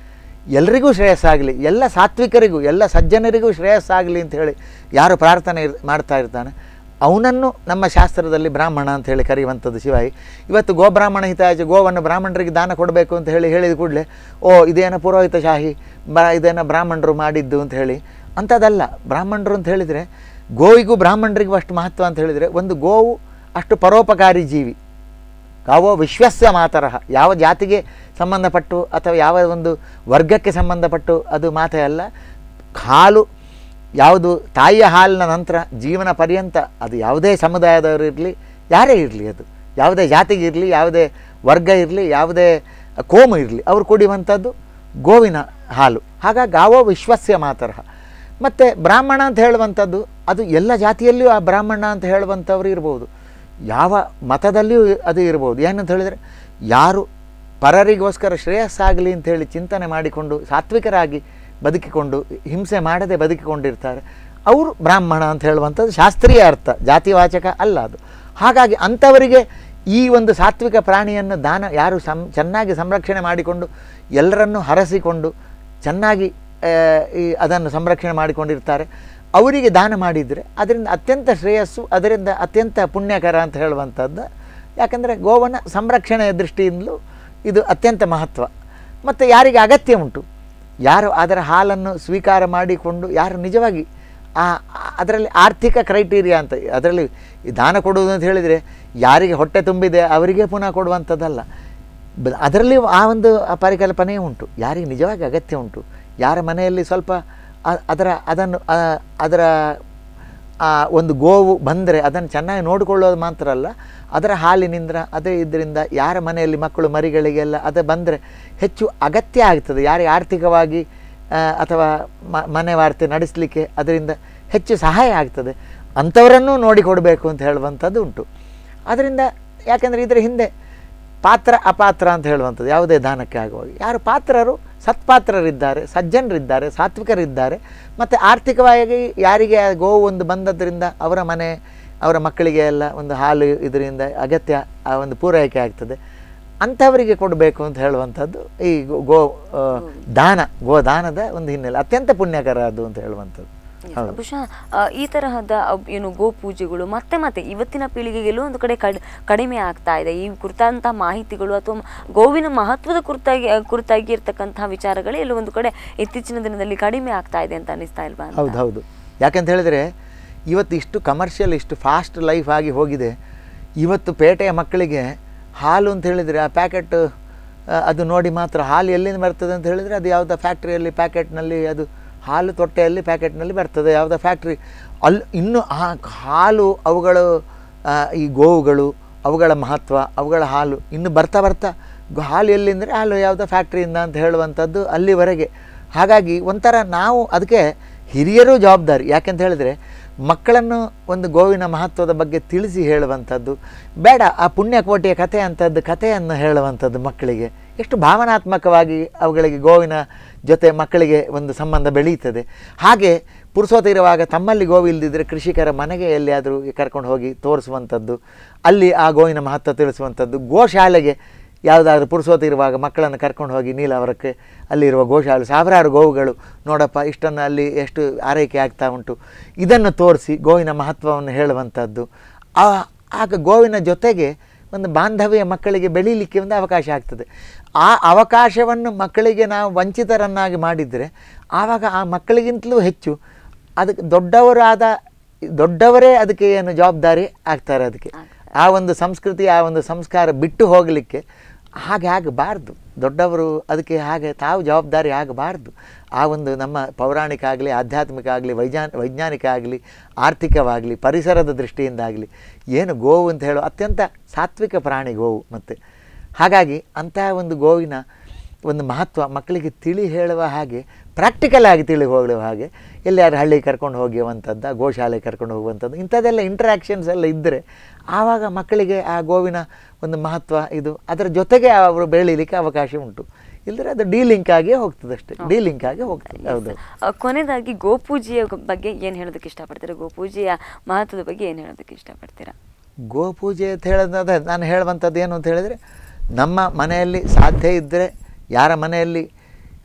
ಎಲ್ರಿಗೂ ಶ್ರೇಯಸ್ಸಾಗಲಿ ಎಲ್ಲ ಸಾತ್ವಿಕರಿಗೂ ಎಲ್ಲ ಸಜ್ಜನರಿಗೂ ಶ್ರೇಯಸ್ಸಾಗಲಿ ಅಂತ ಹೇಳಿ ಯಾರು ಪ್ರಾರ್ಥನೆ ಇರ್- ಮಾಡ್ತಾ ಇರ್ತಾನೆ ಅವನನ್ನು ನಮ್ಮ ಶಾಸ್ತ್ರದಲ್ಲಿ ಬ್ರಾಹ್ಮಣ ಅಂತ ಹೇಳಿ ಕರೆಯುವಂಥದ್ದು ಶಿವಾಯಿ ಇವತ್ತು ಗೋಬ್ರಾಹ್ಮಣ ಹಿತಾಚ ಗೋವನ್ನು ಬ್ರಾಹ್ಮಣರಿಗೆ ದಾನ ಕೊಡಬೇಕು ಅಂತ ಹೇಳಿ ಹೇಳಿದ ಕೂಡಲೇ ಓ ಇದೇನೋ ಪುರೋಹಿತಶಾಹಿ ಬ ಇದೇನೋ ಬ್ರಾಹ್ಮಣರು ಮಾಡಿದ್ದು ಅಂತ ಹೇಳಿ ಅಂಥದ್ದಲ್ಲ ಬ್ರಾಹ್ಮಣರು ಅಂತ ಹೇಳಿದರೆ ಗೋವಿಗೂ ಬ್ರಾಹ್ಮಣರಿಗೂ ಅಷ್ಟು ಮಹತ್ವ ಅಂತ ಹೇಳಿದರೆ ಒಂದು ಗೋವು ಅಷ್ಟು ಪರೋಪಕಾರಿ ಜೀವಿ ಗಾವೋ ವಿಶ್ವಸ್ಯ ಮಾತರಹ ಯಾವ ಜಾತಿಗೆ ಸಂಬಂಧಪಟ್ಟು ಅಥವಾ ಯಾವ ಒಂದು ವರ್ಗಕ್ಕೆ ಸಂಬಂಧಪಟ್ಟು ಅದು ಮಾತೇ ಅಲ್ಲ ಹಾಲು ಯಾವುದು ತಾಯಿಯ ಹಾಲಿನ ನಂತರ ಜೀವನ ಪರ್ಯಂತ ಅದು ಯಾವುದೇ ಸಮುದಾಯದವರು ಇರಲಿ ಯಾರೇ ಇರಲಿ ಅದು ಯಾವುದೇ ಜಾತಿಗೆ ಇರಲಿ ಯಾವುದೇ ವರ್ಗ ಇರಲಿ ಯಾವುದೇ ಕೋಮು ಇರಲಿ ಅವರು ಕುಡಿಯುವಂಥದ್ದು ಗೋವಿನ ಹಾಲು ಹಾಗಾಗಿ ಗಾವೋ ವಿಶ್ವಸ್ಯ ಮಾತರಹ ಮತ್ತು ಬ್ರಾಹ್ಮಣ ಅಂತ ಹೇಳುವಂಥದ್ದು ಅದು ಎಲ್ಲ ಜಾತಿಯಲ್ಲಿಯೂ ಆ ಬ್ರಾಹ್ಮಣ ಅಂತ ಹೇಳುವಂಥವ್ರು ಇರ್ಬೋದು ಯಾವ ಮತದಲ್ಲಿಯೂ ಅದು ಇರ್ಬೋದು ಏನಂತ ಹೇಳಿದರೆ ಯಾರು ಪರರಿಗೋಸ್ಕರ ಶ್ರೇಯಸ್ಸಾಗಲಿ ಅಂತೇಳಿ ಚಿಂತನೆ ಮಾಡಿಕೊಂಡು ಸಾತ್ವಿಕರಾಗಿ ಬದುಕಿಕೊಂಡು ಹಿಂಸೆ ಮಾಡದೆ ಬದುಕಿಕೊಂಡಿರ್ತಾರೆ ಅವರು ಬ್ರಾಹ್ಮಣ ಅಂತ ಹೇಳುವಂಥದ್ದು ಶಾಸ್ತ್ರೀಯ ಅರ್ಥ ಜಾತಿವಾಚಕ ಅಲ್ಲ ಅದು ಹಾಗಾಗಿ ಅಂಥವರಿಗೆ ಈ ಒಂದು ಸಾತ್ವಿಕ ಪ್ರಾಣಿಯನ್ನು ದಾನ ಯಾರು ಸಂ ಚೆನ್ನಾಗಿ ಸಂರಕ್ಷಣೆ ಮಾಡಿಕೊಂಡು ಎಲ್ಲರನ್ನೂ ಹರಸಿಕೊಂಡು ಚೆನ್ನಾಗಿ ಆ, ಈ ಅದನ್ನು ಸಂರಕ್ಷಣೆ ಮಾಡಿಕೊಂಡಿರ್ತಾರೆ ಅವರಿಗೆ ದಾನ ಮಾಡಿದರೆ ಅದರಿಂದ ಅತ್ಯಂತ ಶ್ರೇಯಸ್ಸು ಅದರಿಂದ ಅತ್ಯಂತ ಪುಣ್ಯಕರ ಅಂತ ಹೇಳುವಂಥದ್ದು ಯಾಕಂದರೆ ಗೋವನ ಸಂರಕ್ಷಣೆಯ ದೃಷ್ಟಿಯಿಂದಲೂ ಇದು ಅತ್ಯಂತ ಮಹತ್ವ ಮತ್ತು ಯಾರಿಗೆ ಅಗತ್ಯ ಉಂಟು ಯಾರು ಅದರ ಹಾಲನ್ನು ಸ್ವೀಕಾರ ಮಾಡಿಕೊಂಡು ಯಾರು ನಿಜವಾಗಿ ಆ ಆ- ಅದರಲ್ಲಿ ಆರ್ಥಿಕ ಕ್ರೈಟೀರಿಯಾ ಅಂತ ಅದರಲ್ಲಿ ಈ ದಾನ ಕೊಡುವುದು ಅಂತ ಹೇಳಿದರೆ ಯಾರಿಗೆ ಹೊಟ್ಟೆ ತುಂಬಿದೆ ಅವರಿಗೆ ಪುನಃ ಕೊಡುವಂಥದ್ದಲ್ಲ ಬ- ಅದರಲ್ಲಿ ಆ ಒಂದು ಆ ಪರಿಕಲ್ಪನೆ ಉಂಟು ಯಾರಿಗೆ ನಿಜವಾಗಿ ಅಗತ್ಯ ಉಂಟು ಯಾರ ಮನೆಯಲ್ಲಿ ಸ್ವಲ್ಪ ಆ- ಅದರ ಅದನ್ನು ಆ, ಅದರ ಆ ಒಂದು ಗೋವು ಬಂದರೆ ಅದನ್ನು ಚೆನ್ನಾಗಿ ನೋಡಿಕೊಳ್ಳೋದು ಮಾತ್ರ ಅಲ್ಲ ಅದರ ಹಾಲಿನಿಂದ ಅದೇ ಇದರಿಂದ ಯಾರ ಮನೆಯಲ್ಲಿ ಮಕ್ಕಳು ಮರಿಗಳಿಗೆಲ್ಲ ಅದು ಬಂದರೆ ಹೆಚ್ಚು ಅಗತ್ಯ ಆಗ್ತದೆ ಯಾರಿಗೆ ಆರ್ಥಿಕವಾಗಿ ಆ, ಅಥವಾ ಮ ಮನೆ ವಾರ್ತೆ ನಡೆಸಲಿಕ್ಕೆ ಅದರಿಂದ ಹೆಚ್ಚು ಸಹಾಯ ಆಗ್ತದೆ ಅಂಥವರನ್ನೂ ನೋಡಿಕೊಡಬೇಕು ಅಂತ ಹೇಳುವಂಥದ್ದು ಉಂಟು ಅದರಿಂದ ಯಾಕೆಂದರೆ ಇದರ ಹಿಂದೆ ಪಾತ್ರ ಅಪಾತ್ರ ಅಂತ ಹೇಳುವಂಥದ್ದು ಯಾವುದೇ ದಾನಕ್ಕೆ ಆಗುವಾಗ ಯಾರು ಪಾತ್ರರು ಸತ್ಪಾತ್ರರಿದ್ದಾರೆ ಸಜ್ಜನರಿದ್ದಾರೆ ಸಾತ್ವಿಕರಿದ್ದಾರೆ ಮತ್ತು ಆರ್ಥಿಕವಾಗಿ ಯಾರಿಗೆ ಆ ಗೋವು ಒಂದು ಬಂದದ್ರಿಂದ ಅವರ ಮನೆ ಅವರ ಮಕ್ಕಳಿಗೆ ಎಲ್ಲ ಒಂದು ಹಾಲು ಇದರಿಂದ ಅಗತ್ಯ ಆ ಒಂದು ಪೂರೈಕೆ ಆಗ್ತದೆ ಅಂಥವರಿಗೆ ಕೊಡಬೇಕು ಅಂತ ಹೇಳುವಂಥದ್ದು ಈ ಗೋ- ಗೋ ಆ, ದಾನ ಗೋದಾನದ ಒಂದು ಹಿನ್ನೆಲೆ ಅತ್ಯಂತ ಪುಣ್ಯಕರ ಅದು ಅಂತ ಹೇಳುವಂಥದ್ದು ಹೌದು ಬಹುಶಃ ಆ, ಈ ತರಹದ ಅವ್- ಏನು ಗೋ ಪೂಜೆಗಳು ಮತ್ತೆ ಮತ್ತೆ ಇವತ್ತಿನ ಪೀಳಿಗೆಗೆ ಎಲ್ಲೋ ಒಂದು ಕಡೆ ಕಡ್- ಕಡಿಮೆ ಆಗ್ತಾ ಇದೆ ಈ ಕುರಿತಂತಹ ಮಾಹಿತಿಗಳು ಅಥವಾ ಗೋವಿನ ಮಹತ್ವದ ಕುರಿತಾಗಿ ಕುರಿತಾಗಿ ಇರ್ತಕ್ಕಂತಹ ವಿಚಾರಗಳೇ ಎಲ್ಲೋ ಒಂದು ಕಡೆ ಇತ್ತೀಚಿನ ದಿನದಲ್ಲಿ ಕಡಿಮೆ ಆಗ್ತಾ ಇದೆ ಅಂತ ಅನಿಸ್ತಾ ಇಲ್ವಾ ಅಂತ? ಹೌದು ಹೌದು ಯಾಕಂತ ಹೇಳಿದರೆ ಇವತ್ತು ಇಷ್ಟು ಕಮರ್ಷಿಯಲ್ ಇಷ್ಟು ಫಾಸ್ಟ್ ಲೈಫ್ ಆಗಿ ಹೋಗಿದೆ ಇವತ್ತು ಪೇಟೆಯ ಮಕ್ಕಳಿಗೆ ಹಾಲು ಅಂತ ಹೇಳಿದರೆ ಆ ಪ್ಯಾಕೆಟ್ ಅದು ನೋಡಿ ಮಾತ್ರ ಹಾಲು ಎಲ್ಲಿಂದ ಬರ್ತದೆ ಅಂತ ಹೇಳಿದರೆ ಅದು ಯಾವುದೋ ಫ್ಯಾಕ್ಟ್ರಿಯಲ್ಲಿ ಪ್ಯಾಕೆಟ್ನಲ್ಲಿ ಅದು ಹಾಲು ತೊಟ್ಟೆಯಲ್ಲಿ ಪ್ಯಾಕೆಟ್ನಲ್ಲಿ ಬರ್ತದೆ ಯಾವುದೋ ಫ್ಯಾಕ್ಟ್ರಿ ಅಲ್ಲಿ ಇನ್ನು ಆ ಹಾಲು ಅವುಗಳು ಆ, ಈ ಗೋವುಗಳು ಅವುಗಳ ಮಹತ್ವ ಅವುಗಳ ಹಾಲು ಇನ್ನು ಬರ್ತಾ ಬರ್ತಾ ಗೊ- ಹಾಲು ಎಲ್ಲಿಂದರೆ ಹಾಲು ಯಾವುದೋ ಫ್ಯಾಕ್ಟ್ರಿಯಿಂದ ಅಂತ ಹೇಳುವಂಥದ್ದು ಅಲ್ಲಿವರೆಗೆ ಹಾಗಾಗಿ ಒಂಥರ ನಾವು ಅದಕ್ಕೆ ಹಿರಿಯರು ಜವಾಬ್ದಾರಿ ಯಾಕೆಂತ ಹೇಳಿದರೆ ಮಕ್ಕಳನ್ನು ಒಂದು ಗೋವಿನ ಮಹತ್ವದ ಬಗ್ಗೆ ತಿಳಿಸಿ ಹೇಳುವಂಥದ್ದು ಬೇಡ ಆ ಪುಣ್ಯಕೋಟಿಯ ಕಥೆ ಅಂಥದ್ದು ಕಥೆಯನ್ನು ಹೇಳುವಂಥದ್ದು ಮಕ್ಕಳಿಗೆ ಎಷ್ಟು ಭಾವನಾತ್ಮಕವಾಗಿ ಅವುಗಳಿಗೆ ಗೋವಿನ ಜೊತೆ ಮಕ್ಕಳಿಗೆ ಒಂದು ಸಂಬಂಧ ಬೆಳೆಯುತ್ತದೆ ಹಾಗೆ ಪುರುಸೋತಿರುವಾಗ ತಮ್ಮಲ್ಲಿ ಗೋವು ಇಲ್ಲದಿದ್ದರೆ ಕೃಷಿಕರ ಮನೆಗೆ ಎಲ್ಲಿಯಾದರೂ ಕರ್ಕೊಂಡು ಹೋಗಿ ತೋರಿಸುವಂಥದ್ದು ಅಲ್ಲಿ ಆ ಗೋವಿನ ಮಹತ್ವ ತಿಳಿಸುವಂಥದ್ದು ಗೋಶಾಲೆಗೆ ಯಾವುದಾದ್ರೂ ಪುರುಸೋತಿ ಇರುವಾಗ ಮಕ್ಕಳನ್ನು ಕರ್ಕೊಂಡು ಹೋಗಿ ನೀಲಾವರಕ್ಕೆ ಅಲ್ಲಿರುವ ಗೋಶಾಲೆ ಸಾವಿರಾರು ಗೋವುಗಳು ನೋಡಪ್ಪ ಇಷ್ಟನ್ನು ಅಲ್ಲಿ ಎಷ್ಟು ಆರೈಕೆ ಆಗ್ತಾ ಉಂಟು ಇದನ್ನು ತೋರಿಸಿ ಗೋವಿನ ಮಹತ್ವವನ್ನು ಹೇಳುವಂಥದ್ದು ಆ ಆಗ ಗೋವಿನ ಜೊತೆಗೆ ಒಂದು ಬಾಂಧವ್ಯ ಮಕ್ಕಳಿಗೆ ಬೆಳೀಲಿಕ್ಕೆ ಒಂದು ಅವಕಾಶ ಆಗ್ತದೆ ಆ ಅವಕಾಶವನ್ನು ಮಕ್ಕಳಿಗೆ ನಾವು ವಂಚಿತರನ್ನಾಗಿ ಮಾಡಿದರೆ ಆವಾಗ ಆ ಮಕ್ಕಳಿಗಿಂತಲೂ ಹೆಚ್ಚು ಅದಕ್ಕೆ ದೊಡ್ಡವರಾದ ದೊಡ್ಡವರೇ ಅದಕ್ಕೆ ಏನು ಜವಾಬ್ದಾರಿ ಆಗ್ತಾರೆ ಅದಕ್ಕೆ ಆ ಒಂದು ಸಂಸ್ಕೃತಿ ಆ ಒಂದು ಸಂಸ್ಕಾರ ಬಿಟ್ಟು ಹೋಗಲಿಕ್ಕೆ ಹಾಗೆ ಆಗಬಾರ್ದು ದೊಡ್ಡವರು ಅದಕ್ಕೆ ಹಾಗೆ ತಾವು ಜವಾಬ್ದಾರಿ ಆಗಬಾರ್ದು ಆ ಒಂದು ನಮ್ಮ ಪೌರಾಣಿಕ ಆಗಲಿ ಆಧ್ಯಾತ್ಮಿಕ ಆಗಲಿ ವೈಜ್ಞಾನ ವೈಜ್ಞಾನಿಕ ಆಗಲಿ ಆರ್ಥಿಕವಾಗಲಿ ಪರಿಸರದ ದೃಷ್ಟಿಯಿಂದಾಗಲಿ ಏನು ಗೋವು ಅಂತ ಹೇಳೋ ಅತ್ಯಂತ ಸಾತ್ವಿಕ ಪ್ರಾಣಿ ಗೋವು ಮತ್ತು ಹಾಗಾಗಿ ಅಂತಹ ಒಂದು ಗೋವಿನ ಒಂದು ಮಹತ್ವ ಮಕ್ಕಳಿಗೆ ತಿಳಿ ಹೇಳುವ ಹಾಗೆ ಪ್ರಾಕ್ಟಿಕಲ್ ಆಗಿ ತಿಳಿ ಹೇಳುವ ಹಾಗೆ ಎಲ್ಲಿಯಾರು ಹಳ್ಳಿಗೆ ಕರ್ಕೊಂಡು ಹೋಗುವಂಥದ್ದು ಗೋಶಾಲೆ ಕರ್ಕೊಂಡು ಹೋಗುವಂಥದ್ದು ಇಂಥದ್ದೆಲ್ಲ ಇಂಟ್ರ್ಯಾಕ್ಷನ್ಸ್ ಎಲ್ಲ ಇದ್ದರೆ ಆವಾಗ ಮಕ್ಕಳಿಗೆ ಆ ಗೋವಿನ ಒಂದು ಮಹತ್ವ ಇದು ಅದರ ಜೊತೆಗೆ ಅವರು ಬೆಳೀಲಿಕ್ಕೆ ಅವಕಾಶ ಉಂಟು ಇಲ್ಲದ್ರೆ ಅದು ಡೀಲಿಂಕ್ ಆಗಿ ಹೋಗ್ತದೆ ಅಷ್ಟೇ ಡೀಲಿಂಕ್ ಆಗಿ ಹೋಗ್ತದೆ ಹೌದು ಆ, ಕೊನೆಯದಾಗಿ ಗೋಪೂಜೆಯ ಬಗ್ಗೆ ಏನು ಹೇಳೋದಕ್ಕೆ ಇಷ್ಟಪಡ್ತೀರಾ ಗೋಪೂಜೆಯ ಮಹತ್ವದ ಬಗ್ಗೆ ಏನು ಹೇಳೋದಕ್ಕೆ ಇಷ್ಟಪಡ್ತೀರಾ ಗೋಪೂಜೆ ಅಂತ ಹೇಳೋದು ನಾನು ಹೇಳುವಂಥದ್ದು ಏನು ಅಂತ ಹೇಳಿದರೆ ನಮ್ಮ ಮನೆಯಲ್ಲಿ ಸಾಧ್ಯ ಇದ್ದರೆ ಯಾರ ಮನೆಯಲ್ಲಿ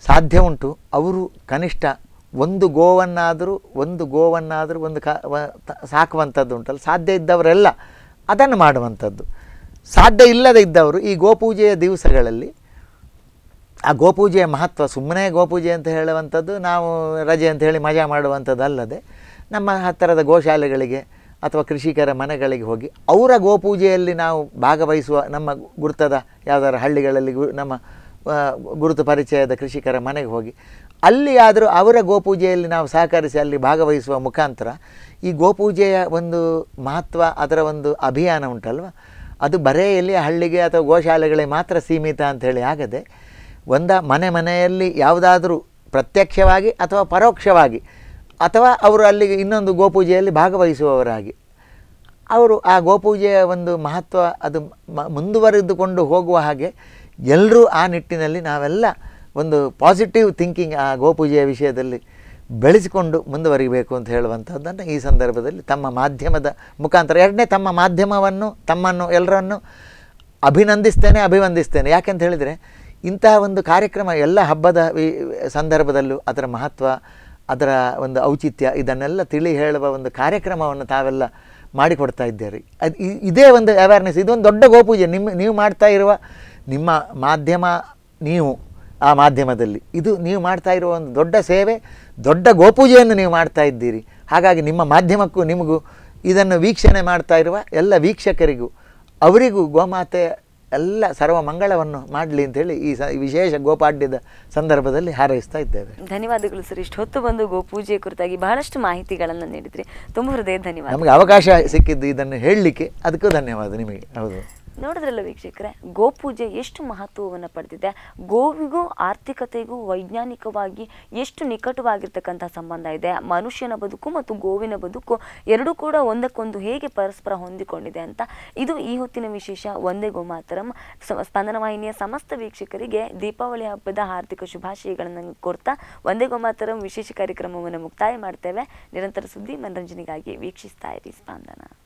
ಸಾಧ್ಯ ಉಂಟು ಅವರು ಕನಿಷ್ಠ ಒಂದು ಗೋವನ್ನಾದರೂ ಒಂದು ಗೋವನ್ನಾದರೂ ಒಂದು ಕ ವ- ತ- ಸಾಕುವಂಥದ್ದು ಉಂಟಲ್ಲ ಸಾಧ್ಯ ಇದ್ದವರೆಲ್ಲ ಅದನ್ನು ಮಾಡುವಂಥದ್ದು ಸಾಧ್ಯ ಇಲ್ಲದೆ ಇದ್ದವರು ಈ ಗೋಪೂಜೆಯ ದಿವಸಗಳಲ್ಲಿ ಆ ಗೋಪೂಜೆಯ ಮಹತ್ವ ಸುಮ್ಮನೆ ಗೋಪೂಜೆ ಅಂತ ಹೇಳುವಂಥದ್ದು ನಾವು ರಜೆ ಅಂತ ಹೇಳಿ ಮಜಾ ಮಾಡುವಂಥದ್ದು ಅಲ್ಲದೆ ನಮ್ಮ ಹತ್ತಿರದ ಗೋಶಾಲೆಗಳಿಗೆ ಅಥವಾ ಕೃಷಿಕರ ಮನೆಗಳಿಗೆ ಹೋಗಿ ಅವರ ಗೋಪೂಜೆಯಲ್ಲಿ ನಾವು ಭಾಗವಹಿಸುವ ನಮ್ಮ ಗುರುತದ ಯಾವುದಾದ್ರು ಹಳ್ಳಿಗಳಲ್ಲಿ ಗು- ನಮ್ಮ ಆ, ಗುರುತು ಪರಿಚಯದ ಕೃಷಿಕರ ಮನೆಗೆ ಹೋಗಿ ಅಲ್ಲಿ ಆದರೂ ಅವರ ಗೋಪೂಜೆಯಲ್ಲಿ ನಾವು ಸಹಕರಿಸಿ ಅಲ್ಲಿ ಭಾಗವಹಿಸುವ ಮುಖಾಂತರ ಈ ಗೋಪೂಜೆಯ ಒಂದು ಮಹತ್ವ ಅದರ ಒಂದು ಅಭಿಯಾನ ಉಂಟಲ್ವ ಅದು ಬರೇ ಎಲ್ಲಿ ಹಳ್ಳಿಗೆ ಅಥವಾ ಗೋಶಾಲೆಗಳಿಗೆ ಮಾತ್ರ ಸೀಮಿತ ಅಂತ ಹೇಳಿ ಆಗದೆ ಒಂದ ಮನೆ ಮನೆಯಲ್ಲಿ ಯಾವುದಾದ್ರೂ ಪ್ರತ್ಯಕ್ಷವಾಗಿ ಅಥವಾ ಪರೋಕ್ಷವಾಗಿ ಅಥವಾ ಅವರು ಅಲ್ಲಿಗೆ ಇನ್ನೊಂದು ಗೋಪೂಜೆಯಲ್ಲಿ ಭಾಗವಹಿಸುವವರಾಗಿ ಅವರು ಆ ಗೋಪೂಜೆಯ ಒಂದು ಮಹತ್ವ ಅದು ಮ- ಮುಂದುವರೆದುಕೊಂಡು ಹೋಗುವ ಹಾಗೆ ಎಲ್ಲರೂ ಆ ನಿಟ್ಟಿನಲ್ಲಿ ನಾವೆಲ್ಲ ಒಂದು ಪಾಸಿಟಿವ್ ಥಿಂಕಿಂಗ್ ಆ ಗೋಪೂಜೆಯ ವಿಷಯದಲ್ಲಿ ಬೆಳೆಸಿಕೊಂಡು ಮುಂದುವರಿಬೇಕು ಅಂತ ಹೇಳುವಂಥದ್ದನ್ನು ಈ ಸಂದರ್ಭದಲ್ಲಿ ತಮ್ಮ ಮಾಧ್ಯಮದ ಮುಖಾಂತರ ಎರಡನೇ ತಮ್ಮ ಮಾಧ್ಯಮವನ್ನು ತಮ್ಮನ್ನು ಎಲ್ಲರನ್ನು ಅಭಿನಂದಿಸ್ತೇನೆ ಅಭಿವಂದಿಸ್ತೇನೆ ಯಾಕೆಂತ ಹೇಳಿದರೆ ಇಂತಹ ಒಂದು ಕಾರ್ಯಕ್ರಮ ಎಲ್ಲ ಹಬ್ಬದ ವಿ- ಸಂದರ್ಭದಲ್ಲೂ ಅದರ ಮಹತ್ವ ಅದರ ಒಂದು ಔಚಿತ್ಯ ಇದನ್ನೆಲ್ಲ ತಿಳಿ ಹೇಳುವ ಒಂದು ಕಾರ್ಯಕ್ರಮವನ್ನು ತಾವೆಲ್ಲ ಮಾಡಿಕೊಡ್ತಾ ಇದ್ದೀರಿ ಅದು ಇ- ಇದೇ ಒಂದು ಅವೇರ್ನೆಸ್ ಇದೊಂದು ದೊಡ್ಡ ಗೋಪೂಜೆ ನಿಮ್ಮ ನೀವು ಮಾಡ್ತಾ ಇರುವ ನಿಮ್ಮ ಮಾಧ್ಯಮ ನೀವು ಆ ಮಾಧ್ಯಮದಲ್ಲಿ ಇದು ನೀವು ಮಾಡ್ತಾ ಇರುವ ಒಂದು ದೊಡ್ಡ ಸೇವೆ ದೊಡ್ಡ ಗೋಪೂಜೆಯನ್ನು ನೀವು ಮಾಡ್ತಾ ಇದ್ದೀರಿ ಹಾಗಾಗಿ ನಿಮ್ಮ ಮಾಧ್ಯಮಕ್ಕೂ ನಿಮಗೂ ಇದನ್ನು ವೀಕ್ಷಣೆ ಮಾಡ್ತಾ ಇರುವ ಎಲ್ಲ ವೀಕ್ಷಕರಿಗೂ ಅವರಿಗೂ ಗೋಮಾತೆ ಎಲ್ಲ ಸರ್ವ ಮಂಗಳವನ್ನು ಮಾಡಲಿ ಅಂತೇಳಿ ಈ ಸ ಈ ವಿಶೇಷ ಗೋಪಾಡ್ಯದ ಸಂದರ್ಭದಲ್ಲಿ ಹಾರೈಸ್ತಾ ಇದ್ದೇವೆ ಧನ್ಯವಾದಗಳು ಸರ್ ಇಷ್ಟು ಹೊತ್ತು ಬಂದು ಗೋಪೂಜೆ ಕುರಿತಾಗಿ ಬಹಳಷ್ಟು ಮಾಹಿತಿಗಳನ್ನು ನೀಡಿದ್ರಿ ತುಂಬ ಹೃದಯ ಧನ್ಯವಾದ ನಮಗೆ ಅವಕಾಶ ಸಿಕ್ಕಿದ್ದು ಇದನ್ನು ಹೇಳಲಿಕ್ಕೆ ಅದಕ್ಕೂ ಧನ್ಯವಾದ ನಿಮಗೆ ಹೌದು ನೋಡಿದ್ರಲ್ಲ ವೀಕ್ಷಕರೇ ಗೋಪೂಜೆ ಎಷ್ಟು ಮಹತ್ವವನ್ನು ಪಡೆದಿದೆ ಗೋವಿಗೂ ಆರ್ಥಿಕತೆಗೂ ವೈಜ್ಞಾನಿಕವಾಗಿ ಎಷ್ಟು ನಿಕಟವಾಗಿರ್ತಕ್ಕಂಥ ಸಂಬಂಧ ಇದೆ ಮನುಷ್ಯನ ಬದುಕು ಮತ್ತು ಗೋವಿನ ಬದುಕು ಎರಡೂ ಕೂಡ ಒಂದಕ್ಕೊಂದು ಹೇಗೆ ಪರಸ್ಪರ ಹೊಂದಿಕೊಂಡಿದೆ ಅಂತ ಇದು ಈ ಹೊತ್ತಿನ ವಿಶೇಷ ಒಂದೇ ಗೋಮಾತರಂ ಸ- ಸ್ಪಂದನ ವಾಹಿನಿಯ ಸಮಸ್ತ ವೀಕ್ಷಕರಿಗೆ ದೀಪಾವಳಿ ಹಬ್ಬದ ಹಾರ್ದಿಕ ಶುಭಾಶಯಗಳನ್ನು ಕೋರ್ತಾ ಒಂದೇ ಗೋಮಾತರಂ ವಿಶೇಷ ಕಾರ್ಯಕ್ರಮವನ್ನು ಮುಕ್ತಾಯ ಮಾಡ್ತೇವೆ ನಿರಂತರ ಸುದ್ದಿ ಮನರಂಜನೆಗಾಗಿ ವೀಕ್ಷಿಸ್ತಾ ಇರಿ ಸ್ಪಂದನ